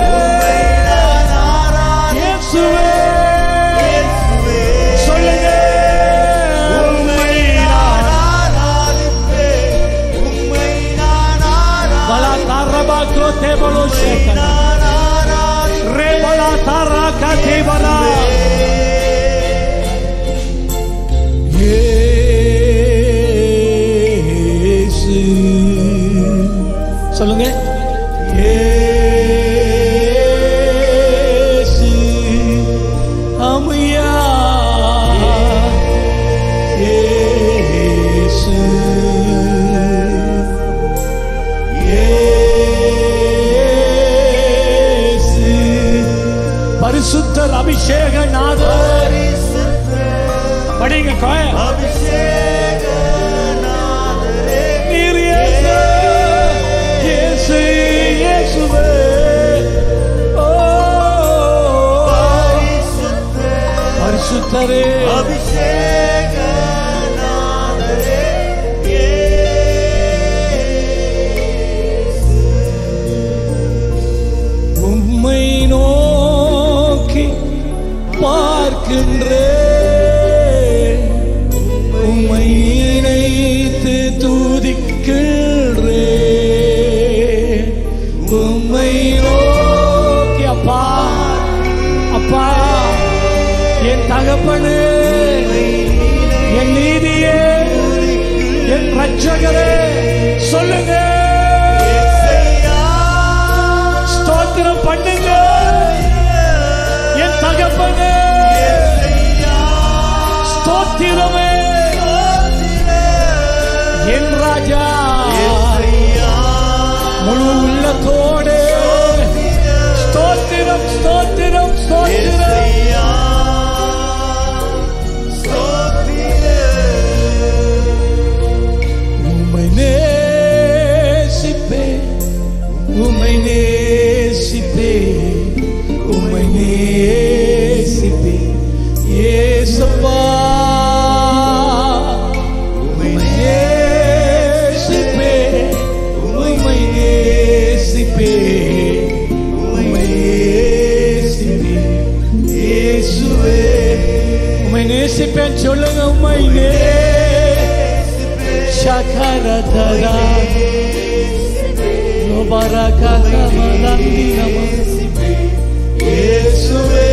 இயேசுவே சொல்லுங்க உம்மை நான் பலா தாரபா கோத்தே பலோ சேக்கனா ரே பலா தாரா காத்தே பலா இயேசு சொல்லுங்க இயேசு அம்மையா இயேசு இயேசு பரிசுத்தர் அபிஷேக நாதர் படிங்க கோய நீர் இயேசு இயேசு இயேசுவே ஓ பரிசுத்தரே உம்மை நோக்கி பார்க்கின்றே உம்மை இணைத்து துதிக்கின்றே உம்மை நோக்கி அப்பா அப்பா என் தகப்பனே ஸ்தோத்திரமே என் ராஜா முழு உள்ளத்தோடு ஸ்தோத்திரம் ஸ்தோத்திரம் ஸ்தோத்திரம் உம்மை நேசிப்பே உம்மை நேசிப்பே உம்மை நேசிப்பே ஏசப்பா உம்மை நேசிப்பே உம்மை நேசிப்பே உம்மை நேசிப்பே இயேசுவே உம்மை நேசிப்பேன் சொல்லுங்க உம்மை நே Shakaratara Nobarakata Marandi Nama Yesue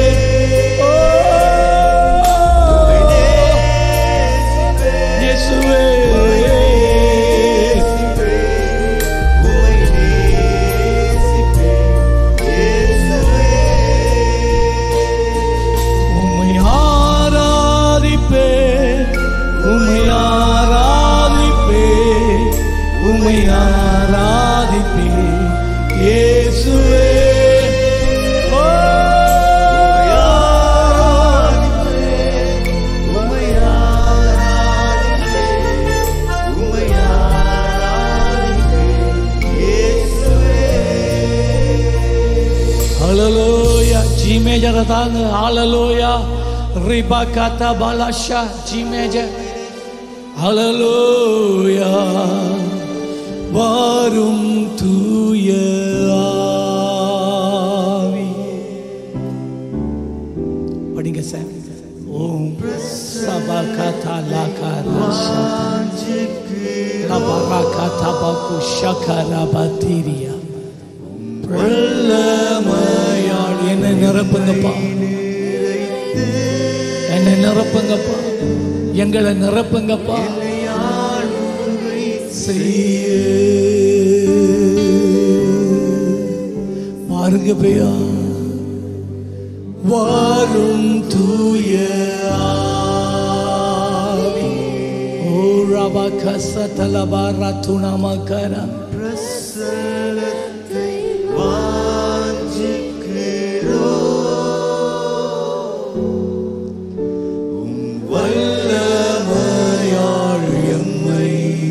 Yesue உம்மை ஆராதிப்பே உம்மை ஆராதிப்பே உம்மை ஆராதிப்பே இயேசுவே ஓ, ஹalleluya ஜிமேஜர தாங்க ஹalleluya ரிபகத பலஷா ஜிமேஜ ஹalleluya வரும் தூய ஆவி படிங்க சார் ஓம் சபகத லகரஷா லபரகத பகு ஷகரபதிரியா பிரளமையாள் என்னை நிரப்புங்கப்பா என்னை நிரப்புங்கப்பா எங்களை நிரப்புங்கப்பா செய்ய பாருங்க பையா வாரும் தூய ஆவி. ஓ ரபா கசதலபா ரத்துணமகரா வல்லமையாள் எம்மை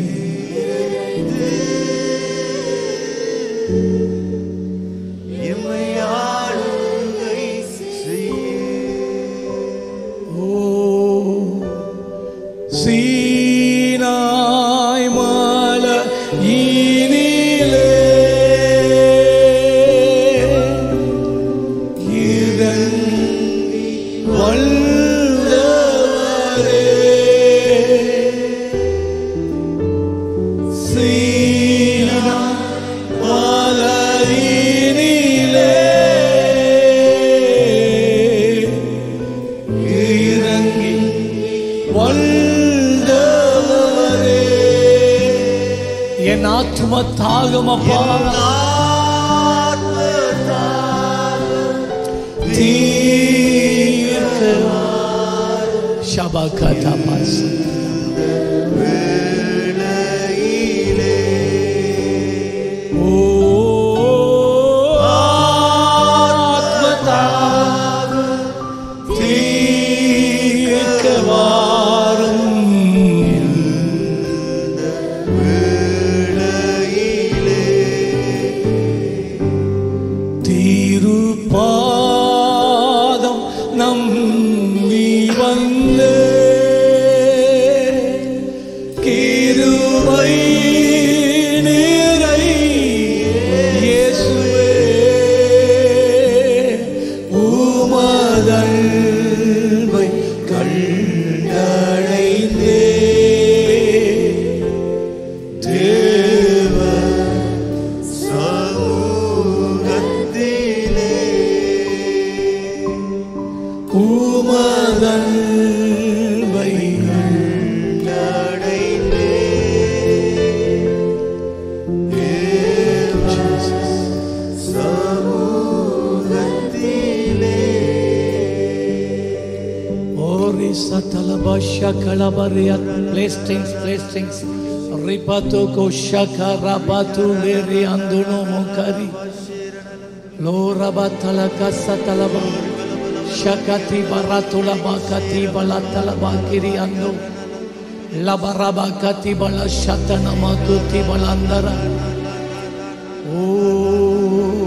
ஓ சீனாய் மல இனிலே இறங்கி வந்தவரே சீனாய் மலையினிலே இறங்கி வந்தவரே என் ஆத்ம தாகமப்பா தீர்க்க ஷபகத பாஸ் ஓ ஆத்ம தாகம் தீர்க்க வாரும் திருப்பாதம் நம்பி வந்த கிருபை satalaba shakalabaria. Place things, place things. Ripato ko shakarabatu leri anduno mokari. Loraba satalaba. Shakati baratula bakati balatalaba kiri ando. Labaraba kati bala shatana makuti balandara. Oh.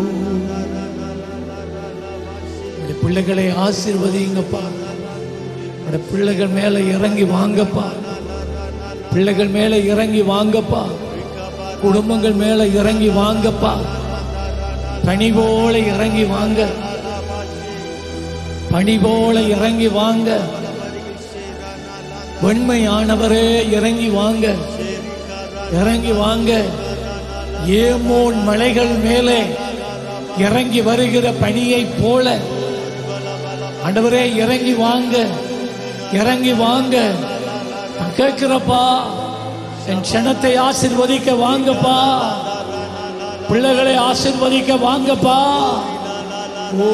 உடைய பிள்ளைகளை ஆசீர்வதிங்கப்பா உடைய பிள்ளைகள் மேல இறங்கி வாங்கப்பா பிள்ளைகள் மேல இறங்கி வாங்கப்பா குடும்பங்கள் மேல இறங்கி வாங்கப்பா பனி போல இறங்கி வாங்க பனி போல இறங்கி வாங்க வெண்மையானவரே இறங்கி வாங்க இறங்கி வாங்க ஏமோன் மலைகள் மேலே இறங்கி வருகிற பனியை போல ஆண்டவரே இறங்கி வாங்க இறங்கி வாங்க நான் கேட்கிறப்பா என் சனத்தை ஆசிர்வதிக்க வாங்கப்பா பிள்ளைகளை ஆசிர்வதிக்க வாங்கப்பா ஓ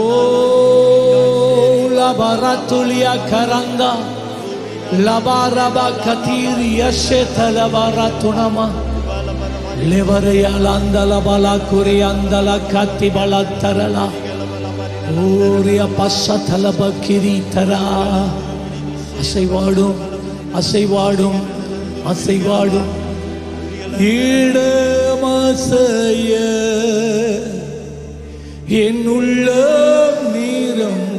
லபரத்துலியா கரந்தா லபாரபா கதீரி யஷே தலபாரா துணமா ಲೆವರೆಯಲಂದಲ ಬಲ ಕುರಿಯಂದಲ ಕತ್ತಿ ಬಲ ತರಲ ஊரிய பசதலப கிரீத்தரா அசைவாடும் அசைவாடும் அசைவாடும் ஈடமசைய என் உள்ளம் நீரம்ப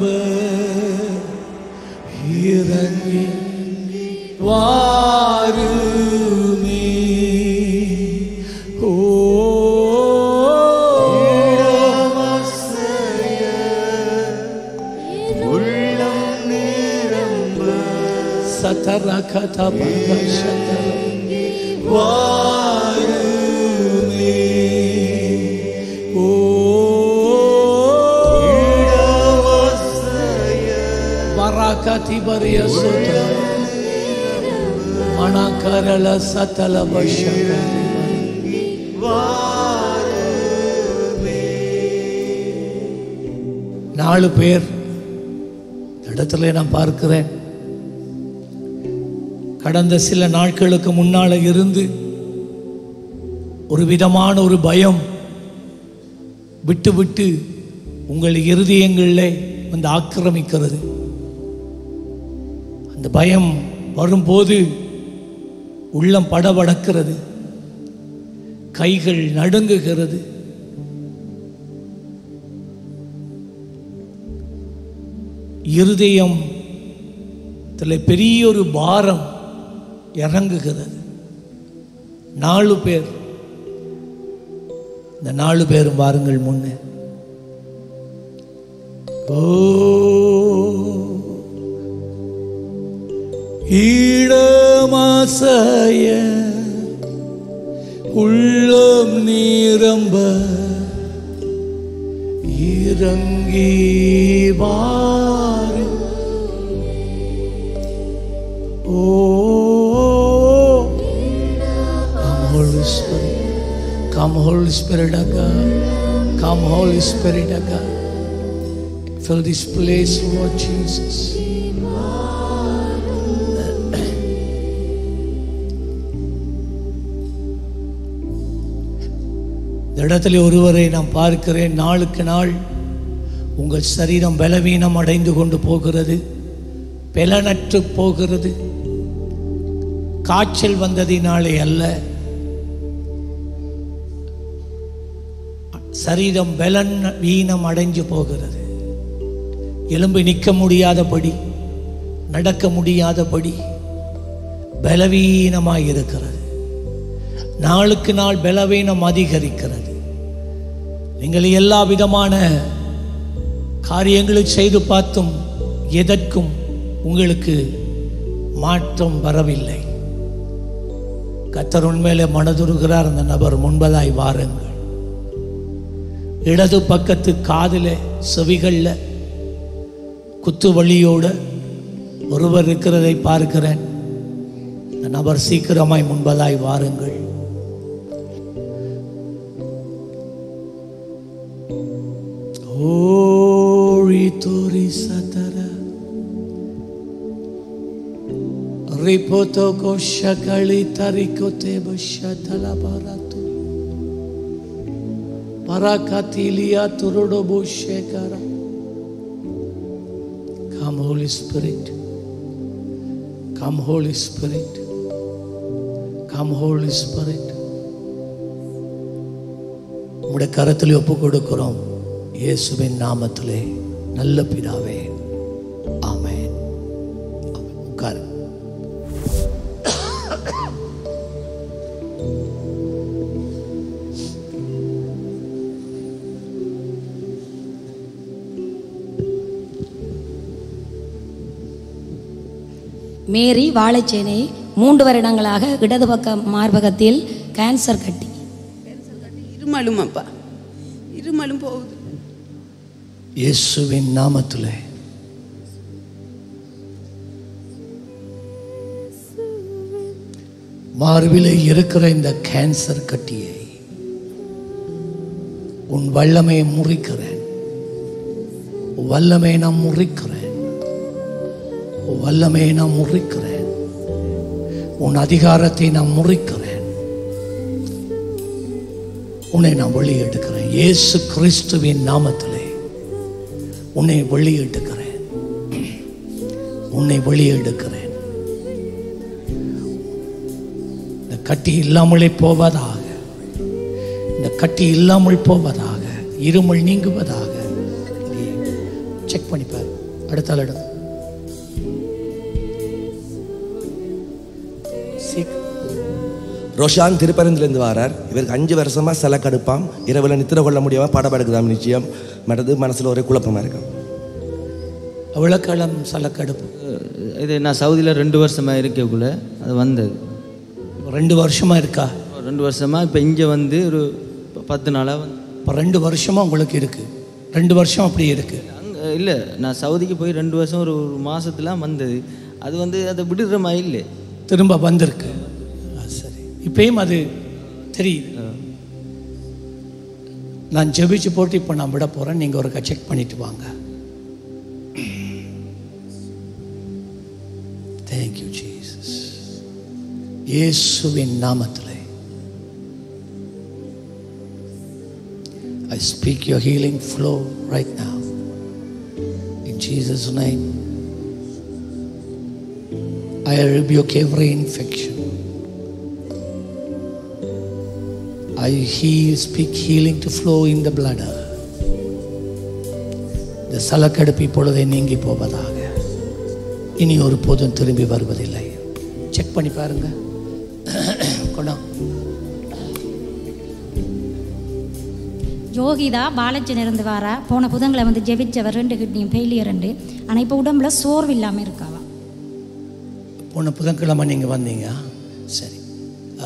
இறங்கி வாருமே ஓ உள்ளம் நிரம்ப சதரகத பகஷதர வாருமே ஓ இடமசைய வராகதி பரிய சுத மணக்கரள சதல பஷகரி நாலு பேர் இந்த இடத்துல நான் பார்க்கிறேன் கடந்த சில நாட்களுக்கு முன்னால இருந்து ஒரு விதமான ஒரு பயம் விட்டு விட்டு உங்கள் இருதயங்களிலே வந்து ஆக்கிரமிக்கிறது அந்த பயம் வரும்போது உள்ளம் படபடக்கிறது கைகள் நடுங்குகிறது இருதயம் இதில் பெரிய ஒரு பாரம் இறங்குகிறது நாலு பேர் இந்த நாலு பேரும் வாருங்கள் முன்னே ஓ ஈழமாசைய உள்ளம் நீரம்ப இறங்கி வாரு ஓ Come Holy Spirit. Come Holy Spirit of God. Come Holy Spirit of God. Fill this place, Lord Jesus. இந்த இடத்துல ஒருவரை நான் பார்க்கிறேன் நாளுக்கு நாள் உங்கள் சரீரம் பலவீனம் அடைந்து கொண்டு போகிறது பலனற்று போகிறது காய்ச்சல் வந்ததினாலே அல்ல சரீரம் பலன் வீணம் அடைஞ்சு போகிறது எலும்பு நிற்க முடியாதபடி நடக்க முடியாதபடி பலவீனமாய் இருக்கிறது நாளுக்கு நாள் பலவீனம் அதிகரிக்கிறது நீங்கள் எல்லா விதமான காரியங்களை செய்து பார்த்தும் எதற்கும் உங்களுக்கு மாற்றம் வரவில்லை கத்தர் உண்மையிலே மனதுருகிறார் அந்த நபர் முன்பதாய் வாருங்கள் இடது பக்கத்து காதில் செவிகளில் குத்து வழியோட ஒருவர் இருக்கிறதை பார்க்கிறேன் அந்த நபர் சீக்கிரமாய் முன்பதாய் வாருங்கள் ஓரி தோரி சதர Ripoto koshakali tarikote bashatala baratu. Parakatilia turudobo shekara. Come, Holy Spirit. Come, Holy Spirit. Come, Holy Spirit. உடைய கரத்தில் ஒப்பு கொடுக்கிறோம் இயேசுவின் நாமத்திலே நல்ல பிதாவே ஆமென் ஆமென். உட்காரு மேரி வாழைச்சேனை மூன்று வருடங்களாக இடது பக்க மார்பகத்தில் கேன்சர் கட்டி இருமலும் அப்பா இருமலும் போகுது இயேசுவின் நாமத்திலே மார்பிலே இருக்கிற இந்த கேன்சர் கட்டியை உன் வல்லமையை முறிக்கிறேன் உன் வல்லமையை நான் முறிக்கிறேன் உன் வல்லமையை நான் முறிக்கிறேன் உன் அதிகாரத்தை நான் முறிக்கிறேன் உன்னை நான் வெளியெடுக்கிறேன் இயேசு கிறிஸ்துவின் நாமத்திலே உன்னை வெளியெடுக்கிறேன் உன்னை வெளியெடுக்கிறேன் இந்த கட்டி இல்லாமலே போவதாக இந்த கட்டி இல்லாமல் போவதாக இருமல் நீங்குவதாக செக் பண்ணிப்பார் அடுத்த இடம் சீக்கிரம் ரோஷான் திருப்பரந்திலிருந்து வாரார் இவருக்கு அஞ்சு வருஷமா சில கடுப்பாம் இரவில் நித்திர கொள்ள முடியாம படம் எடுக்குதாம் நிச்சயம் மற்றது மனசுல ஒரே குழப்பமா இருக்கும் விளக்களம் சலக்கடுப்பு இது நான் சவுதியில் ரெண்டு வருஷமாக இருக்கக்குள்ள அது வந்தது ரெண்டு வருஷமா இருக்கா ரெண்டு வருஷமாக இப்போ இங்கே வந்து ஒரு ப- பத்து நாளாக வந்து இப்போ ரெண்டு வருஷமா உங்களுக்கு இருக்கு ரெண்டு வருஷம் அப்படி இருக்கு அங்கே இல்லை நான் சவுதிக்கு போய் ரெண்டு வருஷம் ஒரு ஒரு மாதத்துலாம் வந்தது அது வந்து அதை விடுற மாதிரி இல்லை திரும்ப வந்திருக்கு ஆ, சரி இப்பயும் அது தெரியுது நான் ஜெபிச்சு போட்டு இப்போ நான் விட போகிறேன் நீங்கள் ஒரு செக் பண்ணிட்டு வாங்க தேங்க்யூ ஜீசஸ் இயேசுவின் நாமத்திலே I speak your healing flow right now. In Jesus' name. I rebuke every infection. I heal, speak healing to flow in the bladder. இந்த சலக்கடுப்பு இப்பொழுதே நீங்கி போவதாக இனி ஒரு போதும் திரும்பி வருவதில்லை செக் பண்ணி பாருங்க கொண்டா யோகிதா பாலச்சனிருந்து வாரா போன புதன்கிழமை வந்து ஜெபிச்சவர் ரெண்டு கிட்னியும் ஃபெயிலியர் உண்டு ஆனால் இப்போ உடம்புல சோர்வு இல்லாமல் இருக்காவா போன புதன்கிழமை நீங்கள் வந்தீங்க சரி ஆ,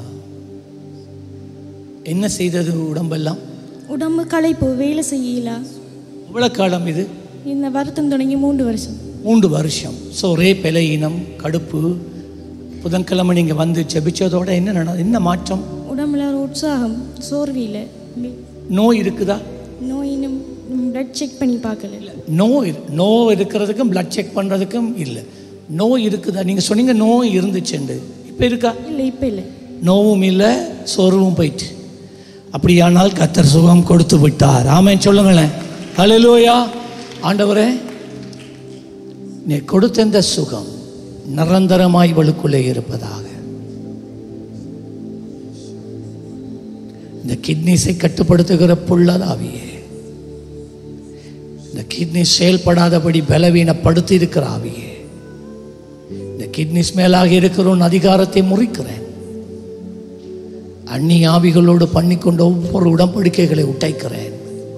என்ன செய்தது உடம்பெல்லாம் உடம்பு களைப்பு வேலை செய்யல எவ்வளோ காலம் இது இந்த வருத்தம் தொடங்கி மூன்று வருஷம் மூன்று வருஷம் ஸோ ஒரே பிழையினம் கடுப்பு புதன்கிழமை நீங்கள் வந்து ஜெபிச்சதோட என்ன நட என்ன மாற்றம் உடம்புல ஒரு உற்சாகம் சோர்வு இல்லை நோய் இருக்குதா நோய் இன்னும் பிளட் செக் பண்ணி பார்க்கல நோய் நோய் இருக்கிறதுக்கும் பிளட் செக் பண்ணுறதுக்கும் இல்லை நோய் இருக்குதா நீங்கள் சொன்னீங்க நோய் இருந்துச்சுண்டு இப்போ இருக்கா இல்லை இப்போ இல்லை நோவும் இல்லை சோர்வும் போயிட்டு அப்படியானால் கத்தர் சுகம் கொடுத்து விட்டார் ஆமென் சொல்லுங்களேன் ஹalleluya ஆண்டவரே நீ கொடுத்த இந்த சுகம் நிரந்தரமாய் இவளுக்குள்ளே இருப்பதாக இந்த கிட்னிஸை கட்டுப்படுத்துகிற புள்ளதாவியே இந்த கிட்னி செயல்படாதபடி பலவீனப்படுத்தி இருக்கிற ஆவியே இந்த கிட்னிஸ் மேலாக இருக்கிற உன் அதிகாரத்தை முறிக்கிறேன் அந்நிய ஆவிகளோடு பண்ணிக்கொண்ட ஒவ்வொரு உடன்படிக்கைகளை உடைக்கிறேன்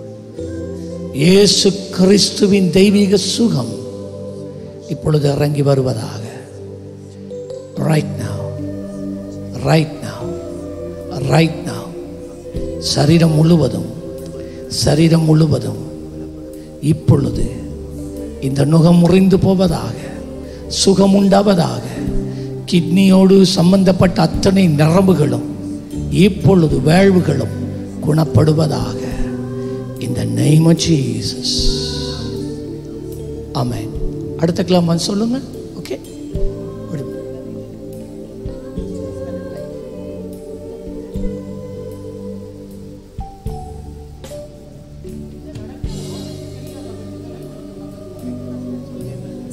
இயேசு கிறிஸ்துவின் தெய்வீக சுகம் இப்பொழுது இறங்கி வருவதாக right now right now right now சரீரம் முழுவதும் சரீரம் முழுவதும் இப்பொழுது இந்த நுகம் முறிந்து போவதாக சுகம் உண்டாவதாக கிட்னியோடு சம்பந்தப்பட்ட அத்தனை நரம்புகளும் இப்பொழுது வேள்வுகளும் குணப்படுவதாக இந்த name of Jesus ஆமென் அடுத்த கிளாம் சொல்லுங்க ஓகே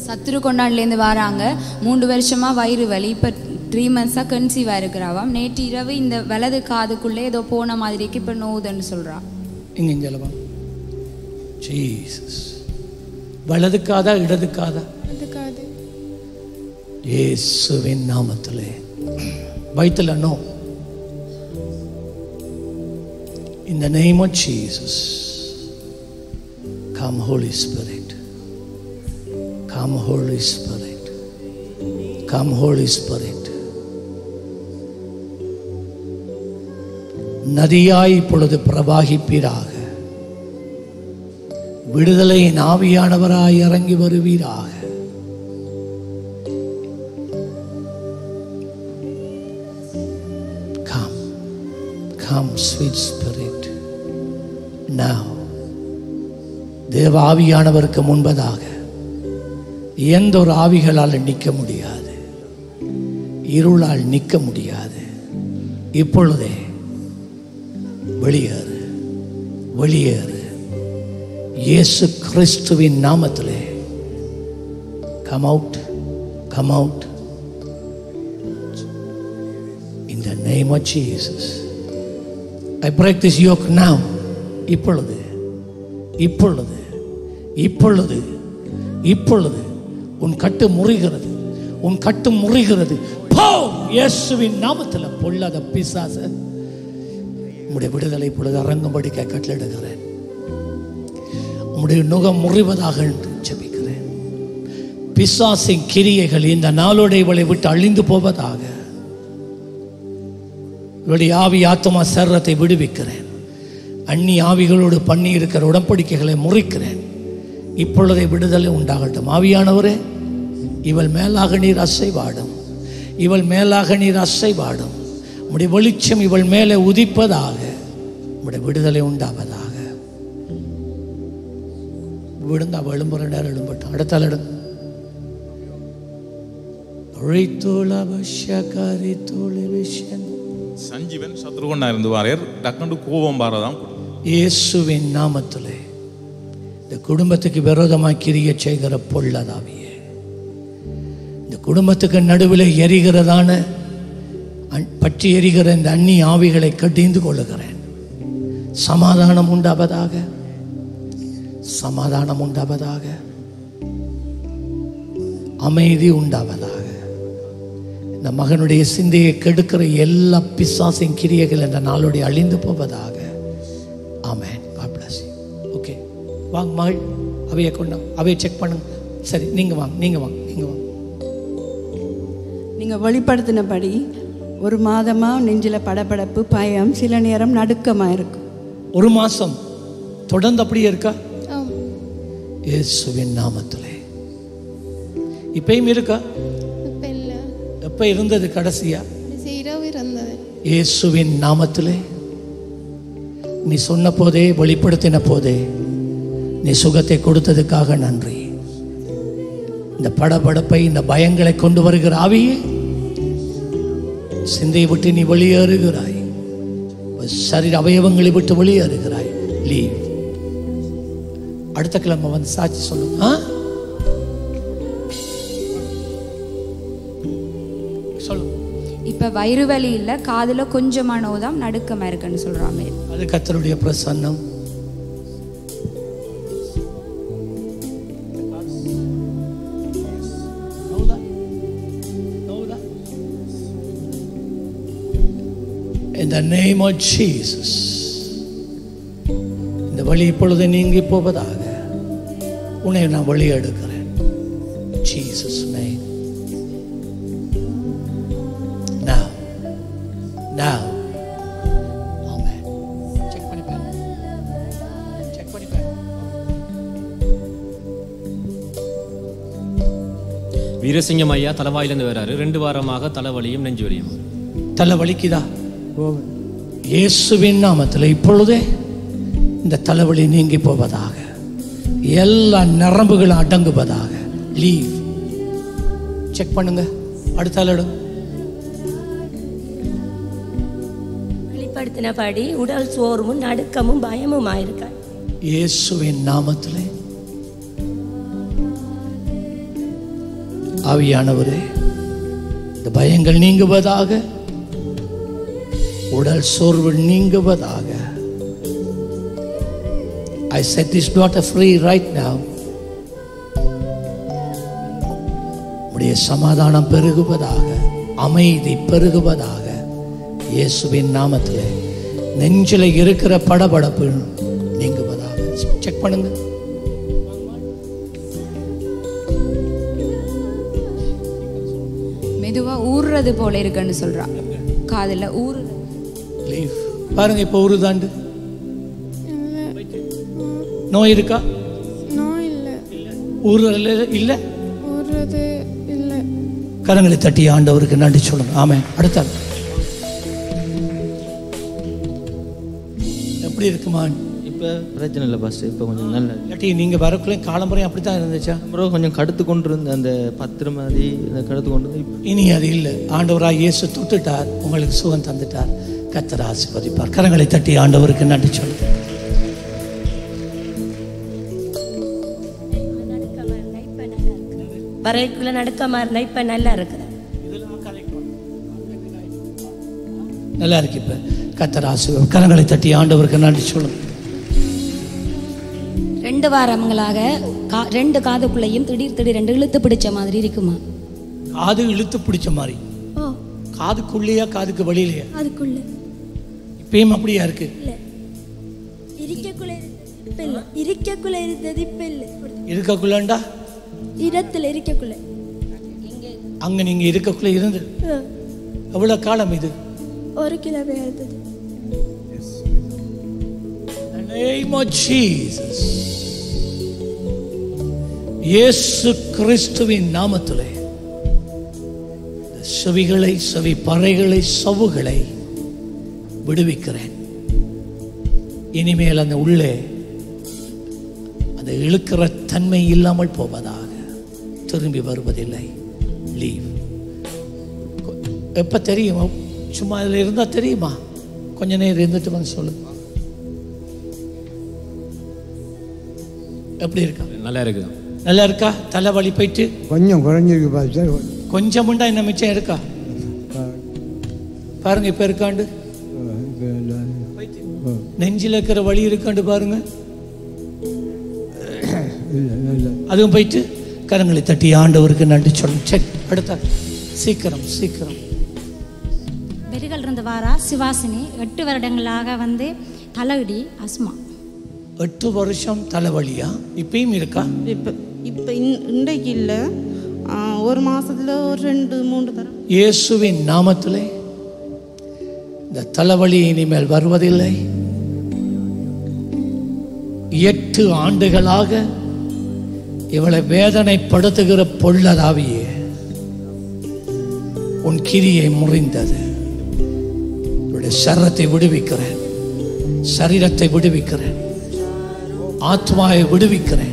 சத்துரு கொண்டாண்டுலேருந்து வராங்க மூன்று வருஷமா வயிறு வலி இப்போ த்ரீ மந்த்ஸாக கன்சீவாக இருக்கிறாவாம் நேற்று இரவு இந்த வலது காதுக்குள்ளே ஏதோ போன மாதிரிக்கு இப்போ நோவுதுன்னு சொல்றா இங்க இங்க இல்லவா ஜீசஸ் வலது காதா இடது காதா அதுக்காது இயேசுவின் நாமத்திலே வயிற்றுல no In the name of Jesus, come Holy Spirit. Come Holy Spirit. Come Holy Spirit. நதியாய் இப்பொழுது பிரவாகிப்பீராக விடுதலையின் ஆவியானவராய் இறங்கி வருவீராக Come, come, sweet spirit. Now, தேவ ஆவியானவருக்கு முன்பதாக எந்த ஒரு ஆவிகளால் நிற்க முடியாது இருளால் நிற்க முடியாது இப்பொழுதே வெளியேறு வெளியேறு இயேசு கிறிஸ்துவின் நாமத்திலே come out come out In the name of Jesus. I break this yoke now. இப்பொழுது இப்பொழுது இப்பொழுது இப்பொழுது உன் கட்டு முறிகிறது உன் கட்டு முறிகிறது போ இயேசுவின் நாமத்தில் பொல்லாத பிசாச உம்முடைய விடுதலை இப்பொழுது அரங்கும்படி கட்டளிடுகிறேன் உம்முடைய நுகம் முறிவதாக என்று ஜெபிக்கிறேன் பிசாசின் கிரியைகள் இந்த நாளோட இவளை விட்டு அழிந்து போவதாக இவளுடைய ஆவி ஆத்மா சரீரத்தை விடுவிக்கிறேன் அந்நி ஆவிகளோடு பண்ணி இருக்கிற உடன்படிக்கைகளை முறிக்கிறேன் இப்பொழுதே விடுதலை உண்டாகட்டும் ஆவியானவரே இவள் மேலாக நீர் அசைவாடும் இவள் மேலாக நீர் அசைவாடும் உம்முடைய வெளிச்சம் இவள் மேலே உதிப்பதாக உம்முடைய விடுதலை உண்டாவதாக விடுங்க அவள் எழும்புற நேரம் எழும்பட்டும் அடுத்த எடுங்க சஞ்சீவன் சத்ருகண்ணா இருந்து வாரர் டக்குண்டு கோபம் பாரதான் இயேசுவின் நாமத்திலே இந்த குடும்பத்துக்கு விரோதமாக கிரிய செய்கிற பொல்லதாவியே இந்த குடும்பத்துக்கு நடுவில் எரிகிறதான அன்- பற்றி எரிகிற இந்த அந்நி ஆவிகளை கடிந்து கொள்ளுகிறேன் சமாதானம் உண்டாவதாக சமாதானம் உண்டாவதாக அமைதி உண்டாவதாக இந்த மகனுடைய சிந்தையை கெடுக்கிற எல்லா பிசாசின் கிரியைகள் இந்த நாளுடைய அழிந்து போவதாக ஆமென் God bless you ஓகே வாங்க மகள் அவையை கொண்டு அவையை செக் பண்ணுங்க சரி நீங்கள் வாங்க நீங்கள் வாங்க நீங்கள் வாங்க நீங்கள் வெளிப்படுத்தினபடி ஒரு மாதமாக நெஞ்சில் படபடப்பு பயம் சில நேரம் நடுக்கமாக இருக்கும் ஒரு மாசம் தொடர்ந்து அப்படியே இருக்கா ஆம் இயேசுவின் நாமத்திலே இப்பயும் இருக்கா இப்போ இல்லை எப்ப இருந்தது கடைசியா இரவு இருந்தது இயேசுவின் நாமத்திலே நீ சொன்ன போதே வெளிப்படுத்தின போதே நீ சுகத்தை கொடுத்ததுக்காக நன்றி இந்த படபடப்பை இந்த பயங்களை கொண்டு வருகிற ஆவியே சிந்தையை விட்டு நீ வெளியேறுகிறாய் சரீர அவயவங்களை விட்டு வெளியேறுகிறாய் லீவ் அடுத்த கிழமை வந்து சாட்சி சொல்லுங்க ஆ? சொல்லுங்க இப்போ வயிறு வலி இல்லை காதில் கொஞ்சமாக நோதான் நடுக்கமாக இருக்குன்னு சொல்கிறாங்க அது கத்தருடைய பிரசன்னம் In the name of Jesus இந்த வழி இப்பொழுது நீங்கி போவதாக உன்னை நான் வழி எடுக்கிறேன் Jesus name now now check பண்ணி பாருங்க செக் பண்ணி பாருங்க வீரசிங்கம் ஐயா தலைவாயிலேருந்து வராரு ரெண்டு வாரமாக தலைவலியும் நெஞ்சு வலியும் தலை வலிக்குதா இயேசுவின் நாமத்தில் இப்பொழுதே இந்த தலைவலி நீங்கி போவதாக எல்லா நரம்புகளும் அடங்குவதாக லீவ் செக் பண்ணுங்க அடுத்த ஆள் எடுங்க வெளிப்படுத்தினபடி உடல் சோர்வும் நடுக்கமும் பயமும் ஆயிருக்காள் இயேசுவின் நாமத்திலே ஆவியானவரே இந்த பயங்கள் நீங்குவதாக உடல் சோர்வு நீங்குவதாக I set this daughter free right now. உடைய சமாதானம் பெருகுவதாக அமைதி பெருகுவதாக இயேசுவின் நாமத்திலே நெஞ்சில் இருக்கிற படபடப்பு நீங்குவதாக செக் பண்ணுங்க மெதுவா ஊறுறது போல இருக்குன்னு சொல்றா காதுல ஊறுறது லீவ் பாருங்க இப்போ ஒரு தாண்டு நோய் இருக்கா நோய் இல்லை ஊர்ல இல்ல ஓடுறது இல்லை கரங்களை தட்டி ஆண்டவருக்கு நன்றி சொல்லணும் ஆமே அடுத்த ஆள். எப்படி இருக்குமா இப்போ பிரச்சனை இல்லை பாஸ்டர் இப்போ கொஞ்சம் நல்ல இல்லாட்டி நீங்க வரக்குள்ளே காலம்புறையும் அப்படித்தான் இருந்துச்சா அப்புறம் கொஞ்சம் கடுத்து கொண்டு இருந்த அந்த பத்திர மாதிரி அந்த கடுத்து கொண்டு வந்து இப்ப இனி அது இல்லை ஆண்டவராக இயேசு தொட்டுட்டார் உங்களுக்கு சுகம் தந்துட்டார் கத்தர் ஆசீர்வதிப்பார் கரங்களை தட்டி ஆண்டவருக்கு நன்றி சொல்லுங்க வரைக்குள்ள நடுக்கமா இருந்தா இப்ப நல்லா இருக்குது நல்லா இருக்கு இப்ப கத்தர் ஆசீர்வாதம் கரங்களை தட்டி ஆண்டவருக்கு நன்றி சொல்லுங்க ரெண்டு வாரங்களாக கா ரெண்டு காதுக்குள்ளேயும் திடீர் திடீர் ரெண்டு இழுத்து பிடிச்ச மாதிரி இருக்குமா காது இழுத்து பிடிச்ச மாதிரி ஓ காதுக்குள்ளேயா காதுக்கு வெளியிலையா அதுக்குள்ள இப்பயும் அப்படியா இருக்கு இல்ல இருக்கக்குள்ள இருந்தது இப்ப இல்ல இருக்கக்குள்ள இருந்தது இப்ப இல்ல இருக்கக்குள்ளண்டா இடத்துல இருக்கக்குள்ள அங்க நீங்க இருக்கக்குள்ள இருந்து ஆ, எவ்வளவு காலம் இது ஒரு கிலோவே இருந்தது The name of Jesus. இயேசு கிறிஸ்துவின் நாமத்திலே இந்த செவிகளை செவி பறைகளை சவுகளை விடுவிக்கிறேன் இனிமேல் அந்த உள்ளே அந்த இழுக்கிற தன்மை இல்லாமல் போவதாக திரும்பி வருவதில்லை லீவ் எப்ப தெரியுமா சும்மா அதில் இருந்தா தெரியுமா கொஞ்ச நேரம் இருந்துட்டு வந்து சொல்லுங்க எப்படி இருக்கா நல்லா இருக்குது நல்லா இருக்கா தலைவலி போயிட்டு கொஞ்சம் குறைஞ்சிருக்கு பாஸ்டர் கொஞ்சம் உண்டா இன்னும் மிச்சம் இருக்கா பாருங்க இப்ப இருக்காண்டு நெஞ்சில் இருக்கிற வலி இருக்காண்டு பாருங்க இல்லை இல்லை அதுவும் போயிட்டு கரங்களை தட்டி ஆண்டவருக்கு நன்றி சொல்லணும் சரி அடுத்த சீக்கிரம் சீக்கிரம் பெருகல் இருந்து வாரா சிவாசினி எட்டு வருடங்களாக வந்து தலையிடி அஸ்மா எட்டு வருஷம் தலைவலியா இப்பயும் இருக்கா இப்போ இப்போ இன் இன்றைக்கு இல்லை ஒரு மாசத்துல ஒரு ரெண்டு மூணு தரம் இயேசுவின் நாமத்திலே இந்த தலைவலி இனிமேல் வருவதில்லை எட்டு ஆண்டுகளாக இவளை வேதனைப்படுத்துகிற பொள்ளதாவியே உன் கிரியை முறிந்தது இவளுடைய சரத்தை விடுவிக்கிறேன் சரீரத்தை விடுவிக்கிறேன் ஆத்மாவை விடுவிக்கிறேன்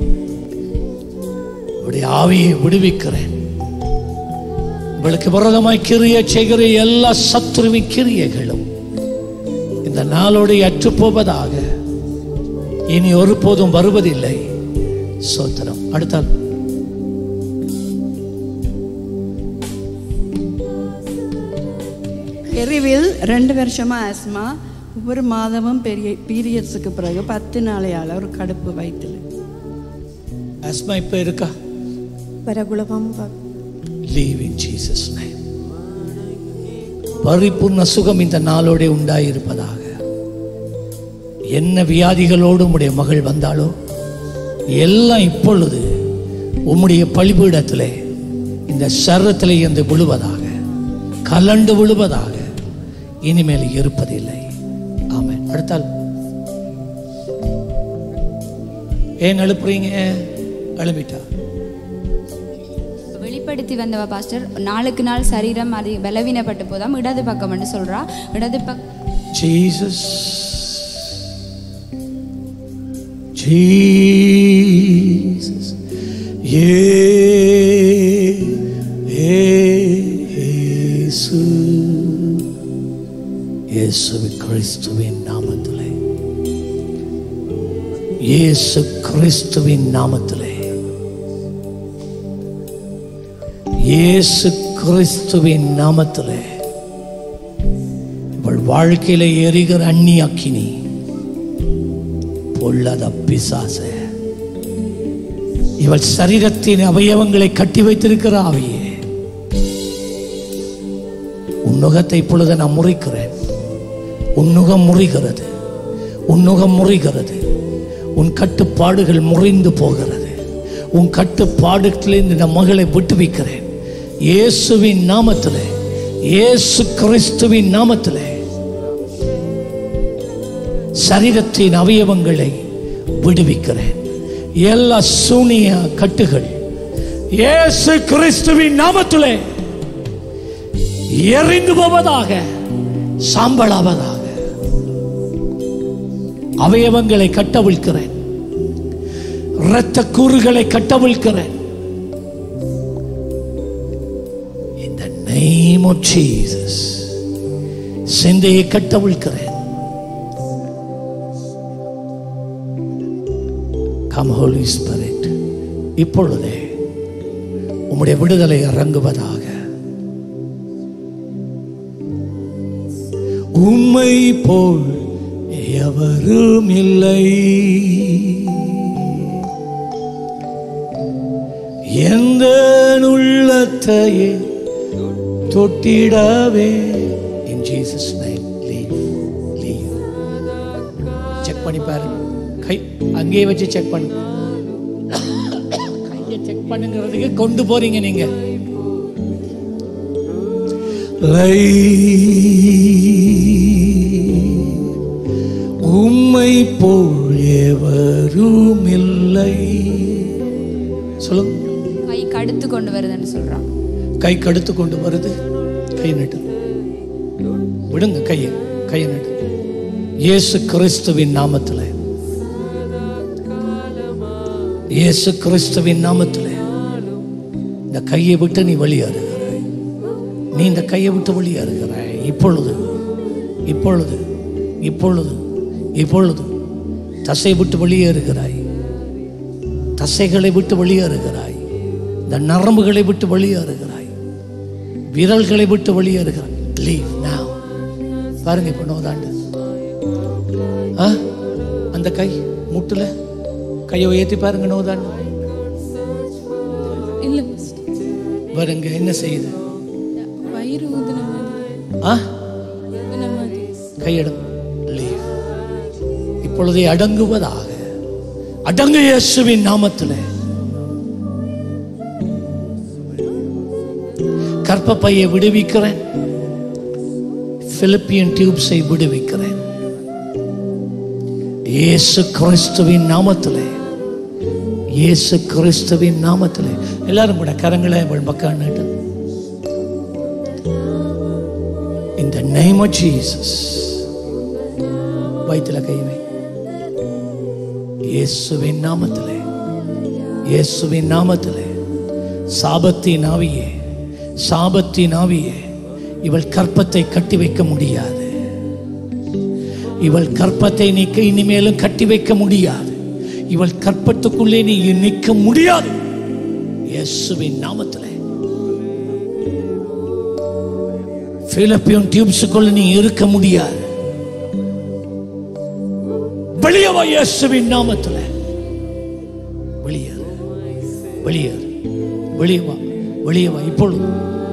இவருடைய ஆவியை விடுவிக்கிறேன் இவளுக்கு விரதமாய் கிரிய செய்கிற எல்லா சத்துருவின் கிரியைகளும் இந்த நாளோடு அற்றுப்போவதாக இனி ஒருபோதும் வருவதில்லை சோத்திரம் அடுத்தால் எரிவில் ரெண்டு வருஷமா ஆஸ்மா ஒவ்வொரு மாதமும் பெரிய பீரியட்ஸுக்கு பிறகு பத்து நாளையால் ஒரு கடுப்பு வயிற்றுல அஸ்மா இப்ப இருக்கா வரகுலகம் லீவ் இன் ஜீசஸ் நேம் பரிபூர்ண சுகம் இந்த நாளோட உண்டாயிருப்பதாக என்ன வியாதிகளோடு உம்முடைய மகள் வந்தாலோ எல்லாம் இப்பொழுது உம்முடைய பழிபீடத்திலே இந்த சரத்திலே இருந்து விழுவதாக கலண்டு விழுவதாக இனிமேல் இருப்பதில்லை ஆமென் அடுத்தால் ஏன் எழுப்புறீங்க எழுப்பிட்டா வெளிப்படுத்தி வந்தவ பாஸ்டர் நாளுக்கு நாள் சரீரம் அது பலவீனப்பட்டு போதாம் இடது பக்கம்னு சொல்றா இடது பக்கம் Jesus. Jesus. இயேசு இயேசு கிறிஸ்துவின் நாமத்திலே இயேசு கிறிஸ்துவின் நாமத்திலே இயேசு கிறிஸ்துவின் நாமத்திலே இவள் வாழ்க்கையில எரிகிற அந்நி அக்கினி பொல்லாத பிசாச இவள் சரீரத்தின் அவயவங்களை கட்டி வைத்திருக்கிற ஆவியே உன்னுகத்தை இப்பொழுது நான் முறிக்கிறேன் உன்னுகம் முறிகிறது உன்னுகம் முறிகிறது உன் கட்டுப்பாடுகள் முறிந்து போகிறது உன் கட்டுப்பாடுகளில் இந்த மகளை விட்டுவிக்கிறேன் இயேசுவின் நாமத்திலே இயேசு கிறிஸ்துவின் நாமத்திலே சரீரத்தின் அவயவங்களை விடுவிக்கிறேன் எல்லா சூனிய கட்டுகள் இயேசு கிறிஸ்துவின் நாமத்திலே எரிந்து போவதாக சாம்பலாவதாக அவயவங்களை கட்டவிழ்க்கிறேன் இரத்த கூறுகளை கட்டவிழ்க்கிறேன் In the name of Jesus சிந்தையை கட்டவிழ்க்கிறேன் கம் ஹோலி ஸ்பிரிட் இப்பொழுதே உம்முடைய விடுதலை இறங்குவதாக உம்மை போல் எவரும் இல்லை எந்த உள்ளத்தையே தொட்டிடவே in Jesus name leave leave check பண்ணி பாருங்க கை அங்கேயே வச்சு செக் பண்ணு கையை செக் பண்ணுங்கிறதுக்கு கொண்டு போறீங்க நீங்க லை உம்மை போல் எவரும் இல்லை சொல்லுங்க கை கடுத்து கொண்டு வருதுன்னு சொல்றான் கை கடுத்து கொண்டு வருது கை நட்டு விடுங்க கையை கையை நட்டு இயேசு கிறிஸ்துவின் நாமத்தில் இயேசு கிறிஸ்துவின் நாமத்தில் இந்த கையை விட்டு நீ வெளியேறுகிறாய் நீ இந்த கையை விட்டு வெளியேறுகிறாய் இப்பொழுது இப்பொழுது இப்பொழுது இப்பொழுது தசை விட்டு வெளியேறுகிறாய் தசைகளை விட்டு வெளியேறுகிறாய் இந்த நரம்புகளை விட்டு வெளியேறுகிறாய் விரல்களை விட்டு வெளியேறுகிறாய் லீவ் now பாருங்க இப்போ நோதாண்டு ஆ அந்த கை முட்டுல கையை உயர்த்தி பாருங்க நோதாண்டு இல்ல பாருங்க என்ன செய்யுது வயிறு ஊதுன மாதிரி ஆ ஊதுன மாதிரி கையிடும் லீவ் இப்பொழுதே அடங்குவதாக அடங்கு இயேசுவின் நாமத்திலே கற்பப்பையை விடுவிக்கிறேன் பிலிப்பியன் டியூப்ஸை விடுவிக்கிறேன் இயேசு கிறிஸ்துவின் நாமத்திலே இயேசு கிறிஸ்துவின் நாமத்திலே எல்லாரும் கூட கரங்களை அவள் மக்கள் நீட்டு In the name of Jesus வயிற்றுல கை வை இயேசுவின் நாமத்திலே இயேசுவின் நாமத்திலே சாபத்தின் ஆவியே சாபத்தின் ஆவியே இவள் கற்பத்தை கட்டி வைக்க முடியாது இவள் கற்பத்தை நீ இனிமேலும் கட்டி வைக்க முடியாது இவள் கற்பத்துக்குள்ளே நீ நிற்க முடியாது இயேசுவின் நாமத்திலே பிலிப்பியன் டியூப்ஸுக்குள்ள நீ இருக்க முடியாது வெளியே வா இயேசுவின் நாமத்தில் வெளியேறு வெளியேறு வெளியே வா வெளியே வா இப்பொழுது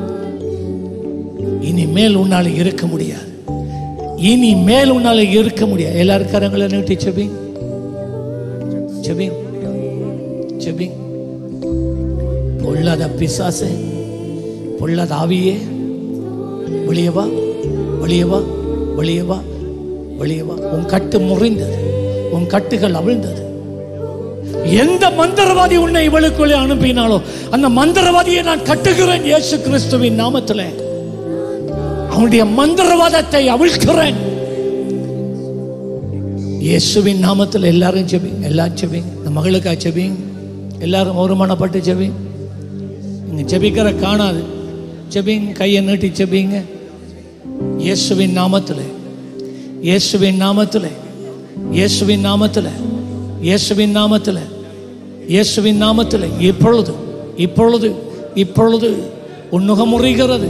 இனிமேல் உன்னால இருக்க முடியாது இனி மேல் உன்னால இருக்க முடியாது எல்லாரும் கரங்களை நீட்டி செபி செபி செபி பொல்லாத பிசாசே பொல்லாத ஆவியே வெளியே வா வெளியே வா வெளியே வா வெளியே வா உன் கட்டு முறிந்தது உன் கட்டுகள் அவிழ்ந்தது எந்த மந்திரவாதி உன்னை இவளுக்குள்ளே அனுப்பினாலோ அந்த மந்திரவாதியை நான் கட்டுகிறேன் இயேசு கிறிஸ்துவின் நாமத்தில் அவனுடைய மந்திரவாதத்தை அவிழ்க்கிறேன் இயேசுவின் நாமத்தில் எல்லாரும் செபிங்க எல்லாரும் செபிங்க இந்த மகளுக்கா செபிங்க எல்லாரும் ஒருமனப்பட்டு செபிங்க நீங்க ஜெபிக்கிற காணாது ஜெபிங்க கையை நீட்டி ஜெபிங்க இயேசுவின் நாமத்தில் இயேசுவின் நாமத்தில் இயேசுவின் நாமத்தில் இயேசுவின் நாமத்தில் இயேசுவின் நாமத்தில் இப்பொழுது இப்பொழுது இப்பொழுது உன் நுகம் முறிகிறது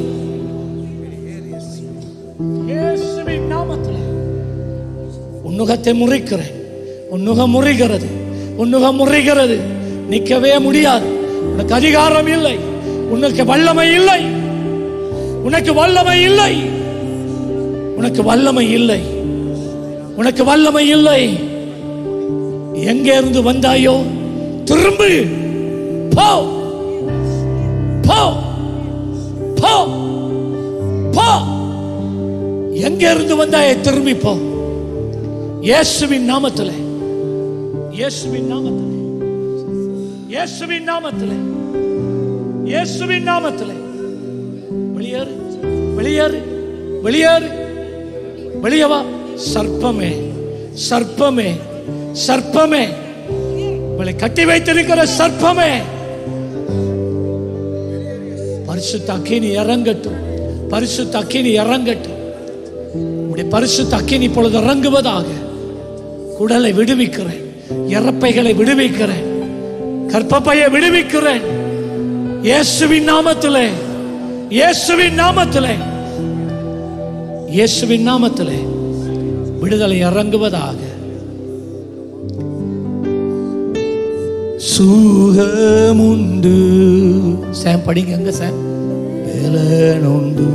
இயேசுவின் நாமத்தில் உன் நுகத்தை முறிக்கிறேன் உன் நுகம் முறிகிறது உன் நுகம் முறிகிறது நிற்கவே முடியாது உனக்கு அதிகாரம் இல்லை உனக்கு வல்லமை இல்லை உனக்கு வல்லமை இல்லை உனக்கு வல்லமை இல்லை உனக்கு வல்லமை இல்லை எங்கே இருந்து வந்தாயோ திரும்பு போ போ போ போ எங்க இருந்து வந்தாயே திரும்பி போ இயேசுவின் நாமத்திலே இயேசுவின் நாமத்திலே இயேசுவின் நாமத்திலே இயேசுவின் நாமத்திலே வெளியேறு வெளியேறு வெளியேறு வெளியே வா சர்ப்பமே சர்ப்பமே சர்ப்பமே உங்களை கட்டி வைத்திருக்கிற சர்ப்பமே பரிசுத்த அக்கினி இறங்கட்டும் பரிசுத்த அக்கினி இறங்கட்டும் உடைய பரிசுத்த அக்கினி இப்பொழுது இறங்குவதாக குடலை விடுவிக்கிறேன் இறப்பைகளை விடுவிக்கிறேன் கற்பப்பையை விடுவிக்கிறேன் இயேசுவின் நாமத்திலே இயேசுவின் நாமத்திலே இயேசுவின் நாமத்திலே விடுதலை இறங்குவதாக சுகமுண்டு சாம் படிங்க எங்க சாம் பலனுண்டு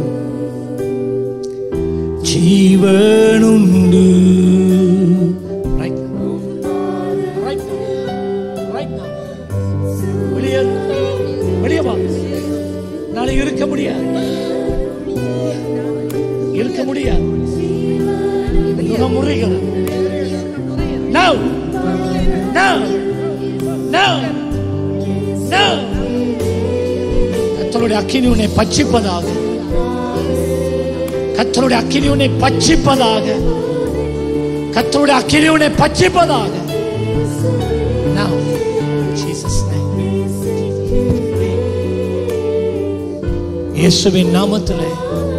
ஜீவனுண்டு Right now. Right now. Right now. வெளியே வெளியே வா நாளை இருக்க முடியாது இருக்க முடியாது முகம் முறைகிறது Now. Now. Now. Now. கத்தருடைய அக்கினி உன்னை பட்சிப்பதாக கத்தருடைய அக்கினி உன்னை பட்சிப்பதாக கத்தருடைய அக்கினி உன்னை பட்சிப்பதாக Now. Jesus name. இயேசுவின் நாமத்திலே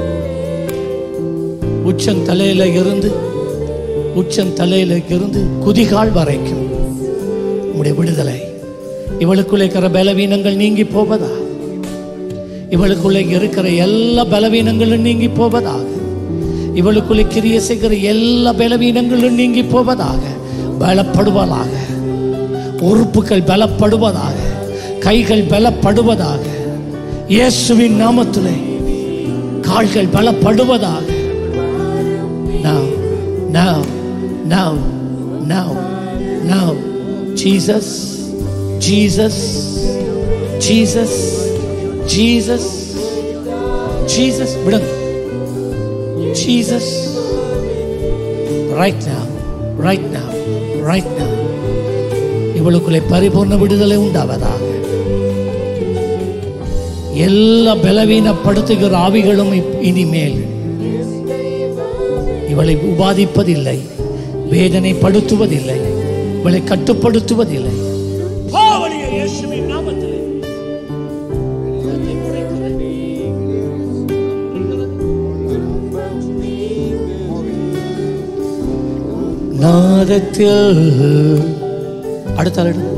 உச்சன் தலையில இருந்து உச்சன் தலையில இருந்து குதிகால் வரைக்கும் உம்முடைய விடுதலை இவளுக்குள்ளே இருக்கிற பலவீனங்கள் நீங்கி போவதா இவளுக்குள்ளே இருக்கிற எல்லா பலவீனங்களும் நீங்கி போவதாக இவளுக்குள்ளே கிரிய செய்கிற எல்லா பலவீனங்களும் நீங்கி போவதாக பலப்படுவதாக உறுப்புகள் பலப்படுவதாக கைகள் பலப்படுவதாக இயேசுவின் நாமத்திலே கால்கள் பலப்படுவதாக now now now now now Jesus Jesus Jesus Jesus Jesus விடுங்க Jesus right now right now right now இவளுக்குள்ளே பரிபூர்ண விடுதலை உண்டாவதாக எல்லா பலவீனப்படுத்துகிற ஆவிகளும் இப்- இனிமேல் இவளை உபாதிப்பதில்லை வேதனைப்படுத்துவதில்லை இவளை கட்டுப்படுத்துவதில்லை போ வெளியே இயேசுவின் நாமத்திலே. நாதத்தில் அடுத்த ஆள் எடு.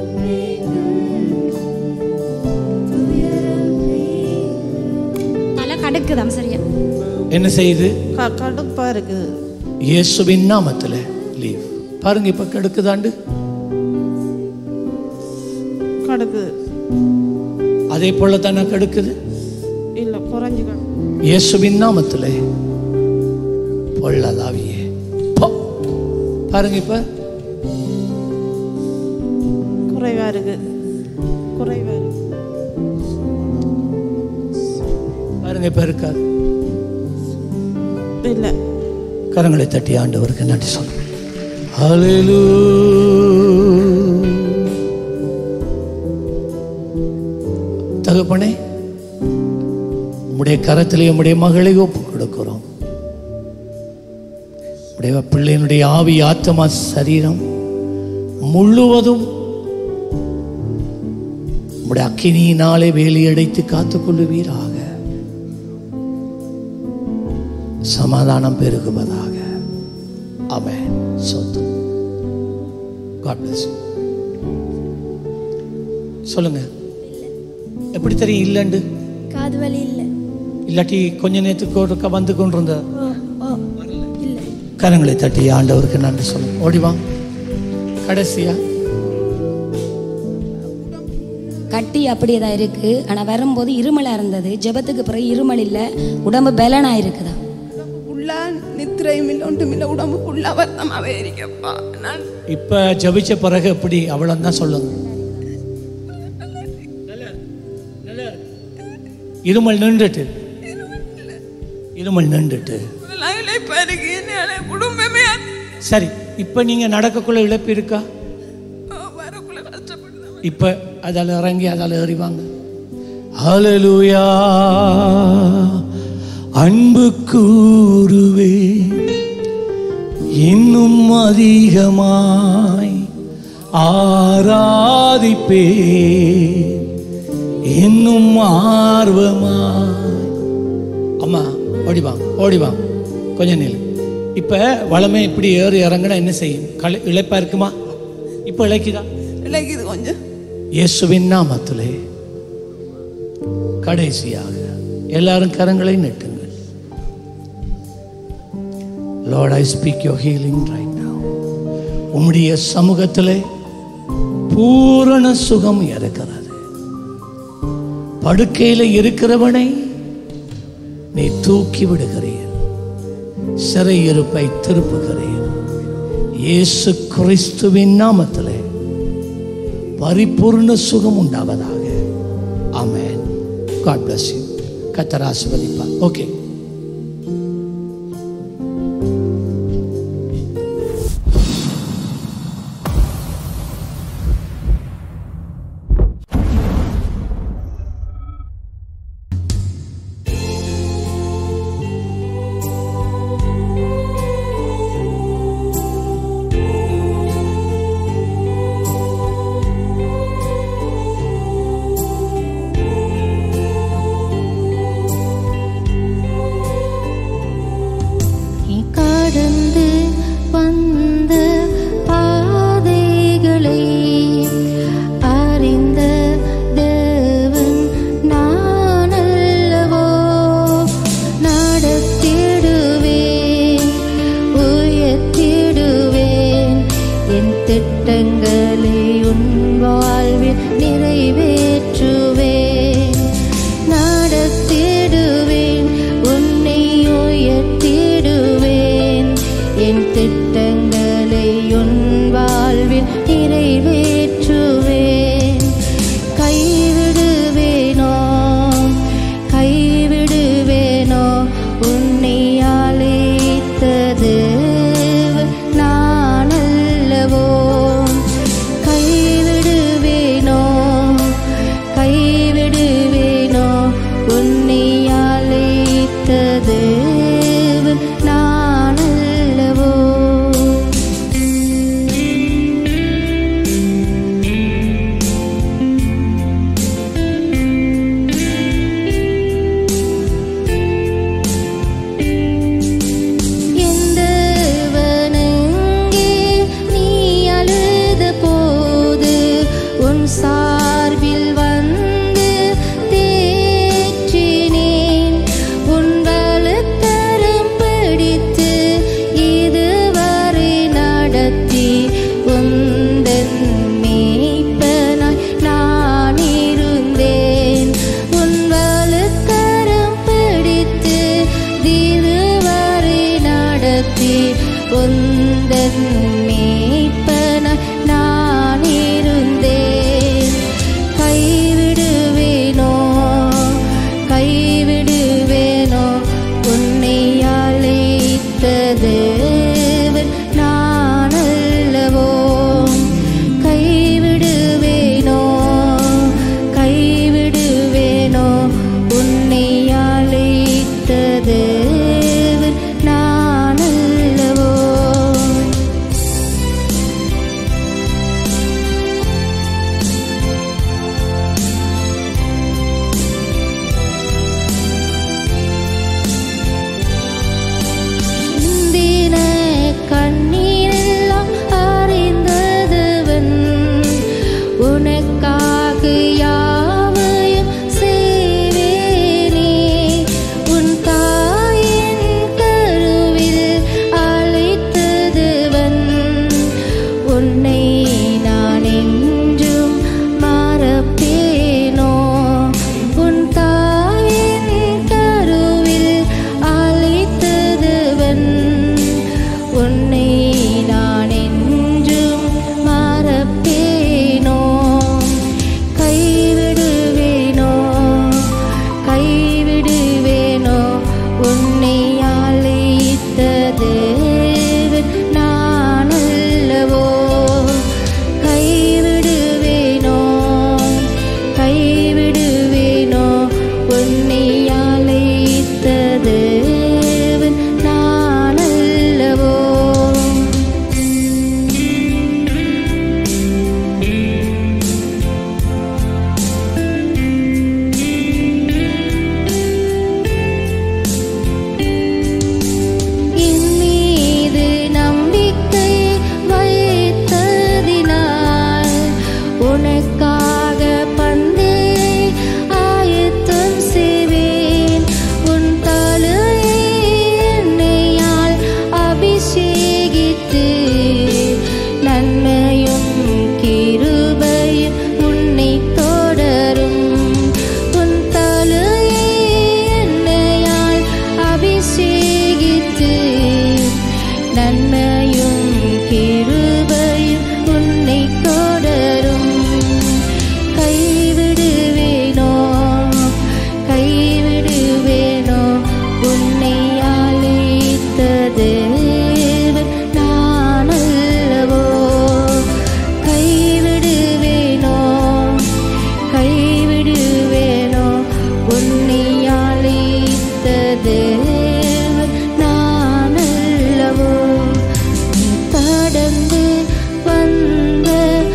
தலை கடுக்குதாம் சரியா என்ன செய்யுது க- கடுப்பா இருக்குது இயேசுவின் நாமத்தில் லீவ் பாருங்க இப்ப கெடுக்குதாண்டு கடுக்குது அதே போல தானே கெடுக்குது இல்ல குறைஞ்சு கிடக்கு. இயேசுவின் நாமத்தில் பொள்ளதாவியே போ. பாருங்க இப்ப குறைவா இருக்கு குறைவா இருக்கு பாருங்க இப்ப இருக்காது இல்ல கரங்களை தட்டி ஆண்டவருக்கு நன்றி சொல்லுங்க ஹalleluya தகப்பனே உம்முடைய கரத்திலே உம்முடைய மகளை ஒப்பு கொடுக்கிறோம் உடைய பிள்ளையினுடைய ஆவி ஆத்மா சரீரம் முழுவதும் உம்முடைய அக்கினியினாலே வேலியடைத்து காத்துக் கொள்ளுவீராக சமாதானம் பெருகுவதாக ஆமென் சொத்து காட் பிளஸ் சொல்லுங்க எப்படி தெரியும் இல்லைண்டு காது வலி இல்லை இல்லாட்டி கொஞ்ச நேரத்துக்கு ஒருக்க வந்து கொண்டிருந்த ஓ ஓ இல்லை கரங்களை தட்டி ஆண்டவருக்கு நன்றி சொல்லுங்க ஓடிவா கடைசியா கட்டி அப்படியே தான் இருக்கு ஆனா வரும்போது இருமலா இருந்தது ஜெபத்துக்கு பிறகு இருமல் இல்ல உடம்பு பலனா இருக்குதா உள்ளா நித்திரையும் இல்லை ஒன்றும் இல்லை உடம்புக்குள்ளா வருத்தமாவே இருக்கப்பா நான் இப்ப ஜபிச்ச பிறகு எப்படி அவ்வளவுதான் சொல்லுங்க இருமல் நின்றுட்டு இருமல் நின்றுட்டு இதெல்லாம் இழைப்பா இருக்கு என்னால குடும்பமே சரி இப்ப நீங்க நடக்கக்குள்ள இழப்பு இருக்கா வரக்குள்ள கஷ்டப்படுது இப்ப அதால இறங்கி அதால ஏறிவாங்க ஹalleluya அன்பு கூறுவே இன்னும் அதிகமாய் ஆராதிப்பே இன்னும் ஆர்வமாய் அம்மா ஓடிவாங்க ஓடிவாங்க கொஞ்சம் நில்லு இப்போ வளமே இப்படி ஏறி இறங்கினா என்ன செய்யும் களி இழைப்பா இருக்குமா இப்போ இழைக்குதா இழைக்குது கொஞ்சம் இயேசுவின் நாமத்திலே கடைசியாக எல்லாரும் கரங்களை நெட்டுங்கள் Lord I speak your healing right now உம்முடைய சமூகத்திலே பூரண சுகம் இருக்கிறது படுக்கையில் இருக்கிறவனை நீ தூக்கி விடுகிறீர் சிறையிருப்பை திருப்புகிறீர் இயேசு கிறிஸ்துவின் நாமத்திலே பரிபூர்ண சுகம் உண்டாவதாக ஆமென் காட் பிளஸ் யூ கத்தர் ஆசிர்வதிப்பார் ஓகே நீ கடந்து வந்த பாதைகளை அறிந்த தேவன் நான் அல்லவோ நடத்திடுவேன் உயர்த்திடுவேன் என் திட்டங்களை உன் வாழ்வில் நிறைவேற்றுவேன் நடத்திடுவேன் உன்னை உயர்த்திடுவேன் என் திட்டங்களை உன் வாழ்வில் நிறைவேற்றுவேன் கைவிடுவேனோ கைவிடுவேனோ உன்னை அழைத்தது நான் அல்லவோ கைவிடுவேனோ கைவிடுவேனோ உன்னை அழைத்தது நான் அல்லவோ எந்தவனெங்கே நீ அழுத போது உன் சார்பில் வந்து தேற்றினேன் உன் வலுக்கரம் பிடித்து இதுவரை நடத்தி உந்தன் மேய்ப்பனாய் நான் இருந்தேன் உன் வலுக்கரம் பிடித்து இதுவரை நடத்தி உந்தன் மேய்ப்பனாய் நான் இருந்தேன் கைவிடுவேனோ கைவிடுவேனோ உன்னை அழைத்தது நான் அல்லவோ கைவிடுவேனோ கைவிடுவேனோ உன்னை அழைத்தது நான் அல்லவோ நன்மையும் கிருபையும் உன்னை தொடரும் கைவிடுவேனோ கைவிடுவேனோ உன்னை அழைத்த தேவன் நான் அல்லவோ கைவிடுவேனோ கைவிடுவேனோ உன்னை அழைத்த தேவன் நான் அல்லவோ நீ கடந்து வந்த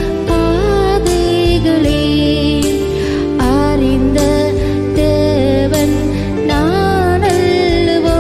பாதைகளே அறிந்த தேவன் நான் அல்லவோ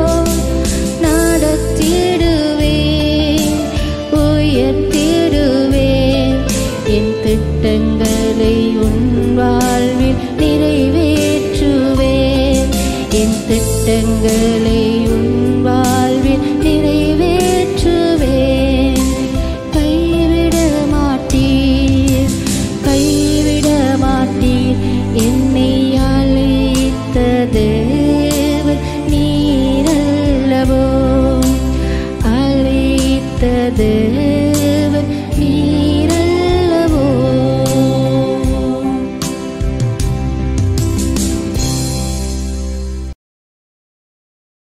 நடத்திடுவேன் உயர்த்திடுவேன் என் திட்டங்களை உன் வாழ்வில் நிறைவேற்றுவேன் என் திட்டங்களை உன் வாழ்வில் நிறைவேற்றுவேன் கைவிட மாட்டீர் கைவிட மாட்டீர் என்னை அழைத்த தேவன் நீரல்லவோ அழைத்த தேவன்